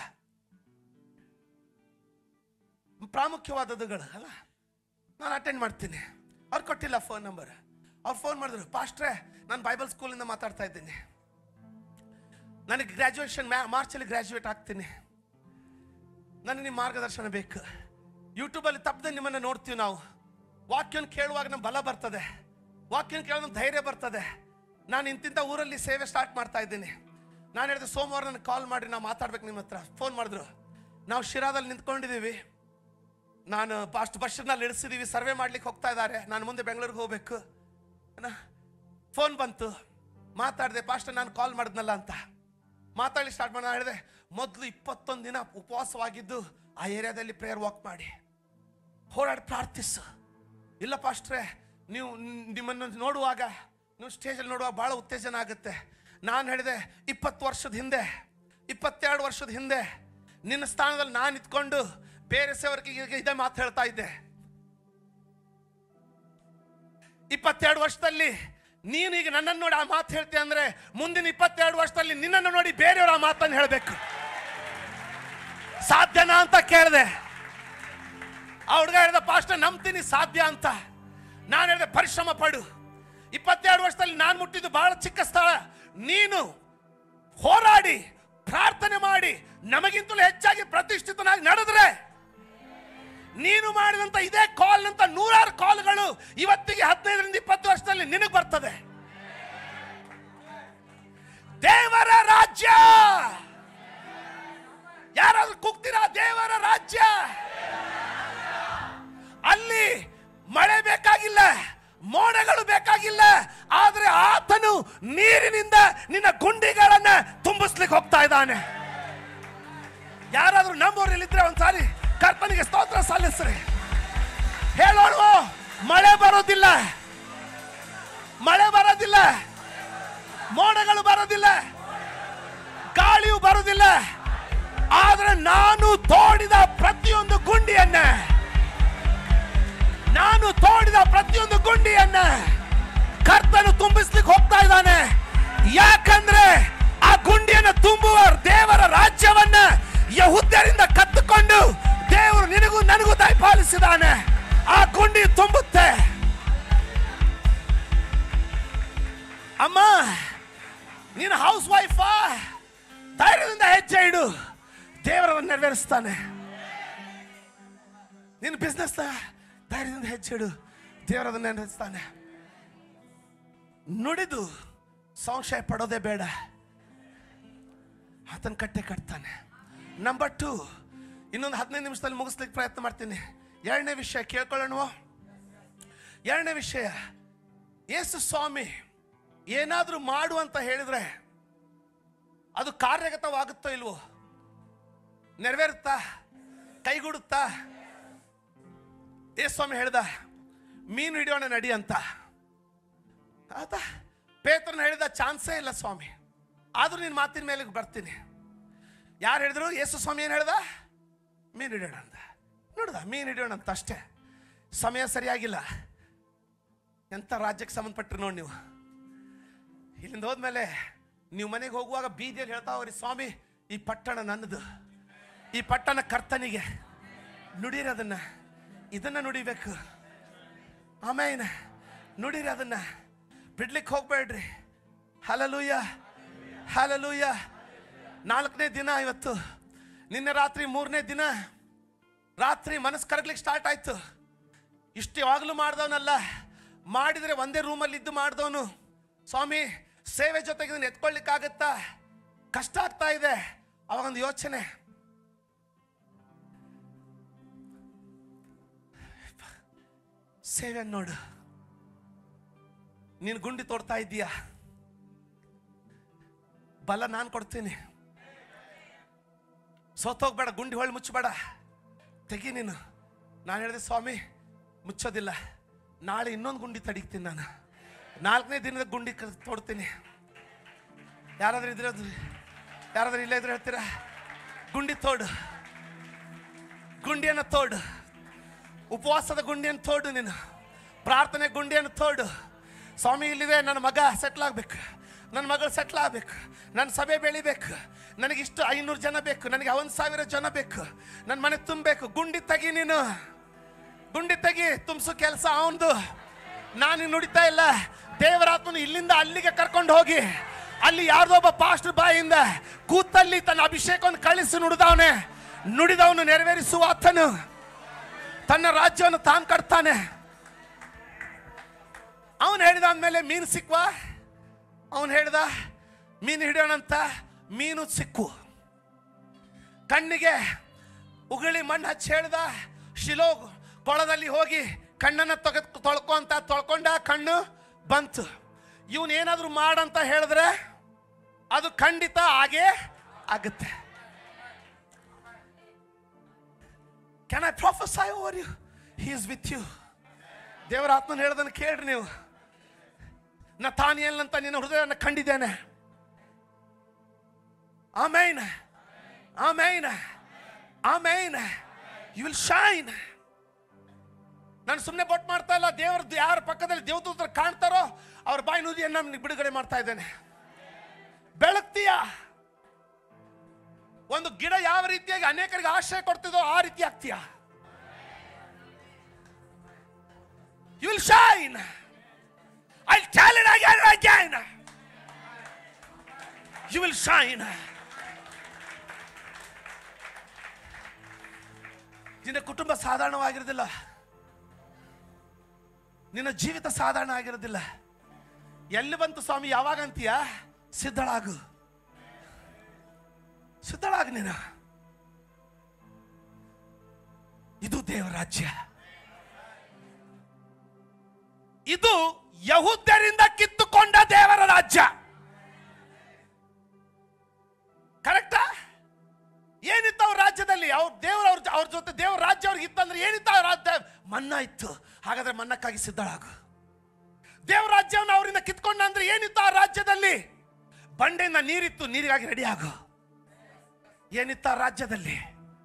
ಪ್ರಾಮುಖ್ಯವಾದದ್ದುಗಳು ಅಲ್ಲ ನಾನು ಅಟೆಂಡ್ ಮಾಡ್ತೀನಿ ಅವ್ರು ಕೊಟ್ಟಿಲ್ಲ ಫೋನ್ ನಂಬರ್ ಅವ್ರು ಫೋನ್ ಮಾಡಿದ್ರು ಪಾಸ್ಟ್ರೆ ನಾನು ಬೈಬಲ್ ಸ್ಕೂಲಿಂದ ಮಾತಾಡ್ತಾ ಇದ್ದೀನಿ ನನಗೆ ಗ್ರ್ಯಾಜುಯೇಷನ್ ಮಾರ್ಚಲ್ಲಿ ಗ್ರ್ಯಾಜುಯೇಟ್ ಆಗ್ತೀನಿ ನನಗೆ ನಿಮ್ಮ ಮಾರ್ಗದರ್ಶನ ಬೇಕು ಯೂಟ್ಯೂಬಲ್ಲಿ ತಪ್ಪದೆ ನಿಮ್ಮನ್ನು ನೋಡ್ತೀವಿ ನಾವು ವಾಕ್ಯನ ಕೇಳುವಾಗ ನಮ್ಮ ಬಲ ಬರ್ತದೆ ವಾಕ್ಯನ ಕೇಳೋದು ಧೈರ್ಯ ಬರ್ತದೆ ನಾನು ಇಂತಿಂಥ ಊರಲ್ಲಿ ಸೇವೆ ಸ್ಟಾರ್ಟ್ ಮಾಡ್ತಾ ಇದ್ದೀನಿ ನಾನು ಹೇಳಿದೆ ಸೋಮವಾರ ನನಗೆ ಕಾಲ್ ಮಾಡಿ ನಾವು ಮಾತಾಡ್ಬೇಕು ನಿಮ್ಮ ಹತ್ರ ಫೋನ್ ಮಾಡಿದ್ರು ನಾವು ಶಿರಾದಲ್ಲಿ ನಿಂತ್ಕೊಂಡಿದ್ದೀವಿ ನಾನು ಪಾಸ್ಟ್ ಬಸ್ನಲ್ಲಿ ಇಳಿಸಿದೀವಿ ಸರ್ವೆ ಮಾಡ್ಲಿಕ್ಕೆ ಹೋಗ್ತಾ ಇದ್ದಾರೆ ನಾನು ಮುಂದೆ ಬೆಂಗಳೂರಿಗೆ ಹೋಗ್ಬೇಕು ಫೋನ್ ಬಂತು ಮಾತಾಡಿದೆ ಪಾಸ್ಟ್ ನಾನು ಕಾಲ್ ಮಾಡಿದ್ನಲ್ಲ ಅಂತ ಮಾತಾಡಿ ಸ್ಟಾರ್ಟ್ ಮಾಡಿ ಹೇಳಿದೆ ಮೊದಲು ಇಪ್ಪತ್ತೊಂದು ದಿನ ಉಪವಾಸವಾಗಿದ್ದು ಆ ಏರಿಯಾದಲ್ಲಿ ಪ್ರೇಯರ್ ವಾಕ್ ಮಾಡಿ ಹೋರಾಡಿ ಪ್ರಾರ್ಥಿಸು ಇಲ್ಲ ಪಾಸ್ಟ್ರೆ ನೀವು ನ್- ನಿಮ್ಮನ್ನು ನೋಡುವಾಗ ನೀವು ಸ್ಟೇಜಲ್ಲಿ ನೋಡುವಾಗ ಭಾಳ ಉತ್ತೇಜನ ಆಗುತ್ತೆ ನಾನು ಹೇಳಿದೆ ಇಪ್ಪತ್ತು ವರ್ಷದ ಹಿಂದೆ ಇಪ್ಪತ್ತೆರಡು ವರ್ಷದ ಹಿಂದೆ ನಿನ್ನ ಸ್ಥಾನದಲ್ಲಿ ನಾನು ಇದ್ಕೊಂಡು ಬೇರೆ ಸೇವರಿಗೆ ಇದೇ ಮಾತು ಹೇಳ್ತಾ ಇದ್ದೆ ಇಪ್ಪತ್ತೆರಡು ವರ್ಷದಲ್ಲಿ ನೀನು ಈಗ ನನ್ನನ್ನು ನೋಡಿ ಆ ಮಾತು ಹೇಳ್ತೀಯ ಅಂದ್ರೆ ಮುಂದಿನ ಇಪ್ಪತ್ತೆರಡು ವರ್ಷದಲ್ಲಿ ನಿನ್ನನ್ನು ನೋಡಿ ಬೇರೆಯವರು ಆ ಮಾತನ್ನು ಹೇಳಬೇಕು ಸಾಧ್ಯನಾ ಅಂತ ಕೇಳಿದೆ ಆ ಹುಡುಗ ಹೇಳಿದ ಪಾಸ್ಟರ್ ನಂಬ್ತೀನಿ ಸಾಧ್ಯ ಅಂತ ನಾನು ಹೇಳಿದೆ ಪರಿಶ್ರಮ ಪಡು ಇಪ್ಪತ್ತೆರಡು ವರ್ಷದಲ್ಲಿ ನಾನು ಮುಟ್ಟಿದ್ದು ಬಹಳ ಚಿಕ್ಕ ಸ್ಥಳ ನೀನು ಹೋರಾಡಿ ಪ್ರಾರ್ಥನೆ ಮಾಡಿ ನಮಗಿಂತಲೂ ಹೆಚ್ಚಾಗಿ ಪ್ರತಿಷ್ಠಿತನಾಗಿ ನಡೆದ್ರೆ ನೀನು ಮಾಡಿದಂತ ಇದೇ ಕಾಲ್ ಅಂತ ನೂರಾರು ಕಾಲ್ಗಳು ಇವತ್ತಿಗೆ ಹದಿನೈದರಿಂದ ಇಪ್ಪತ್ತು ವರ್ಷದಲ್ಲಿ ನಿನಗೆ ಬರ್ತದೆ ದೇವರ ರಾಜ್ಯ ಯಾರಾದ್ರೂ ಕೂಗ್ತೀರಾ ದೇವರ ರಾಜ್ಯ ಅಲ್ಲಿ ಮಳೆ ಬೇಕಾಗಿಲ್ಲ ಮೋಡಗಳು ಬೇಕಾಗಿಲ್ಲ ಆದ್ರೆ ಆತನು ನೀರಿನಿಂದ ನಿನ್ನ ಗುಂಡಿಗಳನ್ನ ತುಂಬಿಸ್ಲಿಕ್ಕೆ ಹೋಗ್ತಾ ಇದ್ದಾನೆ ಯಾರಾದ್ರೂ ನಮ್ಮೂರಲ್ಲಿದ್ರೆ ಒಂದ್ಸಾರಿ ಕರ್ತನಿಗೆ ಸ್ತೋತ್ರ ಸಲ್ಲಿಸ್ರಿ ಹೇಳೋಣ ಮಳೆ ಬರೋದಿಲ್ಲ ಮಳೆ ಬರೋದಿಲ್ಲ ಮೋಡಗಳು ಬರೋದಿಲ್ಲ ಗಾಳಿಯು ಬರೋದಿಲ್ಲ ಆದ್ರೆ ನಾನು ತೋಡಿದ ಪ್ರತಿಯೊಂದು ಗುಂಡಿಯನ್ನ ನಾನು ತೋಡಿದ ಪ್ರತಿಯೊಂದು ಗುಂಡಿಯನ್ನ ಕರ್ತನು ತುಂಬಿಸ್ಲಿಕ್ಕೆ ಹೋಗ್ತಾ ಇದ್ದಾನೆ ಯಾಕಂದ್ರೆ ಆ ಗುಂಡಿಯನ್ನು ತುಂಬುವ ದೇವರ ರಾಜ್ಯವನ್ನ ಯಹುದ್ಯರಿಂದ ಕತ್ತುಕೊಂಡು ದೇವರು ನಿನಗೂ ನನಗೂ ದಯಪಾಲಿಸಿದಾನೆ ಆ ಗುಂಡಿ ತುಂಬುತ್ತೆ ಅಮ್ಮ ನೀನು ಹೌಸ್ ವೈಫಾ ಧೈರ್ಯದಿಂದ ಹೆಜ್ಜೆ ಇಡು ದೇವರನ್ನು ನೆರವೇರಿಸ್ತಾನೆ ನೀನು ಬಿಸ್ನೆಸ್ ಧೈರ್ಯದಿಂದ ಹೆಜ್ಜೆ ಇಡು ದೇವರನ್ನು ನೆರವೇರಿಸ್ತಾನೆ ನುಡಿದು ಸಂಶಯ ಪಡೋದೇ ಬೇಡ ಆತನ ಕಟ್ಟೆ ಕಟ್ತಾನೆ ನಂಬರ್ ಟು ಇನ್ನೊಂದು ಹದಿನೈದು ನಿಮಿಷದಲ್ಲಿ ಮುಗಿಸ್ಲಿಕ್ಕೆ ಪ್ರಯತ್ನ ಮಾಡ್ತೀನಿ ಎರಡನೇ ವಿಷಯ ಕೇಳ್ಕೊಳ್ಳೋಣ ಎರಡನೇ ವಿಷಯ ಯೇಸು ಸ್ವಾಮಿ ಏನಾದರೂ ಮಾಡು ಅಂತ ಹೇಳಿದ್ರೆ ಅದು ಕಾರ್ಯಗತವಾಗುತ್ತೋ ಇಲ್ವೋ ನೆರವೇರುತ್ತಾ ಕೈಗೂಡುತ್ತಾ ಯೇಸು ಸ್ವಾಮಿ ಹೇಳ್ದ ಮೀನು ಹಿಡಿಯೋಣ ನಡಿ ಅಂತ ಆತ ಪೇತ್ರನ ಹೇಳಿದ ಚಾನ್ಸೇ ಇಲ್ಲ ಸ್ವಾಮಿ ಆದ್ರೂ ನಿನ್ನ ಮಾತಿನ ಮೇಲೆ ಬರ್ತೀನಿ ಯಾರು ಹೇಳಿದ್ರು ಯೇಸು ಸ್ವಾಮಿ ಏನು ಹೇಳ್ದ ಮೀನು ಹಿಡಿಯೋಣ ಅಂತ ನೋಡ್ದ ಮೀನು ಹಿಡಿಯೋಣ ಅಂತ ಅಷ್ಟೇ ಸಮಯ ಸರಿಯಾಗಿಲ್ಲ ಎಂಥ ರಾಜ್ಯಕ್ಕೆ ಸಂಬಂಧಪಟ್ಟರು ನೋಡಿ ನೀವು ಇಲ್ಲಿಂದ ಹೋದ್ಮೇಲೆ ನೀವು ಮನೆಗೆ ಹೋಗುವಾಗ ಬೀದಿಯಲ್ಲಿ ಹೇಳ್ತಾ ಹೋಗ್ರಿ ಸ್ವಾಮಿ ಈ ಪಟ್ಟಣ ನನ್ನದು ಈ ಪಟ್ಟಣ ಕರ್ತನಿಗೆ ನುಡಿರಿ ಅದನ್ನ ಇದನ್ನ ನುಡಿಬೇಕು ಆಮೇಲೆ ನುಡಿರಿ ಅದನ್ನ ಬಿಡ್ಲಿಕ್ಕೆ ಹೋಗ್ಬೇಡ್ರಿ ಹಲಲೂಯ ಹಲಲೂಯ ನಾಲ್ಕನೇ ದಿನ ಇವತ್ತು ನಿನ್ನೆ ರಾತ್ರಿ ಮೂರನೇ ದಿನ ರಾತ್ರಿ ಮನಸ್ಸು ಕರಗ್ಲಿಕ್ಕೆ ಸ್ಟಾರ್ಟ್ ಆಯ್ತು ಇಷ್ಟು ಯಾವಾಗಲೂ ಮಾಡ್ದವನಲ್ಲ ಮಾಡಿದ್ರೆ ಒಂದೇ ರೂಮಲ್ಲಿ ಇದ್ದು ಮಾಡ್ದವನು ಸ್ವಾಮಿ ಸೇವೆ ಜೊತೆಗೆ ಇದನ್ನ ಎತ್ಕೊಳ್ಳಿಕ್ಕಾಗತ್ತಾ ಕಷ್ಟ ಆಗ್ತಾ ಇದೆ ಅವಾಗೊಂದು ಯೋಚನೆ ಸೇವೆ ನೋಡು ನೀನು ಗುಂಡಿ ತೋಡ್ತಾ ಇದ್ದೀಯಾ ಬಲ ನಾನು ಕೊಡ್ತೀನಿ ಸೋತೋಗ್ಬೇಡ ಗುಂಡಿ ಹೊಳ್ಳಿ ಮುಚ್ಚಬೇಡ ತೆಗಿ ನೀನು ನಾನು ಹೇಳಿದೆ ಸ್ವಾಮಿ ಮುಚ್ಚೋದಿಲ್ಲ ನಾಳೆ ಇನ್ನೊಂದು ಗುಂಡಿ ತಡಿತೀನಿ ನಾನು ನಾಲ್ಕನೇ ದಿನದ ಗುಂಡಿ ಕ- ತೋಡ್ತೀನಿ ಯಾರಾದ್ರೂ ಇದ್ರೆ ಅದು ಯಾರಾದ್ರೂ ಇಲ್ಲೇ ಇದ್ರೆ ಹೇಳ್ತೀರಾ ಗುಂಡಿ ತೋಡು ಗುಂಡಿಯನ್ನು ತೋಡು ಉಪವಾಸದ ಗುಂಡಿಯನ್ನು ತೋಡು ನೀನು ಪ್ರಾರ್ಥನೆ ಗುಂಡಿಯನ್ನು ತೋಡು ಸ್ವಾಮಿ ಇಲ್ಲಿದೆ ನನ್ನ ಮಗ ಸೆಟ್ಲ್ ಆಗ್ಬೇಕು ನನ್ನ ಮಗಳು ಸೆಟ್ಲ್ ಆಗ್ಬೇಕು ನನ್ನ ಸಭೆ ಬೆಳಿಬೇಕು ನನಗೆ ಇಷ್ಟು ಐನೂರು ಜನ ಬೇಕು ನನಗೆ ಒಂದು ಸಾವಿರ ಜನ ಬೇಕು ನನ್ನ ಮನೆ ತುಂಬಬೇಕು ಗುಂಡಿ ತೆಗಿ ನೀನು ಗುಂಡಿ ತೆಗಿ ತುಂಬಿಸೋ ಕೆಲಸ ಅವನದು ನಾನು ನುಡಿತಾ ಇಲ್ಲ ದೇವರಾತ್ಮನು ಇಲ್ಲಿಂದ ಅಲ್ಲಿಗೆ ಕರ್ಕೊಂಡು ಹೋಗಿ ಅಲ್ಲಿ ಯಾರ್ದೋ ಒಬ್ಬ ಪಾಸ್ಟರ್ ಬಾಯಿಂದ ಕೂತಲ್ಲಿ ತನ್ನ ಅಭಿಷೇಕವನ್ನು ಕಳಿಸಿ ನುಡಿದವನೆ ನುಡಿದವನು ನೆರವೇರಿಸುವ ಆತನು ತನ್ನ ರಾಜ್ಯವನ್ನು ತಾನು ಕಟ್ತಾನೆ ಅವನು ಹೇಳಿದ ಅಂದಮೇಲೆ ಮೀನು ಸಿಕ್ವಾ ಅವನು ಹೇಳ್ದ ಮೀನು ಹಿಡಿಯೋಣಂತ ಮೀನು ಸಿಕ್ಕು ಕಣ್ಣಿಗೆ ಉಗುಳಿ ಮಣ್ಣು ಹಚ್ಚಿ ಹೇಳ್ದ ಶಿಲೋ ಕೊಳದಲ್ಲಿ ಹೋಗಿ ಕಣ್ಣನ್ನ ತೆಗೆದು ತೊಳ್ಕೊ ಅಂತ ತೊಳ್ಕೊಂಡ ಕಣ್ಣು ಬಂತು ಇವನ್ ಏನಾದ್ರೂ ಮಾಡಂತ ಹೇಳಿದ್ರೆ ಅದು ಖಂಡಿತ ಹಾಗೇ ಆಗುತ್ತೆ can I prophesy over you he is with you ದೇವರ ಆತ್ಮನ ಹೇಳದನ್ನು ಕೇಳ್ರಿ ನೀವು ನತಾನಿಯಲ್ ಅಂತ ನಿನ್ನ ಹೃದಯವನ್ನು ಕಂಡಿದ್ದೇನೆ amen amen amen you will shine ನಾನು ಸುಮ್ಮನೆ ಬೊಟ್ಟು ಮಾಡ್ತಾ ಇಲ್ಲ ದೇವ್ರದ್ದು ಯಾರ ಪಕ್ಕದಲ್ಲಿ ದೇವದೂತರು ಕಾಣ್ತಾರೋ ಅವ್ರ ಬಾಯಿ ನುದಿಯನ್ನು ನಮ್ಗೆ ಬಿಡುಗಡೆ ಮಾಡ್ತಾ ಇದ್ದೇನೆ ಬೆಳಗ್ತೀಯ ಒಂದು ಗಿಡ ಯಾವ ರೀತಿಯಾಗಿ ಅನೇಕರಿಗೆ ಆಶ್ರಯ ಕೊಡ್ತಿದೋ ಆ ರೀತಿ ಆಗ್ತೀಯ you will shine I tell it again again you will shine ನಿನ್ನ ಕುಟುಂಬ ಸಾಧಾರಣವಾಗಿರೋದಿಲ್ಲ ನಿನ್ನ ಜೀವಿತ ಸಾಧಾರಣ ಆಗಿರೋದಿಲ್ಲ ಎಲ್ಲಿ ಬಂತು ಸ್ವಾಮಿ ಯಾವಾಗ ಅಂತೀಯ ಸಿದ್ಧಳಾಗು ಸಿದ್ಧಳಾಗು ನೀನು ಇದು ದೇವರ ರಾಜ್ಯ ಇದು ಯಹುದ್ಯರಿಂದ ಕಿತ್ತುಕೊಂಡ ದೇವರ ರಾಜ್ಯ ಕರೆಕ್ಟಾ ಏನಿತ್ತು ಅವ್ರ ರಾಜ್ಯದಲ್ಲಿ ಅವ್ರ ದೇವ್ರ ಅವ್ರ ಅವ್ರ ಜೊತೆ ದೇವ್ರ ರಾಜ್ಯ ಅವ್ರಿಗೆ ಇತ್ತಂದ್ರೆ ಏನಿತ್ತು ಅವ್ರ ರಾಜ್ಯ ಮನ್ನಾ ಇತ್ತು ಹಾಗಾದ್ರೆ ಮನ್ನಕ್ಕಾಗಿ ಸಿದ್ಧಳಾಗು ದೇವ್ರ ರಾಜ್ಯವನ್ನು ಅವರಿಂದ ಕಿತ್ಕೊಂಡ ಅಂದ್ರೆ ಏನಿತ್ತು ಆ ರಾಜ್ಯದಲ್ಲಿ ಬಂಡೆಯಿಂದ ನೀರಿತ್ತು ನೀರಿಗಾಗಿ ರೆಡಿ ಆಗು ಏನಿತ್ತು ಆ ರಾಜ್ಯದಲ್ಲಿ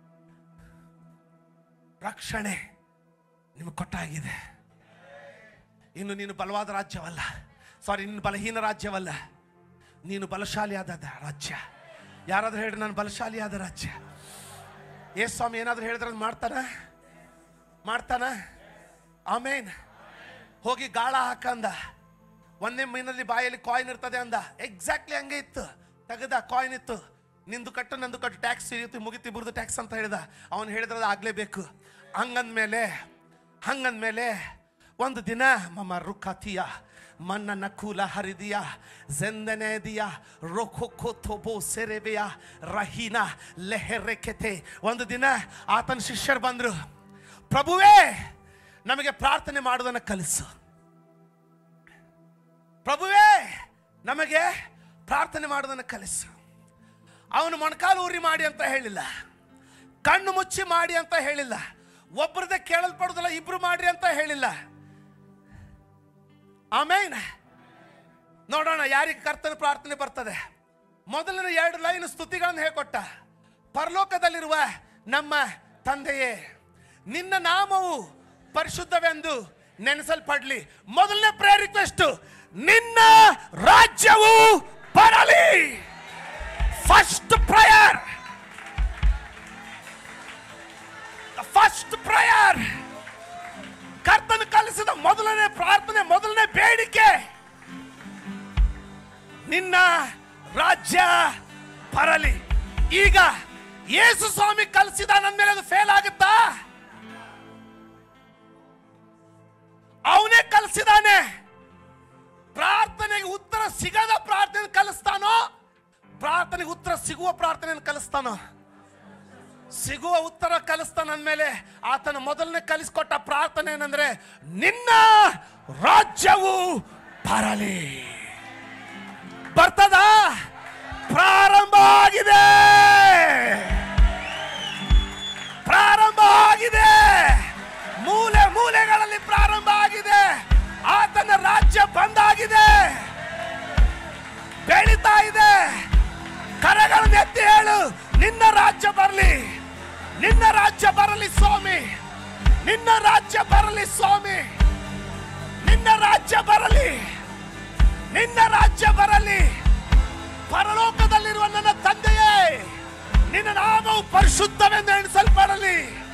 ರಕ್ಷಣೆ ನಿಮಗೆ ಕೊಟ್ಟಾಗಿದೆ ಇನ್ನು ನೀನು ಬಲವಾದ ರಾಜ್ಯವಲ್ಲ ಸಾರಿ ನೀನು ಬಲಹೀನ ರಾಜ್ಯವಲ್ಲ ನೀನು ಬಲಶಾಲಿಯಾದ ರಾಜ್ಯ ಯಾರಾದ್ರೂ ಹೇಳಿ ನಾನು ಬಲಶಾಲಿಯಾದ ರಾಜ್ಯ ಏ ಸ್ವಾಮಿ ಏನಾದ್ರೂ ಹೇಳಿದ್ರೆ ಅದ್ ಮಾಡ್ತಾನ ಮಾಡ್ತಾನ ಆಮೇನ್ ಹೋಗಿ ಗಾಳ ಹಾಕಂದ ಒಂದೇ ಮೀನಲ್ಲಿ ಬಾಯಲ್ಲಿ ಕಾಯಿನ್ ಇರ್ತದೆ ಅಂದ ಎಕ್ಸಾಕ್ಟ್ಲಿ ಹಂಗೆ ಇತ್ತು ತೆಗೆದ ಕಾಯಿನ್ ಇತ್ತು ನಿಂದು ಕಟ್ಟು ನಂದು ಕಟ್ಟು ಟ್ಯಾಕ್ಸ್ ಇರುತ್ತೆ ಮುಗಿತು ಇಬ್ಬರದು ಟ್ಯಾಕ್ಸ್ ಅಂತ ಹೇಳ್ದ ಅವನು ಹೇಳಿದ್ರೆ ಅದು ಆಗ್ಲೇಬೇಕು ಹಂಗಂದ್ಮೇಲೆ ಹಂಗಂದ್ಮೇಲೆ ಒಂದು ದಿನ ಮಮ್ಮ ರುಖಾತಿಯ ಮನ್ನ ನಕುಲ ಹರಿದಿಯ ಜೆಂದನೆದಿಯ ರೊಖೊಖೊ ಥೊಬೋ ಸೆರೆಬೆಯ ರಹೀನ ಲೆಹೆರೆಕೆತೆ ಒಂದು ದಿನ ಆತನ ಶಿಷ್ಯರು ಬಂದ್ರು ಪ್ರಭುವೇ ನಮಗೆ ಪ್ರಾರ್ಥನೆ ಮಾಡುವುದನ್ನು ಕಲಿಸು ಪ್ರಭುವೇ ನಮಗೆ ಪ್ರಾರ್ಥನೆ ಮಾಡುವುದನ್ನು ಕಲಿಸು ಅವನು ಮೊಣಕಾಲು ಊರಿ ಮಾಡಿ ಅಂತ ಹೇಳಿಲ್ಲ ಕಣ್ಣು ಮುಚ್ಚಿ ಮಾಡಿ ಅಂತ ಹೇಳಿಲ್ಲ ಒಬ್ಬರದೇ ಕೇಳಲ್ಪಡುದಿಲ್ಲ ಇಬ್ರು ಮಾಡ್ರಿ ಅಂತ ಹೇಳಿಲ್ಲ ಆಮೇನ್ ನೋಡೋಣ ಯಾರಿಗೆ ಕರ್ತನ ಪ್ರಾರ್ಥನೆ ಬರ್ತದೆ ಮೊದಲನೇ ಎರಡು ಲೈನ್ ಸ್ತುತಿಗಳನ್ನು ಹೇಳ್ಕೊಟ್ಟ ಪರಲೋಕದಲ್ಲಿರುವ ನಮ್ಮ ತಂದೆಯೇ ನಿನ್ನ ನಾಮವು ಪರಿಶುದ್ಧವೆಂದು ನೆನೆಸಲ್ಪಡ್ಲಿ ಮೊದಲನೇ ಪ್ರೇ ರಿಕ್ವೆಸ್ಟ್ ನಿನ್ನ ರಾಜ್ಯವು ಬರಲಿ ಫಸ್ಟ್ ಪ್ರಯರ್ ಫಸ್ಟ್ ಪ್ರಯರ್ ಕರ್ತನ ಕಲಿಸಿದ ಮೊದಲನೇ ಪ್ರಾರ್ಥನೆ ಮೊದಲನೇ ಬೇಡಿಕೆ ನಿನ್ನ ರಾಜ್ಯ ಬರಲಿ ಈಗ ಯೇಸು ಸ್ವಾಮಿ ಕಲಿಸಿದ ನನ್ನ ಮೇಲೆ ಅದು ಫೇಲ್ ಆಗುತ್ತಾ ಅವನೇ ಕಲಿಸಿದಾನೆ ಪ್ರಾರ್ಥನೆಗೆ ಉತ್ತರ ಸಿಗದ ಪ್ರಾರ್ಥನೆ ಕಲಿಸ್ತಾನೋ ಪ್ರಾರ್ಥನೆಗೆ ಉತ್ತರ ಸಿಗುವ ಪ್ರಾರ್ಥನೆ ಕಲಿಸ್ತಾನೋ ಸಿಗುವ ಉತ್ತರ ಕಲಿಸ್ತಾನ ಅಂದ್ಮೇಲೆ ಆತನ ಮೊದಲನೇ ಕಲಿಸ್ಕೊಟ್ಟ ಪ್ರಾರ್ಥನೆ ಏನಂದ್ರೆ ನಿನ್ನ ರಾಜ್ಯವು ಬರಲಿ ಬರ್ತದ ಪ್ರಾರಂಭ ಆಗಿದೆ ಪ್ರಾರಂಭ ಆಗಿದೆ ಮೂಲೆ ಮೂಲೆಗಳಲ್ಲಿ ಪ್ರಾರಂಭ ಆಗಿದೆ ಆತನ ರಾಜ್ಯ ಬಂದಾಗಿದೆ ಬೆಳೀತಾ ಇದೆ ಕರಗಳನ್ನು ಎತ್ತಿ ಹೇಳು ನಿನ್ನ ರಾಜ್ಯ ಬರಲಿ ನಿನ್ನ ರಾಜ್ಯ ಬರಲಿ ಸ್ವಾಮಿ ನಿನ್ನ ರಾಜ್ಯ ಬರಲಿ ಸ್ವಾಮಿ ನಿನ್ನ ರಾಜ್ಯ ಬರಲಿ ನಿನ್ನ ರಾಜ್ಯ ಬರಲಿ ಪರಲೋಕದಲ್ಲಿರುವ ನನ್ನ ತಂದೆಯೇ ನಿನ್ನ ನಾಮವು ಪರಿಶುದ್ಧವೆಂದು ಎಣಿಸಲ್ಪಡಲಿ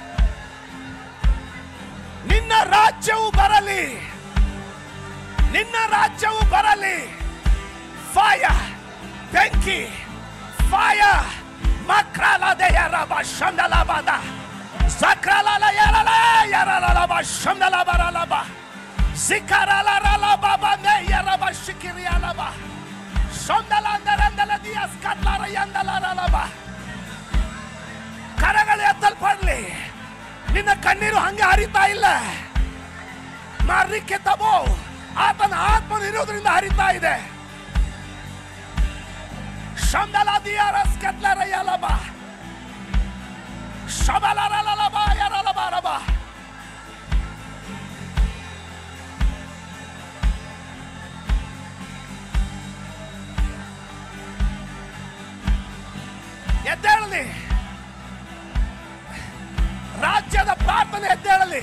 ನಿನ್ನ ರಾಜ್ಯವು ಬರಲಿ ನಿನ್ನ ರಾಜ್ಯವು ಬರಲಿ ಫಾಯ ಬೆಂಕಿ ಫಾಯ ಮಕ್ರಾಲದ ಯರಬ ಶಂದಲಬದ ಸಕ್ರಾಲಲ ಯರಲ ಯರಲಬ ಶಂದಲಬರಲಬ ಸಿಕರಲರಲಬ ಬಂದೆ ಯರಬ ಶಿಕಿರಿಯಲಬ ಶಂದಲಂದರಂದಲ ದಿಯಸ್ ಕಟ್ಲಾರ ಯಂದಲರಲಬ ಕರಗಳು ಎತ್ತಲ್ಪಡ್ಲಿ ನಿನ್ನ ಕಣ್ಣೀರು ಹಂಗೆ ಹರಿತಾ ಇಲ್ಲ ಮಾರ್ಲಿಕ್ಕೆ ತಬೋ ಆತನ ಆತ್ಮನ ಇರೋದ್ರಿಂದ ಹರಿತಾ ಇದೆ ಶಂದಲ ದಿಯಾರಸ್ ಕಟ್ಲರ ಯಲಬ ಶಬಲರಲಬ ಯರಲಬ ರಬ ಎದ್ದೇಳಲಿ ರಾಜ್ಯದ ಪ್ರಾರ್ಥನೆ ಎದ್ದೇಳಲಿ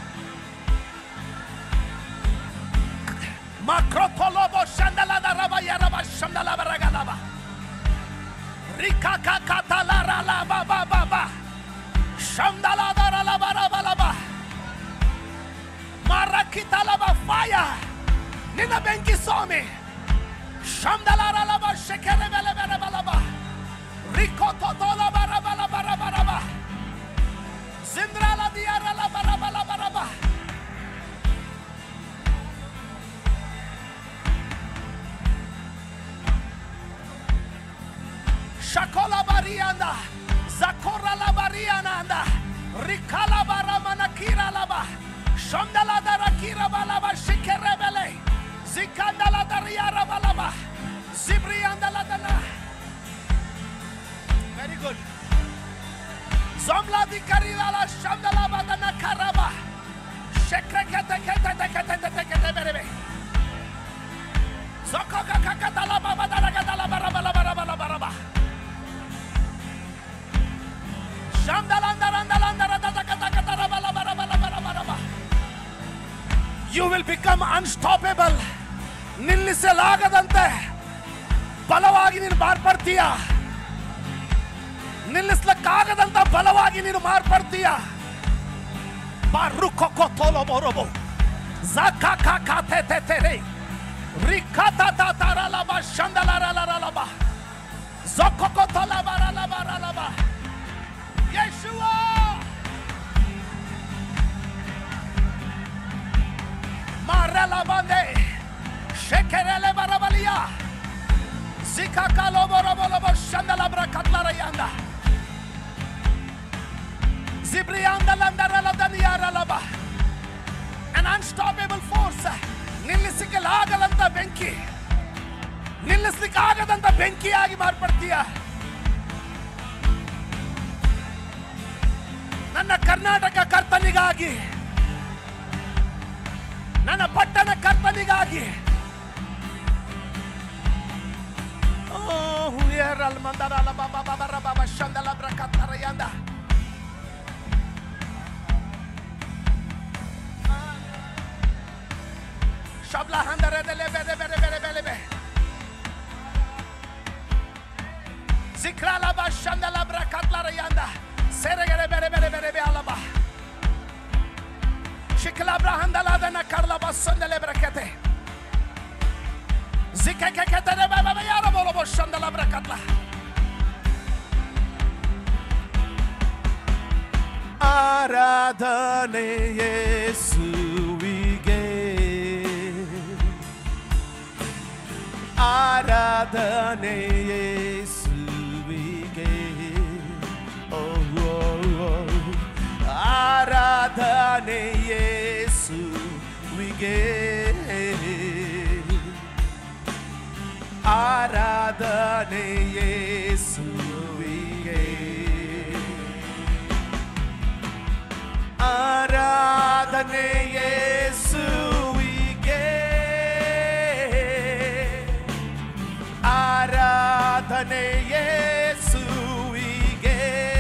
ಮಕ್ರೋಥೊಲೋಬೋ ಶಂದಲದ ರಬ ಯರಬ ಶಂದಲಬ ರಗಲಬ ರಿಕಾ ಕಾ ಕಾ ತ ಲ ರ ಲ ಬ ಬ ಬ ಬ ಶಂದಲದ ರ ಲ ಬ ರ ಬ ಲ ಬ ಸ್ವಾಮಿ ಶಂದಲಾರಲಬ ಶೆಕೆರೆ ಬೆಲೆ ಬೆಲೆ ಬಲಬ ರಿಕೋತೋಲ ಬರ ಬಲ ಬರ ಬರಬ ಜಿಂದ್ರಾಲ ದಿಯಾರಲ ಬರ ಬಲ ಬರಬ Shakola barianda, Zakora la barianda, Rikala baramana kira laba, Shondala darakira balaba shikerebele, Zikandala dariara balaba, Zibrianda la dana. Very good. Zomla di karila la shandala badana karaba, Shekrekete kete kete kete kete berebe. Zokoka kakatala baba darakatala barabala barabala baraba. You will become unstoppable ನಿಲ್ಲಿಸಲಾಗದಂತೆ ಬಲವಾಗಿ ನೀನು ಮಾರ್ಪಡ್ತೀಯ ನಿಲ್ಲಿಸ್ಲಕ್ಕಾಗದಂತ ಬಲವಾಗಿ ನೀನು ಮಾರ್ಪಡ್ತೀಯ ಬಾರುಕೊಕ್ಕೊ ತೋಲೋ ಬೋರೋಬೋ ಝಕ ಖ the the the ರೇ ರಿಖತ ತ ತರಲಬ ಶಂದಲರಲರಲಬ ಝೊಕೊಕ್ಕೊ ತೊಲಬ ರಲಬ ರಲಬ Yeshua! Marela bande, shekerele barabalia, zika kalobo robo lobo shandala brakatlara yanda, zibrianda landarela daniyara laba, an unstoppable force, ನಿಲ್ಲಿಸಲಿಕ್ಕಾಗದಂತ ಬೆಂಕಿ ನಿಲ್ಲಿಸಲಿಕ್ಕಾಗದಂತ ಬೆಂಕಿಯಾಗಿ ಮಾರ್ಪಡ್ತೀಯ ನನ್ನ ಕರ್ನಾಟಕ ಕರ್ತನಿಗಾಗಿ ನನ್ನ ಪಟ್ಟಣ ಕರ್ತನಿಗಾಗಿ ಓ, ಹುಯರಲ್ ಮಂದರಲ ಬಬ ಬಬರ ಬಬ ಶಂದಲ ಬ್ರಕತ್ತರ ಯಾಂದ. ಶಬ್ಲ ಹಂದರದಲೆ ಬೆರೆ ಬೆರೆ ಬೆರೆ ಬೆರೆ ಬೆ Zikrala ba shandala bra katlara yanda. Seregere bere bere bere be alaba. Shikla bra handala dana karla ba sandale brakete. Zike ke ke tere be be yara bolo bo shandala bra katla. ಆರಾಧನೆ ಯೇಸುವಿಗೆ ಆರಾಧನೆ ಯೇಸುವಿಗೆ ಓ ಓ, ಓ. ಆರಾಧನೆ ಯೇಸುವಿಗೆ ಆರಾಧನೆ ಯೇಸುವಿಗೆ ಆರಾಧನೆ ಯೇಸುವಿಗೆ ಆರಾಧನೆ ಯೇಸುವಿಗೆ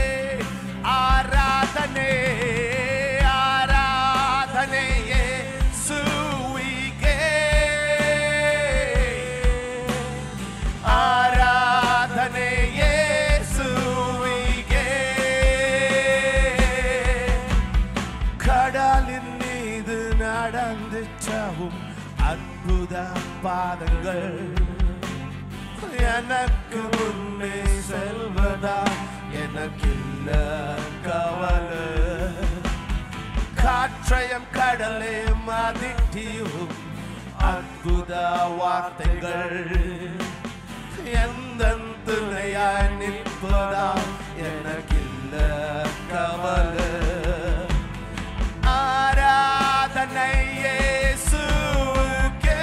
ಆರಾಧನೆ ಆರಾಧನೆ ಯೇಸುವಿಗೆ ಆರಾಧನೆ ಯೇಸುವಿಗೆ கடலின் மீது நடந்துச்சவும் அற்புத பாதங்கள் எனக்கு முன்னே செல்வதா எனக்கில்ல கவலை காற்றையும் கடலையும் அதிட்டியும் அற்புத வார்த்தைகள் எந்த துணையாய் நிற்பதா எனக்கில்ல கவலை ஆராதனை இயேசுவுக்கே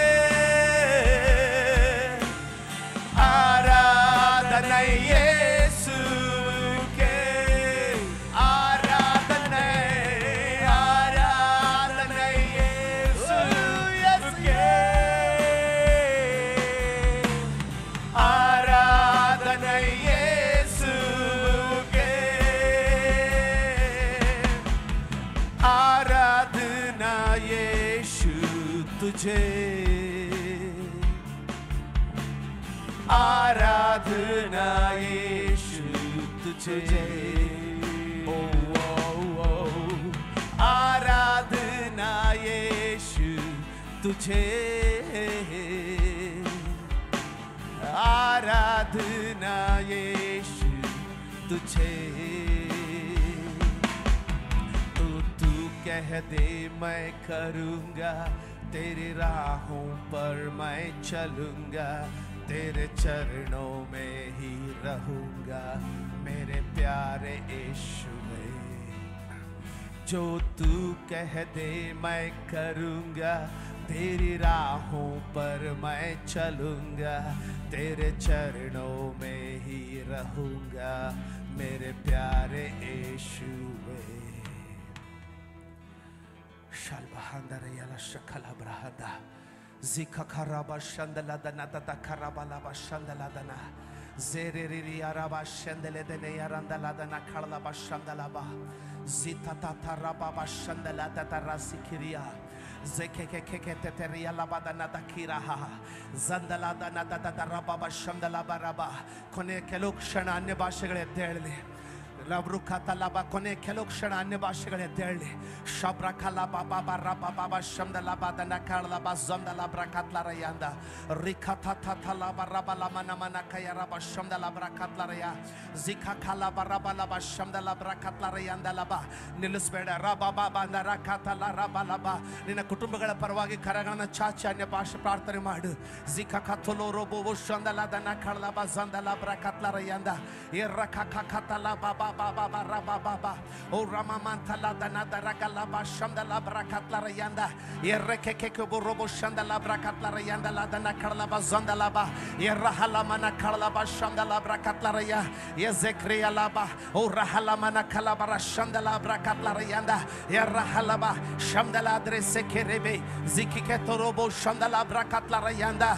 ஆராதனை இயேசுவுக்கே ஆராதனை ஆராதனை இயேசுவுக்கே ஆராதனை இயேசுவுக்கே आराधना यीशु तुझे आराधना यीशु तुझे ओ, ओ, ओ। आराधना यीशु तुझे आराधना यीशु तुझे तू तू कह दे मैं करूँगा तेरी राहों पर मैं चलूँगा तेरे चरणों में ही रहूँगा मेरे प्यारे यीशु जो तू कह दे मैं करूँगा तेरी राहों पर मैं चलूँगा तेरे चरणों में ही रहूँगा मेरे प्यारे यीशुवे Shalbahandara yala shakala brahada. Zika karaba shandaladana tata karabalaba shandaladana. Zeriri araba shandaladana yarandaladana karlaba shandalaba. Zita tata rababa shandaladata rasikiria. Zekeke keke teteria labadana dakiraha. Zandaladana tata rababa shandalaba raba. ಕೊನೆ ಕೆಲವು ಕ್ಷಣ ಅನ್ಯ ಭಾಷೆಗಳು ಎದ್ದೇಳಲಿ ಲಬ್ರುಕ ತಲಬ ಕೊನೆ ಕೆಲವು ಕ್ಷಣ ಅನ್ಯ ಭಾಷೆಗಳು ಎದ್ದೇಳಿ ಶಬ್ರ ಕಲ ಬಾಬಾ ಬರ ಬಾಬಾ ಶಬ್ದ ಲಬ ದನ ಕಳಲ ಬ ಜೊಂದ ಲಬ್ರ ಕತ್ಲರಯ್ಯ ಅಂದ ರಿಖ ಥ ಥ ಥ ಲಬ ರಬ ಲಮ ನಮ ನ ಕಯ ರಬ ಶಬ್ದ ಲಬ್ರ ಕತ್ಲರಯ್ಯ ಜಿಖ ಖಲ ಬ ರಬ ಲಬ ಶಬ್ದ ಲಬ್ರ ಕತ್ಲರಯ್ಯ ಅಂದ ಲಬ ನಿಲ್ಲಿಸ್ಬೇಡ ರಬ ಬಾಬ ಅಂದ ರ ಕತಲ ರಬ ಲಬ ನಿನ್ನ ಕುಟುಂಬಗಳ ಪರವಾಗಿ ಕರಗಳನ್ನ ಚಾಚಿ ಅನ್ಯ ಭಾಷೆ ಪ್ರಾರ್ಥನೆ ಮಾಡು ಜಿಖ ಕಥಲೋ ರೋಬೋ ಶಂದಲ ದನ ಕಳಲ ಬ ಜಂದ ಲಬ್ರ ಕತ್ಲರಯ್ಯ ಅಂದ ಎರ್ರ ಖ ಖ ಖತಲ ಬಾಬಾ ಬಾಬಾ ಬರ ಬಾಬಾ ಓ ರಮ ಮಂತಲ ದನ ದರ ಗಲ ಬ ಶಂದಲ ಬ್ರ ಕತ್ಲರಯ್ಯ ಅಂದ ಎರ್ರ ಕೆ ಕೆ ಕೆ ಬು ರೋಬೋ ಶಂದಲ ಬ್ರ ಕತ್ಲರಯ್ಯ ಅಂದ ಲ ದನ ಕಳಲ ಬ ಜಂದಲ ಬ ಎರ್ರ ಹಲ ಮನ ಕಳಲ ಬ ಶಂದಲ ಬ್ರ ಕತ್ಲರಯ್ಯ ಎಜೆಕ್ರಿಯ ಲಬ ಓ ರಹಲ ಮನ ಕಲ ಬರ ಶಂದಲ ಬ್ರ ಕತ್ಲರಯ್ಯ ಅಂದ ಎರ್ರ ಹಲ ಬ ಶಂದಲ ದ್ರೆ ಸೆಕೆರೆಬೆ ಜಿಕಿ ಕೆ ತೊರೋಬೋ ಶಂದಲ ಬ್ರ ಕತ್ಲರಯ್ಯ ಅಂದ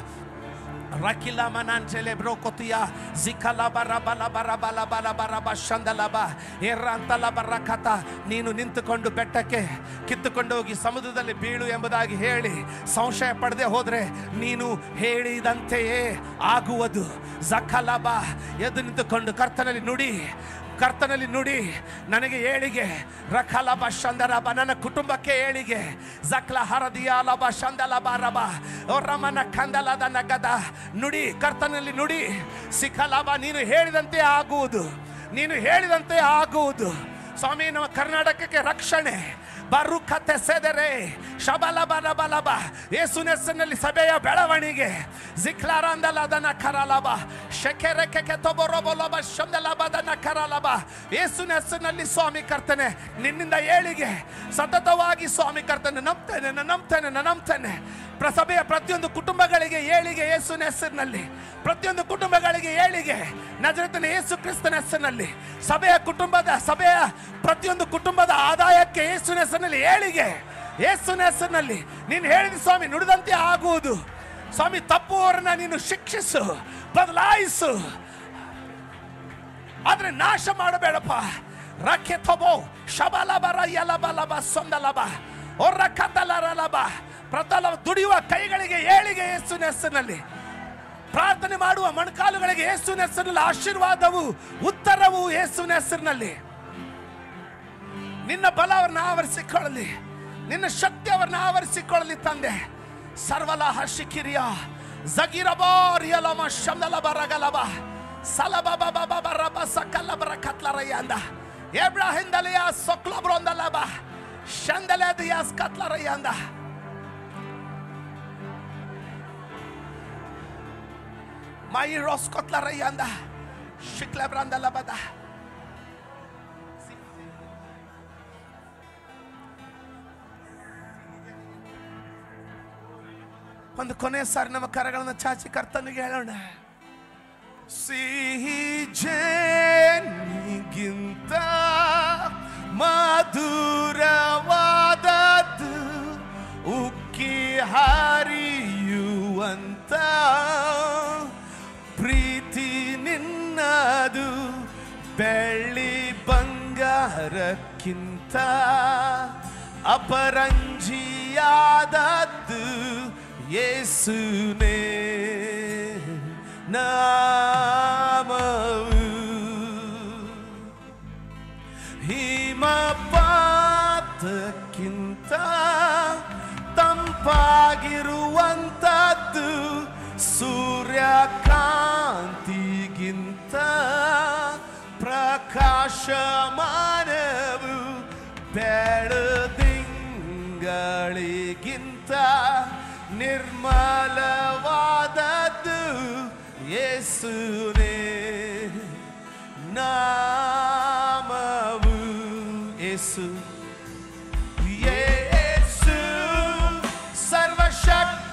Rakila manantele brokotia zikala barabala barabala barabara ಶಂದಲಬ ಎರ್ರಂತಲ ಬರಕತ ನೀನು ನಿಂತುಕೊಂಡು ಬೆಟ್ಟಕ್ಕೆ ಕಿತ್ತುಕೊಂಡು ಹೋಗಿ ಸಮುದ್ರದಲ್ಲಿ ಬೀಳು ಎಂಬುದಾಗಿ ಹೇಳಿ ಸಂಶಯ ಪಡದೆ ಹೋದ್ರೆ ನೀನು ಹೇಳಿದಂತೆಯೇ ಆಗುವುದು ಜಖಲಬ ಎದ್ದು ನಿಂತುಕೊಂಡು ಕರ್ತನಲ್ಲಿ ನುಡಿ ಕರ್ತನಲ್ಲಿ ನುಡಿ ನನಗೆ ಏಳಿಗೆ ರಖಲಬ ಶಂದರಬ ನನ್ನ ಕುಟುಂಬಕ್ಕೆ ಏಳಿಗೆ ಜಕ್ಲ ಹರದಿಯಾಲಬ ಶಂದಲಬ ರಬ ರಮನ ಕಂದಲದ ನಗದ ನುಡಿ ಕರ್ತನಲ್ಲಿ ನುಡಿ ಸಿಖಲಬ ನೀನು ಹೇಳಿದಂತೆ ಆಗುವುದು ನೀನು ಹೇಳಿದಂತೆ ಆಗುವುದು ಸ್ವಾಮಿ ನಮ್ಮ ಕರ್ನಾಟಕಕ್ಕೆ ರಕ್ಷಣೆ ಬರುಕತೆ ಸೆದರೆ ಶಬಲ ಬಲ ಬಲಬ ಯೇಸುನ ಹೆಸರಿನಲ್ಲಿ ಸಭೆಯ ಬೆಳವಣಿಗೆ ಜಿಕ್ಲಾರಂದಲದನ ಕರಲಬ ಶಕೆರೆ ಕೆಕೆ ತೊಬೊರೊಬೊಲಬ ಶಂದಲಬದನ ಕರಲಬ ಯೇಸುನ ಹೆಸರಿನಲ್ಲಿ ಸ್ವಾಮಿ ಕರ್ತನೆ ನಿನ್ನಿಂದ ಏಳಿಗೆ ಸತತವಾಗಿ ಸ್ವಾಮಿ ಕರ್ತನೆ ನಂಬ್ತೇನೆ ನಾನು ನಂಬ್ತೇನೆ ನಾನು ನಂಬ್ತೇನೆ ಪ್ರಸಭೆಯ ಪ್ರತಿಯೊಂದು ಕುಟುಂಬಗಳಿಗೆ ಏಳಿಗೆ ಯೇಸುನ ಹೆಸರಿನಲ್ಲಿ ಪ್ರತಿಯೊಂದು ಕುಟುಂಬಗಳಿಗೆ ಏಳಿಗೆ ನಜರತನ ಯೇಸು ಕ್ರಿಸ್ತನ ಹೆಸರಿನಲ್ಲಿ ಸಭೆಯ ಕುಟುಂಬದ ಸಭೆಯ ಪ್ರತಿಯೊಂದು ಕುಟುಂಬದ ಆದಾಯಕ್ಕೆ ಯೇಸುನ ಹೆಸರಿನಲ್ಲಿ ಏಳಿಗೆ ಯೇಸುನ ಹೆಸರಿನಲ್ಲಿ ನೀನು ಹೇಳಿದ ಸ್ವಾಮಿ ನುಡಿದಂತೆ ಆಗುವುದು ಸ್ವಾಮಿ ತಪ್ಪುವವರನ್ನ ನೀನು ಶಿಕ್ಷಿಸು ಬದಲಾಯಿಸು ಆದ್ರೆ ನಾಶ ಮಾಡಬೇಡಪ್ಪ ರಕ್ಕೆ ತೊಬೋ ಶಬಲಬರ ಯಲಬಲಬ ಸೊಂದಲಬ ಒರ್ರ ಕತ್ತಲರಲಬ ಪ್ರತಲ ದುಡಿಯುವ ಕೈಗಳಿಗೆ ಏಳಿಗೆ ಯೇಸುವಿನ ಹೆಸರಿನಲ್ಲಿ ಪ್ರಾರ್ಥನೆ ಮಾಡುವ ಮೊಣಕಾಲುಗಳಿಗೆ ಯೇಸುವಿನ ಹೆಸರಿನಲ್ಲಿ ಆಶೀರ್ವಾದವು ಉತ್ತರವು ಯೇಸುವಿನ ಹೆಸರಿನಲ್ಲಿ ನಿನ್ನ ಬಲ ಅವರನ್ನ ಆವರಿಸಿಕೊಳ್ಳಲಿ ನಿನ್ನ ಶಕ್ತಿ ಅವರನ್ನ ಆವರಿಸಿಕೊಳ್ಳಲಿ ತಂದೆ ಸರ್ವಲಹ ಶಿಖಿರಿಯ ಜಗಿರಬೋರಿಯಲಮ ಶಮಲಬ ರಗಲಬ ಸಲಬ ಬಬ ಬಬ ರಬ ಸಕಲಬರ ಕತ್ಲರಯ್ಯ ಅಂದ ಎಬ್ರಾಹಿಂದಲೆಯ ಸೊಕ್ಲಬ್ರೊಂದಲಬ ಶಂದಲೆ ದಿಯಾಸ್ ಕತ್ಲರಯ್ಯ ಅಂದ ಮೈ ರೋಸ್ ಕೊತ್ಲರಯ್ಯ ಅಂದ ಶಿಕ್ಲಬ್ರಂದಲಬದ ಒಂದು ಕೊನೆ ಸಾರಿ ನಮ್ಮ ಕರಗಳನ್ನು ಚಾಚಿ ಕರ್ತನಿಗೆ ಹೇಳೋಣ ಸಿಹಿ ಜೇನಿಗಿಂತ ಮಧುರವಾದದ್ದು ಉಕ್ಕಿ ಹರಿಯುವಂತ ಪ್ರೀತಿ ನಿನ್ನದು ಬೆಳ್ಳಿ ಬಂಗಾರಕ್ಕಿಂತ ಅಪರಂಜಿಯಾದದ್ದು ಯೇಸುನೇ ನಾಮವು ಹಿಮಪಾತಕ್ಕಿಂತ ತಂಪಾಗಿರುವಂತ ಸೂರ್ಯಕಾಂತಿಗಿಂತ ಪ್ರಕಾಶಮಾನವು ಬೆಳದಿಂಗಳಿಗಿಂತ ನಿರ್ಮಲವಾದದ್ದು ಯೇಸುನೇ ನಾಮವು ಯೇಸು ಯೇಸು ಸರ್ವಶಕ್ತ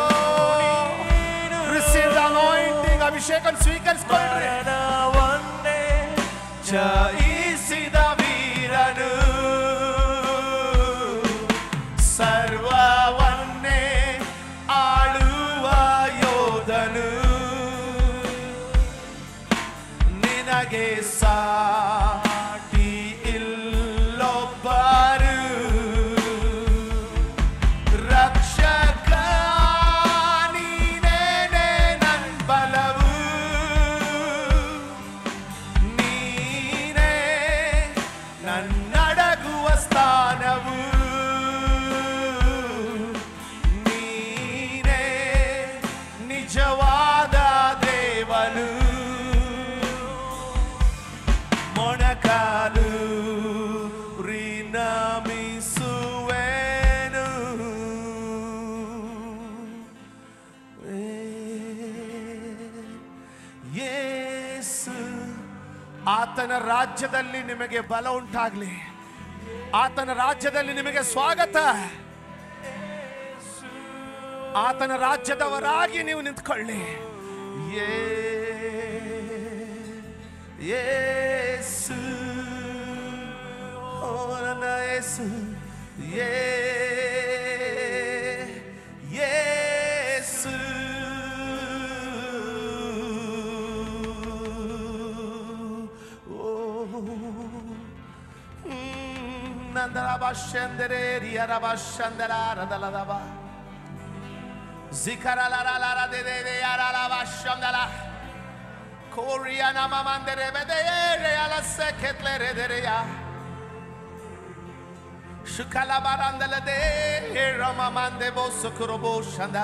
Receive the anointing, ಅಭಿಷೇಕ ಸ್ವೀಕರಿಸಿಕೊಳ್ಳ್ರಿ ಮರಣವನ್ನೇ ಜಯಿಸಿದ ವೀರನು ಸರ್ವವನ್ನೇ ಆಳುವ ಯೋಧನು ನಿನಗೆ ಸಾಟಿ ಇಲ್ಲೊಬ್ಬರು ರಕ್ಷಕ ನೀನೇನೆ ನನ್ ಬಲವು ನೀನೇ ನನ್ನಡಗುವ ಸ್ಥಾನವು ನೀನೇ ನಿಜವಾದ ದೇವನು ಮೊಣಕಾಲು ರಿನಮಿಸುವೆನು ಯೇಸು ಆತನ ರಾಜ್ಯದಲ್ಲಿ ನಿಮಗೆ ಬಲ ಉಂಟಾಗ್ಲಿ ಆತನ ರಾಜ್ಯದಲ್ಲಿ ನಿಮಗೆ ಸ್ವಾಗತ ಆತನ ರಾಜ್ಯದವರಾಗಿ ನೀವು ನಿಂತ್ಕೊಳ್ಳಿ ಯೇ ಯೇಸು ಓ ನನ್ನ ಯೇಸು ಯೇ ಯೇಸು ಓ ನಂದರಬಾಷಂದರೆ ರಿಯರಬಾಷಂದರಾರದಲದಬ ಜಿಕರಲರಲರ ದೆ ದೆ ದೆ ಯಾರಲಬಾಷಂದಲ ಕೋರಿಯನ ಮಮಂದರೆ ಬೆದೆಯರೆ ಅಲಸೆ ಕೆತ್ಲೆರೆ ದೆರೆಯ ಶುಕಲ ಬರಂದಲದೆ ರಮ ಮಂದೆ ಬೋಸು ಕುರುಬೋ ಶಂದ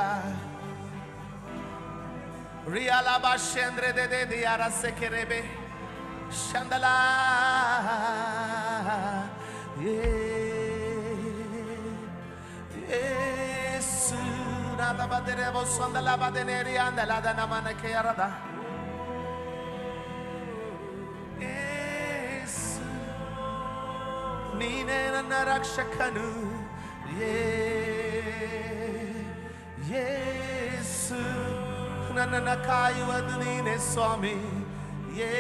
ರಿಯಲ ಬಾಷಂದ್ರೆ ದೆ ದೆ ದೆ ಯಾರಸೆ ಕೆರೆಬೆ ಶಂದಲ ಯೇಸು ನಾದ ಬದೆರೆ ಬೊಸಂದಲ ಬದೆನೇರಿ ಅಂದಲದ ನಮನ ಕೆಯರದ ಯೇಸು ನೀನೇ ನನ್ನ ರಕ್ಷಕನು ಯೇ ಯೇಸು ನನ್ನನ್ನು ಕಾಯುವುದು ನೀನೇ ಸ್ವಾಮಿ ಯೇ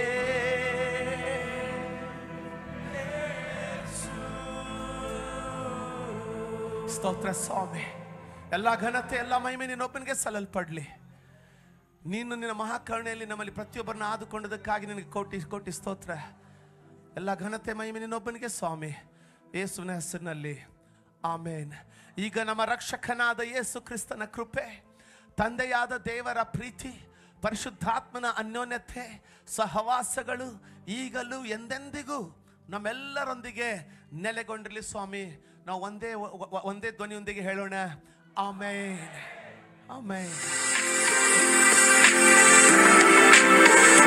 ಸ್ತೋತ್ರ ಸ್ವಾಮಿ ಎಲ್ಲ ಘನತೆ ಎಲ್ಲ ಮಹಿಮೆ ನಿನ್ನೊಬ್ಬನಿಗೆ ಸಲ್ಲಲ್ಪಡ್ಲಿ ನೀನು ನಿನ್ನ ಮಹಾಕರುಣೆಯಲ್ಲಿ ನಮ್ಮಲ್ಲಿ ಪ್ರತಿಯೊಬ್ಬರನ್ನ ಆದುಕೊಂಡದಕ್ಕಾಗಿ ನಿನಗೆ ಕೋಟಿ ಕೋಟಿ ಸ್ತೋತ್ರ ಎಲ್ಲ ಘನತೆ ಮಹಿಮೆ ನಿನ್ನೊಬ್ಬನಿಗೆ ಸ್ವಾಮಿ ಯೇಸುವಿನ ಹೆಸರಿನಲ್ಲಿ ಆಮೇನ್ ಈಗ ನಮ್ಮ ರಕ್ಷಕನಾದ ಯೇಸು ಕ್ರಿಸ್ತನ ಕೃಪೆ ತಂದೆಯಾದ ದೇವರ ಪ್ರೀತಿ ಪರಿಶುದ್ಧಾತ್ಮನ ಅನ್ಯೋನ್ಯತೆ ಸಹವಾಸಗಳು ಈಗಲೂ ಎಂದೆಂದಿಗೂ ನಮ್ಮೆಲ್ಲರೊಂದಿಗೆ ನೆಲೆಗೊಂಡಿರಲಿ ಸ್ವಾಮಿ ನಾವು ಒಂದೇ ವ- ವ- ಒಂದೇ ಧ್ವನಿಯೊಂದಿಗೆ ಹೇಳೋಣ ಆಮೇನ್ ಆಮೇನ್